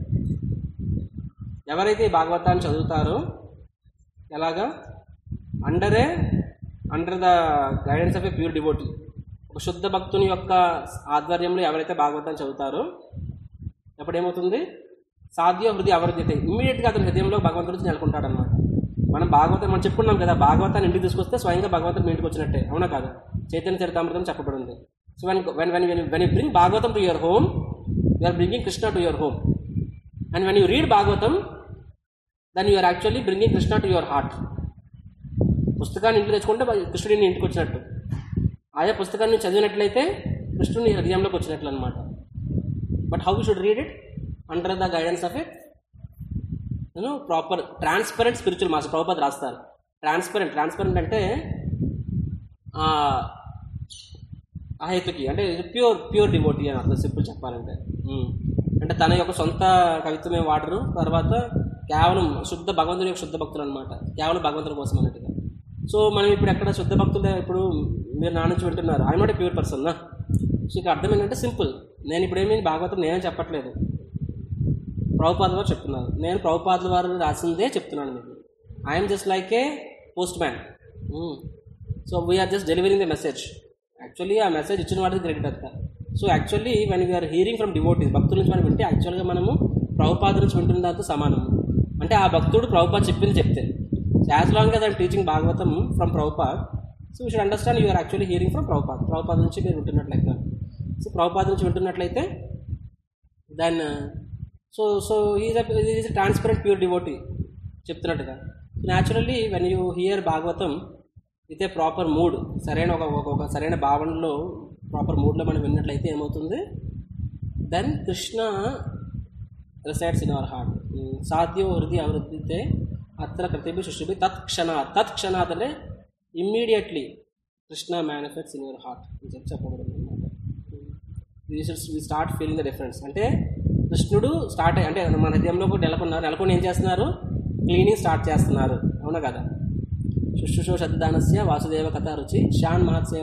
S1: ఎవరైతే ఈ భాగవతాన్ని చదువుతారో ఎలాగా under under the guidance of a pure devotee ఒక శుద్ధ భక్తుని యొక్క ఆధ్వర్యంలో ఎవరైతే భాగవతాన్ని చదువుతారో అప్పుడు ఏమవుతుంది సాధ్య హృదయ అవరుద్యత ఇమ్మీడియట్గా అతని హృదయంలో భగవంతుడు నెలకొంటాడు అనమాట మనం భాగవతం మనం చెప్పుకున్నాం కదా భాగవతాన్ని ఇంటికి తీసుకొస్తే స్వయంగా భగవంతుడు మీ ఇంటికి వచ్చినట్టే అవునా కాదా చైతన్య చరితామృతం చెప్పబడింది so when when when when you bring Bhagavatam to your home you are bringing Krishna to your home and when you read Bhagavatam then you are actually bringing Krishna to your heart పుస్తకాన్ని ఇంటికి తెచ్చుకుంటే కృష్ణుడి నీ ఇంటికి వచ్చినట్టు ఆయా పుస్తకాన్ని చదివినట్లయితే కృష్ణుని హృదయంలోకి వచ్చినట్లు అనమాట but how you should read it under the guidance of ఎట్ నేను proper transparent spiritual master Prabhupad రాస్తారు ట్రాన్స్పరెంట్ ట్రాన్స్పరెంట్ అంటే ఆ, అహేతుకి అంటే ప్యూర్ ప్యూర్ డివోటీ అని అర్థం సింపుల్ చెప్పాలంటే ఉమ్. అంటే తన యొక్క సొంత కవిత్వమే వాడరు తర్వాత కేవలం శుద్ధ భగవంతుని యొక్క శుద్ధ భక్తులు అనమాట కేవలం భగవంతుని కోసం అన్నట్టుగా సో మనం ఇప్పుడు ఎక్కడ శుద్ధ భక్తులు ఇప్పుడు మీరు నా నుంచి వింటున్నారు I not a pure person నా సో ఇక అర్థం ఏంటంటే సింపుల్ నేను ఇప్పుడు ఏమీ భాగవతం నేనే చెప్పట్లేదు ప్రభుపాద వారు చెప్తున్నారు నేను ప్రభుపాద వారు రాసిందే చెప్తున్నాను మీకు I'm just like a postman so we're just delivering the message actually ఆ మెసేజ్ ఇచ్చిన వాడికి క్రెడిట్ అంత so actually when we're hearing from devotees భక్తుల నుంచి మనం వింటే యాక్చువల్గా మనము ప్రభుపాద నుంచి వింటున్న దాంతో సమానం అంటే ఆ భక్తుడు ప్రభుపాద్ చెప్పింది చెప్తే as long as I'm teaching Bhagavatam from Prabhupad so you should understand you're actually hearing from Prabhupad Prabhupad నుంచి మీరు వింటున్నట్లయితే సో ప్రభుపాద్ నుంచి వింటున్నట్లయితే then so so is is transparent pure devotee చెప్తున్నట్టుగా naturally when you hear Bhagavatam with a proper mood సరైన ఒక ఒక- ఒక సరైన భావనలో ప్రాపర్ మూడ్లో మనం విన్నట్లయితే ఏమవుతుంది then Krishna resides in our heart సాధ్యో హృదయ అవృద్ధితే అత్ర కృతిభి సృష్టిభి తత్క్షణాత్ తత్క్షణాత్ అంటే immediately Krishna manifests in your heart అని చెప్పి చెప్పబడింది అనమాట we start feeling the difference అంటే కృష్ణుడు స్టార్ట్ అయ్యి అంటే మన హృదయంలో కూడా నెలకొన్నారు నెలకొని ఏం చేస్తున్నారు క్లీనింగ్ స్టార్ట్ చేస్తున్నారు అవునా కదా శుశ్రూషో శబ్దానస్య వాసుదేవ కథ రుచి శ్యాన్ మహత్సేవ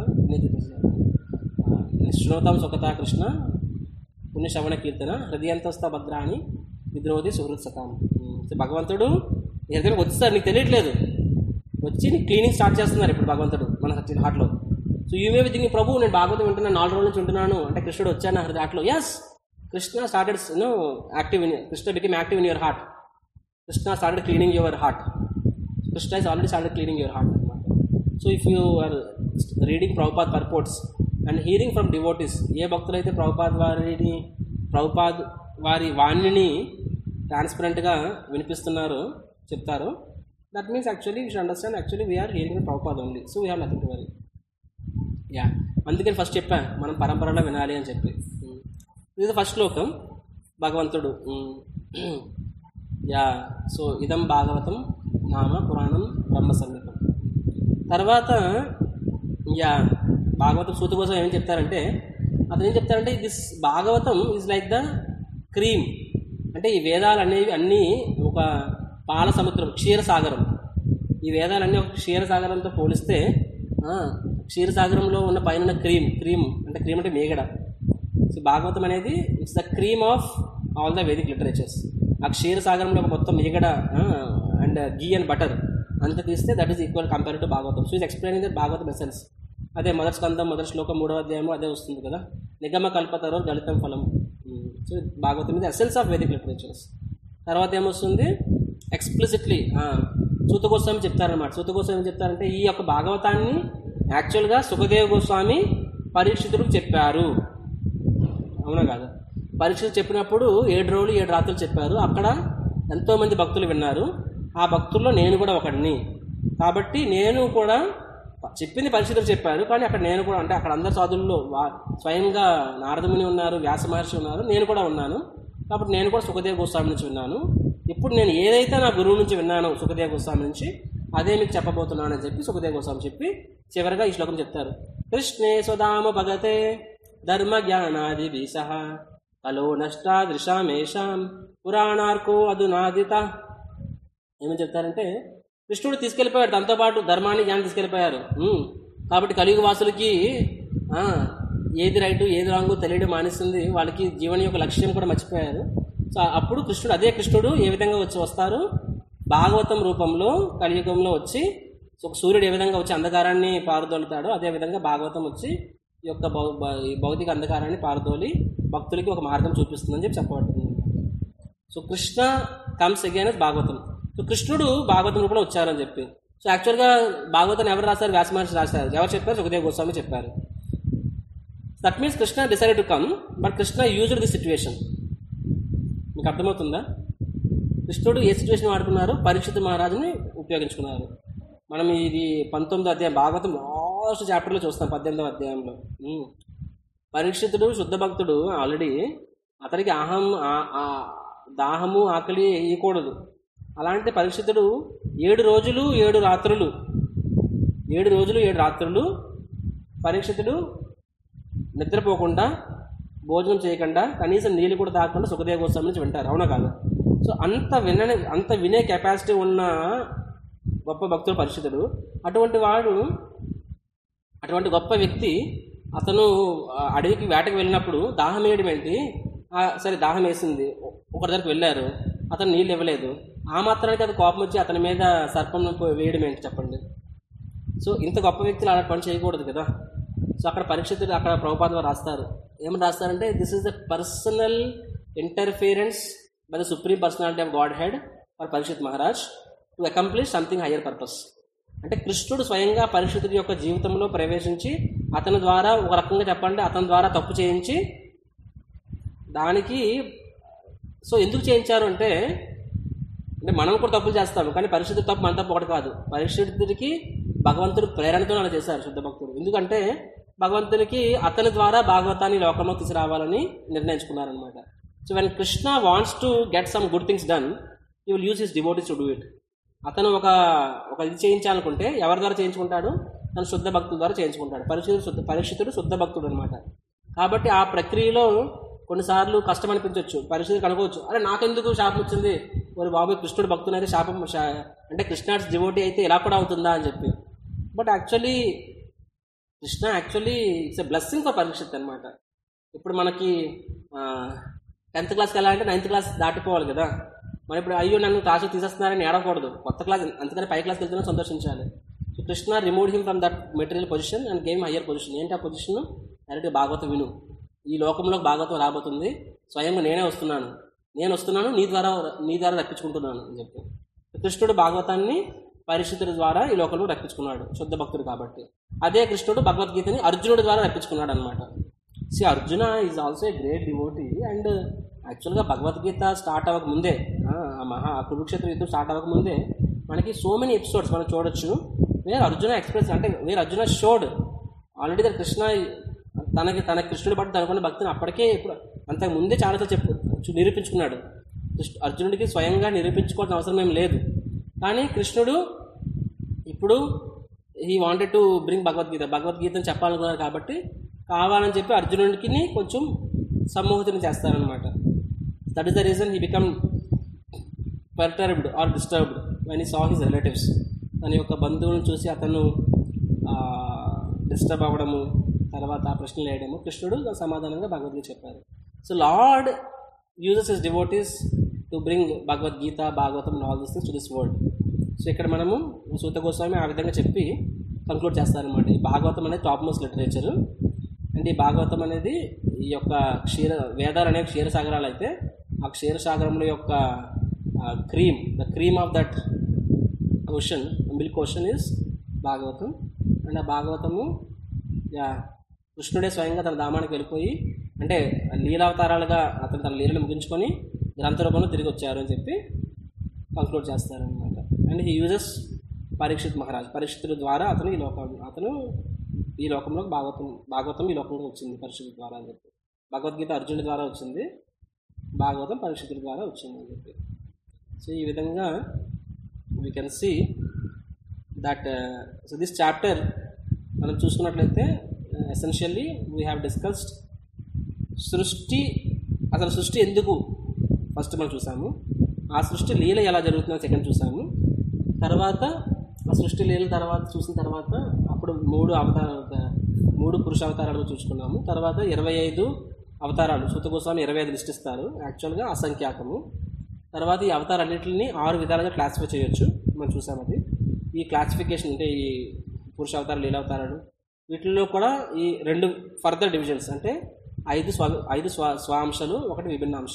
S1: శృణోతం సుఖత కృష్ణ పుణ్యశ్రవణ కీర్తన హృదయంతస్థ భద్రాన్ని విద్రోధి సుహృత్ సతాం సో భగవంతుడు నీ హృదయం వచ్చేసారు నీకు తెలియట్లేదు వచ్చి నీ క్లీనింగ్ స్టార్ట్ చేస్తున్నారు ఇప్పుడు భగవంతుడు మన హార్ట్లో so you may think Prabhu నేను భాగవతం వింటున్నాను నాలుగు రోజుల నుంచి వింటున్నాను అంటే కృష్ణుడు వచ్చాను నా హార్ట్లో yes Krishna started no active in Krishna become active in your heart Krishna started cleaning your heart Krishna is already started cleaning your heart అనమాట so if you are reading Prabhupad purports and hearing from devotees ఏ భక్తులైతే ప్రభుపాద్ వారిని ప్రభుపాద్ వారి వాణిని ట్రాన్స్పరెంట్గా వినిపిస్తున్నారో చెప్తారో that means actually you should understand actually we're hearing Prabhupad only so we have nothing to worry yeah అందుకని ఫస్ట్ చెప్పాను మనం పరంపరలో వినాలి అని చెప్పి ఇది ఫస్ట్ శ్లోకం భగవంతుడు ఉమ్. యా సో ఇదం భాగవతం నామ పురాణం బ్రహ్మ సంగీతం తర్వాత యా భాగవతం సూతి కోసం ఏం చెప్తారంటే అతను ఏం చెప్తారంటే this Bhagavatam is like the cream అంటే ఈ వేదాలు అనేవి అన్నీ ఒక పాల సముద్రం క్షీరసాగరం ఈ వేదాలన్నీ ఒక క్షీరసాగరంతో పోలిస్తే ఆ, క్షీరసాగరంలో ఉన్న పైన ఉన్న క్రీమ్ క్రీమ్ అంటే క్రీమ్ అంటే మేగడ సో భాగవతం అనేది it's the cream of all the Vedic literatures ఆ క్షీరసాగరంలో ఒక మొత్తం మిగడ అండ్ గీ అండ్ బటర్ అంత తీస్తే that is equal compare to Bhagavatam so is explaining that Bhagavatam essence అదే మొదటి స్కందం మొదటి శ్లోకం మూడవ అధ్యాయం అదే వస్తుంది కదా నిగమ కల్పతరో దళితం ఫలం సో భాగవతం ఇది ఎసెన్స్ ఆఫ్ వేదిక్ లిటరేచర్స్ తర్వాత ఏమొస్తుంది ఎక్స్ప్లిసిట్లీ సూత గోస్వామి చెప్తారనమాట సూత గోస్వామి ఏం చెప్తారంటే ఈ యొక్క భాగవతాన్ని యాక్చువల్గా సుఖదేవ గోస్వామి పరీక్షితులకు చెప్పారు అవునా కాదు పరీక్షలు చెప్పినప్పుడు ఏడు రోజులు ఏడు రాత్రులు చెప్పారు అక్కడ ఎంతోమంది భక్తులు విన్నారు ఆ భక్తుల్లో నేను కూడా ఒకడిని కాబట్టి నేను కూడా చెప్పింది పరిస్థితులు చెప్పారు కానీ అక్కడ నేను కూడా అంటే అక్కడ అందరు సాధుల్లో వా స్వయంగా నారదముని ఉన్నారు వ్యాస మహర్షి ఉన్నారు నేను కూడా ఉన్నాను కాబట్టి నేను కూడా సుఖదేవ గోస్వామి నుంచి విన్నాను ఇప్పుడు నేను ఏదైతే నా గురువు నుంచి విన్నానో సుఖదేవ గోస్వామి నుంచి అదే మీకు చెప్పబోతున్నాను అని చెప్పి సుఖదేవ గోస్వామి చెప్పి చివరిగా ఈ శ్లోకం చెప్తారు కృష్ణే సుధామ భగతే ధర్మ జ్ఞానాది సహ కలో నష్టాదృశామేషాం పురాణార్కో అధునాదిత ఏమని చెప్తారంటే కృష్ణుడు తీసుకెళ్ళిపోయాడు తనతో పాటు ధర్మాన్ని జ్ఞానం తీసుకెళ్ళిపోయారు ఉమ్. కాబట్టి కలియుగ వాసులకి ఆ, ఏది రైటు ఏది రాంగు తెలియడం మానేస్తుంది వాళ్ళకి జీవన యొక్క లక్ష్యం కూడా మర్చిపోయారు సో అప్పుడు కృష్ణుడు అదే కృష్ణుడు ఏ విధంగా వచ్చి వస్తారు భాగవతం రూపంలో కలియుగంలో వచ్చి సో ఒక సూర్యుడు ఏ విధంగా వచ్చి అంధకారాన్ని పారదోలుతాడో అదే విధంగా భాగవతం వచ్చి ఈ యొక్క భౌ భ- ఈ భౌతిక అంధకారాన్ని పారదోలి భక్తులకి ఒక మార్గం చూపిస్తుందని చెప్పి చెప్పబడుతుంది so Krishna comes again as Bhagavatam so కృష్ణుడు భాగవతం రూపంలో వచ్చారని చెప్పి సో యాక్చువల్గా భాగవతం ఎవరు రాశారు వ్యాస మహర్షి రాశారు ఎవరు చెప్పారు సుఖదేవ్ గోస్వామి చెప్పారు that means Krishna decided to come but Krishna used the situation మీకు అర్థమవుతుందా కృష్ణుడు ఏ సిచ్యువేషన్ వాడుకున్నారు పరీక్షిత్ మహారాజుని ఉపయోగించుకున్నారు మనం ఇది పంతొమ్మిదో అధ్యాయం భాగవతం లాస్ట్ చాప్టర్లో చూస్తాం పద్దెనిమిదో అధ్యాయంలో ఉమ్. పరీక్షితుడు శుద్ధ భక్తుడు ఆల్రెడీ అతనికి అహం ఆ- ఆ దాహము ఆకలి వేయకూడదు అలాంటి పరీక్షితుడు ఏడు రోజులు ఏడు రాత్రులు ఏడు రోజులు ఏడు రాత్రులు పరీక్షితుడు నిద్రపోకుండా భోజనం చేయకుండా కనీసం నీళ్ళు కూడా తాగకుండా సుఖదేవ గోస్వామి నుంచి వింటారు అవునా కాదు సో అంత వినని అంత వినే కెపాసిటీ ఉన్న గొప్ప భక్తుడు పరిశుద్ధుడు అటువంటి వాడు అటువంటి గొప్ప వ్యక్తి అతను ఆ, అడవికి వేటకు వెళ్ళినప్పుడు దాహం వేయడం ఏంటి ఆ, సరే దాహం వేసింది ఒకరి దగ్గరికి వెళ్ళారు అతను నీళ్ళు ఇవ్వలేదు ఆ మాత్రానికి అది కోపం వచ్చి అతని మీద సర్పం పో- వేయడం ఏంటి చెప్పండి సో ఇంత గొప్ప వ్యక్తులు అలా పని చేయకూడదు కదా సో అక్కడ పరీక్షితులు అక్కడ ప్రభుపాద వారు రాస్తారు ఏమని రాస్తారంటే this is the personal interference by the supreme personality of Godhead for Parikshit Maharaj to accomplish something higher purpose అంటే కృష్ణుడు స్వయంగా పరీక్షితుడి యొక్క జీవితంలో ప్రవేశించి అతని ద్వారా ఒక రకంగా చెప్పండి అతని ద్వారా తప్పు చేయించి దానికి సో ఎందుకు చేయించారు అంటే అంటే మనం కూడా తప్పులు చేస్తాము కానీ పరిశుద్ధుడు తప్పు మన తప్పు ఒకటి కాదు పరిశుద్ధుడికి భగవంతుడు ప్రేరణతో అలా చేశారు శుద్ధ భక్తుడు ఎందుకంటే భగవంతునికి అతని ద్వారా భాగవతాన్ని లోకంలో తీసుకురావాలని నిర్ణయించుకున్నారనమాట so when Krishna wants to get some good things done you will use his devotees to do it అతను ఒక ఒక ఇది చేయించాలనుకుంటే ఎవరి ద్వారా చేయించుకుంటాడు తన శుద్ధ భక్తుల ద్వారా చేయించుకుంటాడు పరిశుద్ధుడు శుద్ధ పరీక్షితుడు శుద్ధ భక్తుడు అనమాట కాబట్టి ఆ ప్రక్రియలో కొన్నిసార్లు కష్టం అనిపించవచ్చు పరిస్థితికి అనుకోవచ్చు అరే నాకెందుకు శాపం వచ్చింది మరి బాబు కృష్ణుడు భక్తుని అయితే శాపం శా- అంటే కృష్ణాడ్స్ డివోటీ అయితే ఇలా కూడా అవుతుందా అని చెప్పి but actually Krishna actually it's a blessing for Parikshit అనమాట ఇప్పుడు మనకి టెన్త్ క్లాస్కి వెళ్ళాలంటే నైన్త్ క్లాస్ దాటిపోవాలి కదా మరి ఇప్పుడు అయ్యో నన్ను క్లాసు తీసేస్తున్నారని ఏడవకూడదు కొత్త క్లాస్ అందుకని పై క్లాస్కి వెళ్తేనే సంతోషించాలి so Krishna remove him from that material position and game higher position ఏంటి ఆ పొజిషన్ డైరెక్ట్గా భాగవతం విను ఈ లోకంలోకి భాగవతం రాబోతుంది స్వయంగా నేనే వస్తున్నాను నేను వస్తున్నాను నీ ద్వారా నీ ద్వారా రప్పించుకుంటున్నాను అని చెప్పి కృష్ణుడు భాగవతాన్ని పరిశుద్ధుడి ద్వారా ఈ లోకంలో రప్పించుకున్నాడు శుద్ధ భక్తుడు కాబట్టి అదే కృష్ణుడు భగవద్గీతని అర్జునుడి ద్వారా రప్పించుకున్నాడు అనమాట see Arjuna is also a great devotee and యాక్చువల్గా భగవద్గీత స్టార్ట్ అవ్వక ముందే ఆ ఆ మహా ఆ కురుక్షేత్ర యుద్ధం స్టార్ట్ అవ్వక ముందే మనకి సో మెనీ ఎపిసోడ్స్ మనం చూడొచ్చు వేర్ అర్జున ఎక్స్ప్రెస్ అంటే where Arjuna showed already there Krishna తనకి తన కృష్ణుడి పట్ల తనకున్న భక్తిని అప్పటికే ఇప్పుడు అంతకు ముందే చాలాసార్లు చెప్పు చూ- నిరూపించుకున్నాడు కృష్ణ అర్జునుడికి స్వయంగా నిరూపించుకోవాల్సిన అవసరం ఏం లేదు కానీ కృష్ణుడు ఇప్పుడు he wanted to bring Bhagavad Gita భగవద్గీతను చెప్పాలనుకున్నారు కాబట్టి కావాలని చెప్పి అర్జునుడికి కొంచెం సమ్మోహితుని చేస్తారనమాట that is the reason he become perturbed or disturbed when he saw his relatives తన యొక్క బంధువులను చూసి అతను డిస్టర్బ్ అవ్వడము తర్వాత ఆ ప్రశ్నలు వేయడము కృష్ణుడు దానికి సమాధానంగా భగవద్గీత చెప్పారు so Lord uses his devotees to bring Bhagavad Gita Bhagavatam all this things to this world so ఇక్కడ మనము సూత గోస్వామి ఆ విధంగా చెప్పి కంక్లూడ్ చేస్తారనమాట ఈ భాగవతం అనేది టాప్ మోస్ట్ లిటరేచర్ అంటే ఈ భాగవతం అనేది ఈ యొక్క క్షీర వేదాలు అనేవి క్షీరసాగరాలు అయితే ఆ క్షీరసాగరంలో యొక్క cream the cream of that ocean milk ocean is Bhagavatam and ఆ భాగవతము యా కృష్ణుడే స్వయంగా తన ధామానికి వెళ్ళిపోయి అంటే లీలావతారాలుగా అతను తన లీలను ముగించుకొని గ్రంథ రూపంలో తిరిగి వచ్చారు అని చెప్పి కంక్లూడ్ చేస్తారనమాట and he uses Parikshit Maharaj పరీక్షితుల ద్వారా అతను ఈ లోకం అతను ఈ లోకంలో భాగవతం భాగవతం ఈ లోకంలో వచ్చింది పరీక్షితుల ద్వారా అని చెప్పి భగవద్గీత అర్జునుడి ద్వారా వచ్చింది భాగవతం పరీక్షితుల ద్వారా వచ్చింది అని చెప్పి సో ఈ విధంగా we can see that so this chapter మనం చూసుకున్నట్లయితే ఎసెన్షియల్లీ వీ హ్యావ్ డిస్కస్డ్ సృష్టి అసలు సృష్టి ఎందుకు ఫస్ట్ మనం చూసాము ఆ సృష్టి లీల ఎలా జరుగుతుందో సెకండ్ చూసాము తర్వాత ఆ సృష్టి లీల తర్వాత చూసిన తర్వాత అప్పుడు మూడు అవతారాలు మూడు పురుష అవతారాలు చూసుకున్నాము తర్వాత ఇరవై ఐదు అవతారాలు సూత గోస్వామి ఇరవై ఐదు లిస్ట్ ఇస్తారు యాక్చువల్గా అసంఖ్యాకము తర్వాత ఈ అవతారాలన్నింటిని ఆరు విధాలుగా క్లాసిఫై చేయొచ్చు మనం చూసాం అది ఈ క్లాసిఫికేషన్ అంటే ఈ పురుష అవతారాలు లీల అవతారాలు వీటిల్లో కూడా ఈ రెండు ఫర్దర్ డివిజన్స్ అంటే ఐదు స్వ ఐదు స్వ స్వాంశాలు ఒకటి విభిన్నాంశ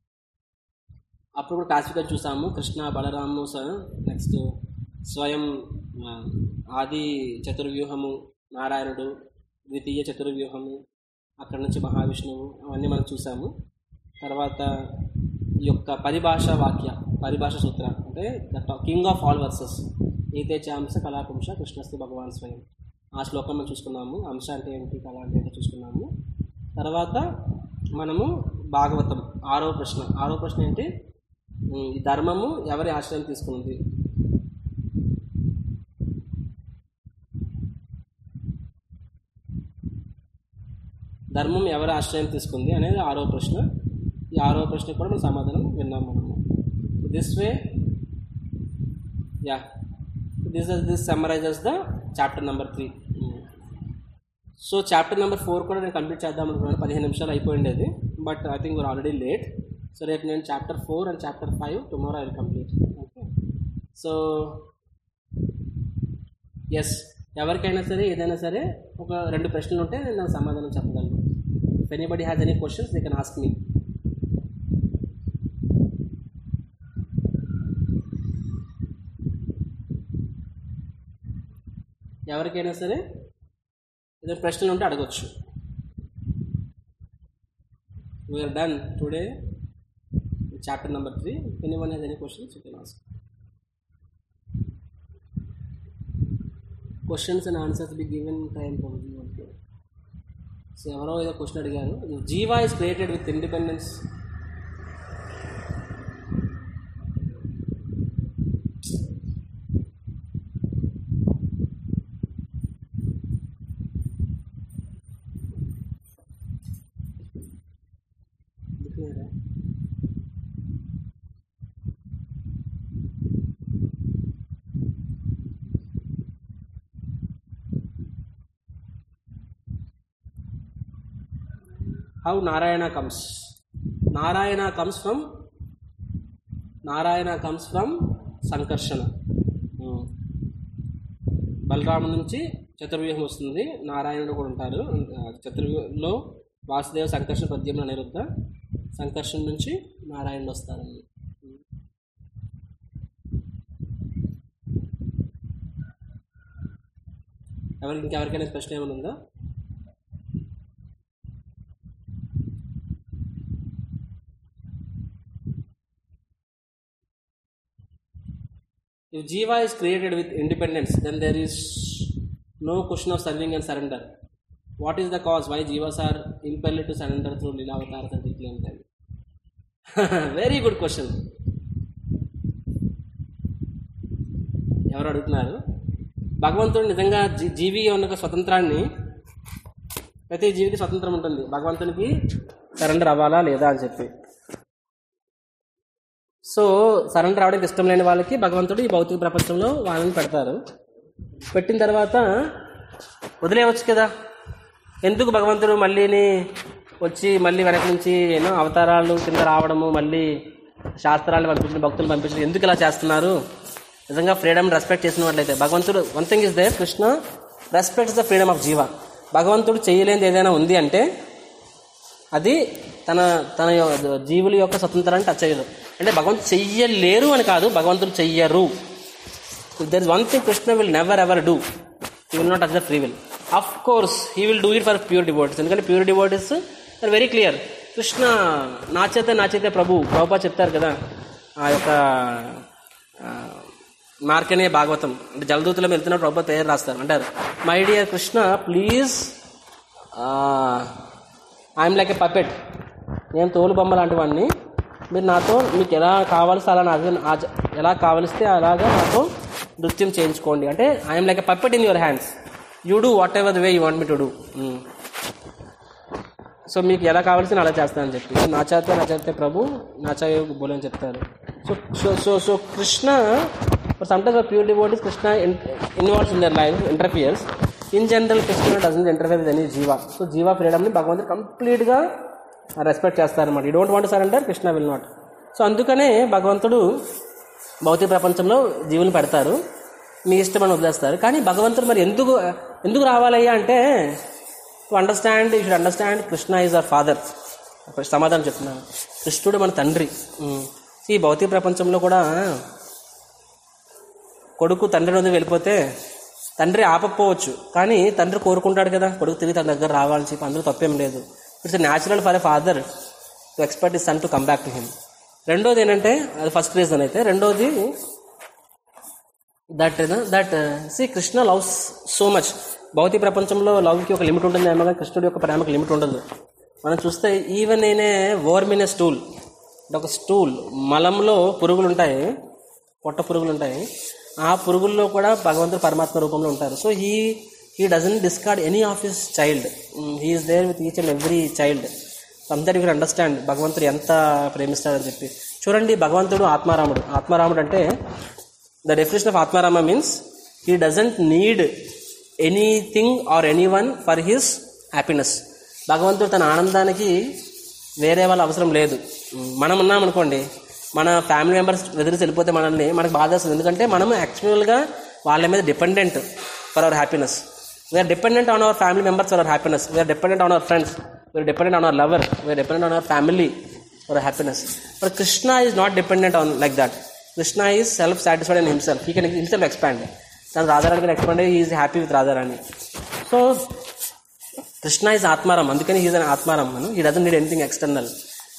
S1: అప్పుడు కూడా క్లాసిఫికేషన్ చూసాము కృష్ణ బలరాము స నెక్స్ట్ స్వయం ఆ, ఆది చతుర్వ్యూహము నారాయణుడు ద్వితీయ చతుర్వ్యూహము అక్కడి నుంచి మహావిష్ణువు అవన్నీ మనం చూసాము తర్వాత ఈ యొక్క పరిభాష వాక్య పరిభాష సూత్ర అంటే the king of all verses ఏతే చాంస కళాపుంస కృష్ణస్తు భగవాన్ స్వయం ఆ శ్లోకం మనం చూసుకున్నాము అంశ అంటే ఏంటి కళ అంటే ఏంటో చూసుకున్నాము తర్వాత మనము భాగవతం ఆరో ప్రశ్న ఆరో ప్రశ్న ఏంటి ఉమ్, ఈ ధర్మము ఎవరి ఆశ్రయం తీసుకున్నది ధర్మం ఎవరి ఆశ్రయం తీసుకుంది అనేది ఆరో ప్రశ్న ఈ ఆరో ప్రశ్న కూడా మనం సమాధానం విన్నాం మనము this way yeah this this summarizes the chapter number three so chapter number four కూడా నేను కంప్లీట్ చేద్దాం అనుకున్నాను పదిహేను నిమిషాలు అయిపోయిండేది but I think already late so రేపు నేను chapter four and chapter five tomorrow I will complete okay so yes ఎవరికైనా సరే ఏదైనా సరే ఒక రెండు ప్రశ్నలు ఉంటే నేను దానికి సమాధానం చెప్పగలను if anybody has any questions they can ask me ఎవరికైనా సరే ఏదైనా ప్రశ్నలు ఉంటే అడగచ్చు we are done today chapter number three any one has any questions you can ask questions and answers be given time okay so ఎవరో ఏదో క్వశ్చన్ అడిగారు jiva is created with independence how narayana comes narayana comes from Narayana comes from Sankarshana um. Balaramu నుంచి చతుర్వ్యూహం వస్తుంది నారాయణుడు కూడా ఉంటారు ఆ, చతుర్వ్యూహంలో వాసుదేవ సంకర్షణ పద్యంలో అనిరుద్ధ సంకర్షణ నుంచి నారాయణుడు వస్తారు ఎవరికి ఇంకెవరికైనా ప్రశ్న ఏమైనా ఉందా If Jiva is created with independence, then there is no question of serving and surrender. What is the cause why Jivas are impelled to surrender through Lila avatars and reclaim time? Very good question. ఎవరు అడుగుతున్నారు భగవంతుడు నిజంగా జీ జీవి ఉన్న స్వతంత్రాన్ని ప్రతి జీవికి స్వతంత్రం ఉంటుంది భగవంతునికి సరెండర్ అవ్వాలా లేదా అని చెప్పి సో సరెండర్ అవడానికి ఇష్టం లేని వాళ్ళకి భగవంతుడు ఈ భౌతిక ప్రపంచంలో వాళ్ళని పెడతారు పెట్టిన తర్వాత వదిలేయవచ్చు కదా ఎందుకు భగవంతుడు మళ్ళీని వచ్చి మళ్ళీ వెనక నుంచి ఎన్నో అవతారాలు కింద రావడము మళ్ళీ శాస్త్రాలు పంపించిన భక్తులు పంపించడం ఎందుకు ఇలా చేస్తున్నారు నిజంగా ఫ్రీడమ్ రెస్పెక్ట్ చేసిన వాళ్ళైతే భగవంతుడు one thing is there Krishna respects the freedom of jiva భగవంతుడు చేయలేనిది ఏదైనా ఉంది అంటే అది తన తన యొ- జీవుల యొక్క స్వతంత్రాన్ని టచ్ చేయదు అంటే భగవంతుడు చెయ్యలేరు అని కాదు భగవంతుడు చెయ్యరు there is one thing Krishna will never ever do he will not touch the free will of course he will do it for pure devotees ఎందుకంటే pure devotees are very clear Krishna నా చేత నా చేత ప్రభు ప్రభుపా చెప్తారు కదా ఆ యొక్క ఆ, మార్కనే భాగవతం అంటే జలదూతలో వెళ్తున్న ప్రభు పేరు రాస్తారు అంటారు my dear Krishna please I'm like a puppet నేను తోలు బొమ్మ లాంటి వాడిని మీరు నాతో మీకు ఎలా కావాల్సి అలా నా ఆచ- ఎలా కావలిస్తే అలాగా నాతో నృత్యం చేయించుకోండి అంటే I'm like a puppet in your hands you do whatever the way you want me to do so మీకు ఎలా కావాల్సిన అలా చేస్తానని చెప్పి సో నా చేత నా చేత ప్రభు నా చాయ బోల్ అని చెప్తారు so so so so Krishna sometimes of pure devotees Krishna involves in their life interferes in general Krishna doesn't interfere with any jiva so jiva ఫ్రీడమ్ని భగవంతుడు కంప్లీట్గా రెస్పెక్ట్ చేస్తారన్నమాట you don't want surrender Krishna will not so అందుకనే భగవంతుడు భౌతిక ప్రపంచంలో జీవులు పెడతారు మీ ఇష్టం అని వదిలేస్తారు కానీ భగవంతుడు మరి ఎందుకు ఎందుకు రావాలయ్యా అంటే to understand you should understand Krishna is our father సమాధానం చెప్తున్నాను కృష్ణుడు మన తండ్రి ఉమ్. ఈ భౌతిక ప్రపంచంలో కూడా కొడుకు తండ్రి నుండి వెళ్ళిపోతే తండ్రి ఆపకపోవచ్చు కానీ తండ్రి కోరుకుంటాడు కదా కొడుకు తిరిగి తన దగ్గర రావాలని చెప్పి అందులో తప్పేం లేదు it's natural for a father to expect his son to come back to him రెండోది ఏంటంటే అది ఫస్ట్ రీజన్ అయితే రెండోది that that see Krishna loves so much భౌతిక ప్రపంచంలో లవ్కి ఒక లిమిట్ ఉంటుంది ఏమో కానీ కృష్ణుడి యొక్క ప్రేమకు లిమిట్ ఉండదు మనం చూస్తే ఈవెన్ నేనే వర్మిన్ స్టూల్ ఒక స్టూల్ మలంలో పురుగులు ఉంటాయి పొట్ట పురుగులు ఉంటాయి ఆ పురుగుల్లో కూడా భగవంతుడు పరమాత్మ రూపంలో ఉంటారు so he he doesn't discard any of his child he's there with each and every child అందరు యూ అండర్స్టాండ్ భగవంతుడు ఎంత ప్రేమిస్తాడని చెప్పి చూడండి భగవంతుడు ఆత్మారాముడు ఆత్మారాముడు అంటే the definition of atmarama means he doesn't need anything or any one for his happiness భగవంతుడు తన ఆనందానికి వేరే వాళ్ళ అవసరం లేదు మనం ఉన్నాం అనుకోండి మన ఫ్యామిలీ మెంబర్స్ వెదిరిసి వెళ్ళిపోతే మనల్ని మనకు బాధ వస్తుంది ఎందుకంటే మనం యాక్చువల్గా వాళ్ళ మీద dependent for our happiness we are dependent on our family members for our happiness we are dependent on our friends we are dependent on our lover we are dependent on our family for happiness but Krishna is not dependent on like that Krishna is self satisfied in himself he can himself expand తను Radharani can expand is happy with Radharani so Krishna is atmaram అందుకని హీజ్ అన్ ఆత్మారం మనం he doesn't need anything external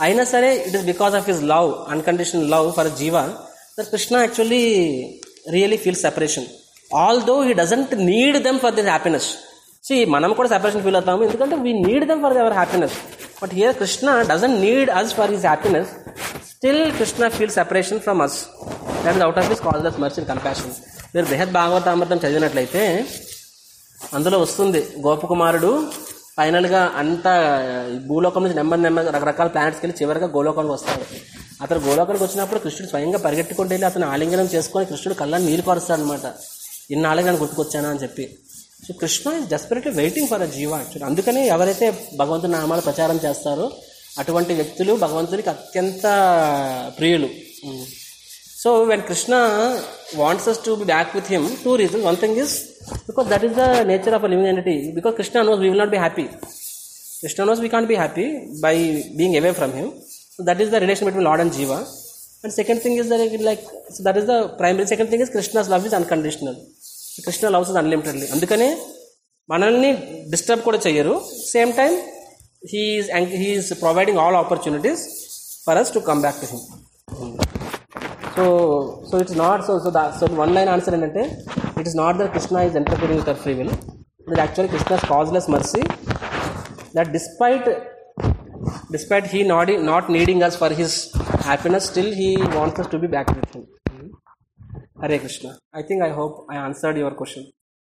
S1: అయినా సరే it is because of his love unconditional love for jiva that Krishna actually really feel separation although he doesn't need them for this happiness see మనం కూడా సెపరేషన్ ఫీల్ అవుతాము ఎందుకంటే we need them for our happiness but here Krishna doesn't need us for his happiness still Krishna feel separation from us that is out of his causeless mercy compassion మీరు బృహత్ భాగవతామృతం చదివినట్లయితే అందులో వస్తుంది గోపకుమారుడు ఫైనల్గా అంత ఈ భూలోకం నుంచి నెమ్మది నెమ్మది రకరకాల ప్లానెట్స్కి వెళ్ళి చివరిగా గోలోకానికి వస్తాడు అతను గోలోకానికి వచ్చినప్పుడు కృష్ణుడు స్వయంగా పరిగెట్టుకుంటూ వెళ్ళి అతను ఆలింగనం చేసుకొని కృష్ణుడు కళ్ళని నీరు పరుస్తాడు అనమాట ఇన్నాళ్ళుగా నేను గుర్తుకొచ్చానా అని చెప్పి so Krishna is desperately waiting for a jiva actually అందుకని ఎవరైతే భగవంతుని నామాలు ప్రచారం చేస్తారో అటువంటి వ్యక్తులు భగవంతునికి అత్యంత ప్రియులు so when Krishna wants us to be back with him two reasons one thing is because that is the nature of a living entity because Krishna knows we will not be happy Krishna knows we can't be happy by being away from him so that is the relation between lord and jiva and second thing is that like that is the primary second thing is Krishna's love is unconditional Krishna loves is unlimitedly అందుకనే మనల్ని డిస్టర్బ్ కూడా చెయ్యరు same time he's he's providing all opportunities for us to come back to him so so it's not so so the so one line answer ఏంటంటే it is not that Krishna is interfering with free will it actually Krishna's causeless mercy that despite despite he not, not needing us for his happiness still he wants us to be back with him hare krishna i think i hope i answered your question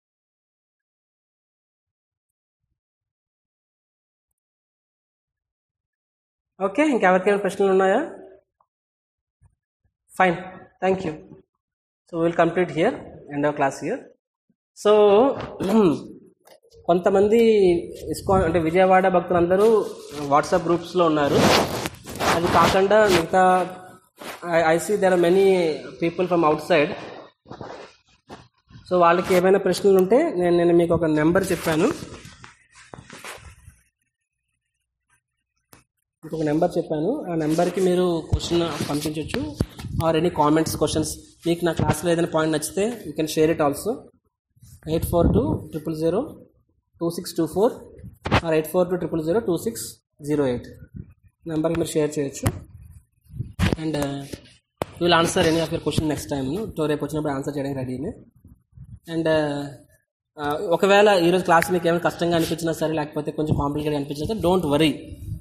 S1: okay ఇంకెవరికైనా ప్రశ్నలు ఉన్నాయా fine thank you so will complete here end of class here so కొంతమంది ఇస్కాన్ అంటే విజయవాడ భక్తులందరూ వాట్సాప్ గ్రూప్స్లో ఉన్నారు అది కాకుండా మిగతా I see there are many people from outside so వాళ్ళకి ఏమైనా ప్రశ్నలు ఉంటే నేను నేను మీకు ఒక నెంబర్ చెప్పాను ఇంకొక నెంబర్ చెప్పాను ఆ నెంబర్కి మీరు క్వశ్చన్ పంపించవచ్చు ఆర్ ఎనీ కామెంట్స్ క్వశ్చన్స్ మీకు నా క్లాస్లో ఏదైనా పాయింట్ నచ్చితే you can share it also eight four two triple zero two six two four or eight four two triple zero two six zero eight నెంబర్కి మీరు షేర్ చేయొచ్చు and will answer any of your question next time రేపు వచ్చినప్పుడు ఆన్సర్ చేయడానికి రెడీనే అండ్ ఒకవేళ ఈరోజు క్లాస్ మీకు ఏమైనా కష్టంగా అనిపించినా సరే లేకపోతే కొంచెం కాంప్లికేట్ అనిపించినా సరే don't worry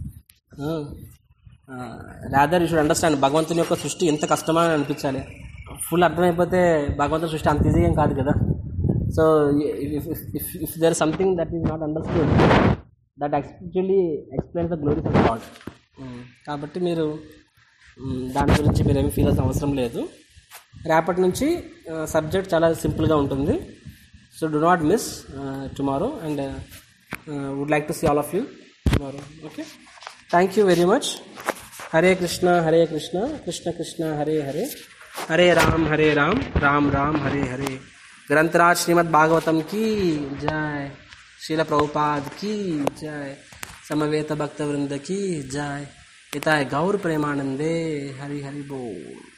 S1: rather you should understand భగవంతుని యొక్క సృష్టి ఎంత కష్టమా అని అనిపించాలి ఫుల్ అర్థమైపోతే భగవంతుని సృష్టి అంత ఈజీ ఏం కాదు కదా so if if there something that is not understood that actually explains the glories of God కాబట్టి మీరు మ్, దాని గురించి మీరు ఏమి ఫీల్ అవ్వాల్సిన అవసరం లేదు రేపటి నుంచి సబ్జెక్ట్ చాలా సింపుల్గా ఉంటుంది so do not miss tomorrow and would like to see all of you tomorrow okay thank you very much Hare Krishna Hare Krishna Krishna Krishna Hare Hare Hare Ram Hare Ram Ram Ram Hare Hare Grantharaj Srimad Bhagavatam की जय शील प्रभुपाद की जय समवेत भक्त वृंद की जय पिता गौर प्रेमानंदे हरि हरि बोल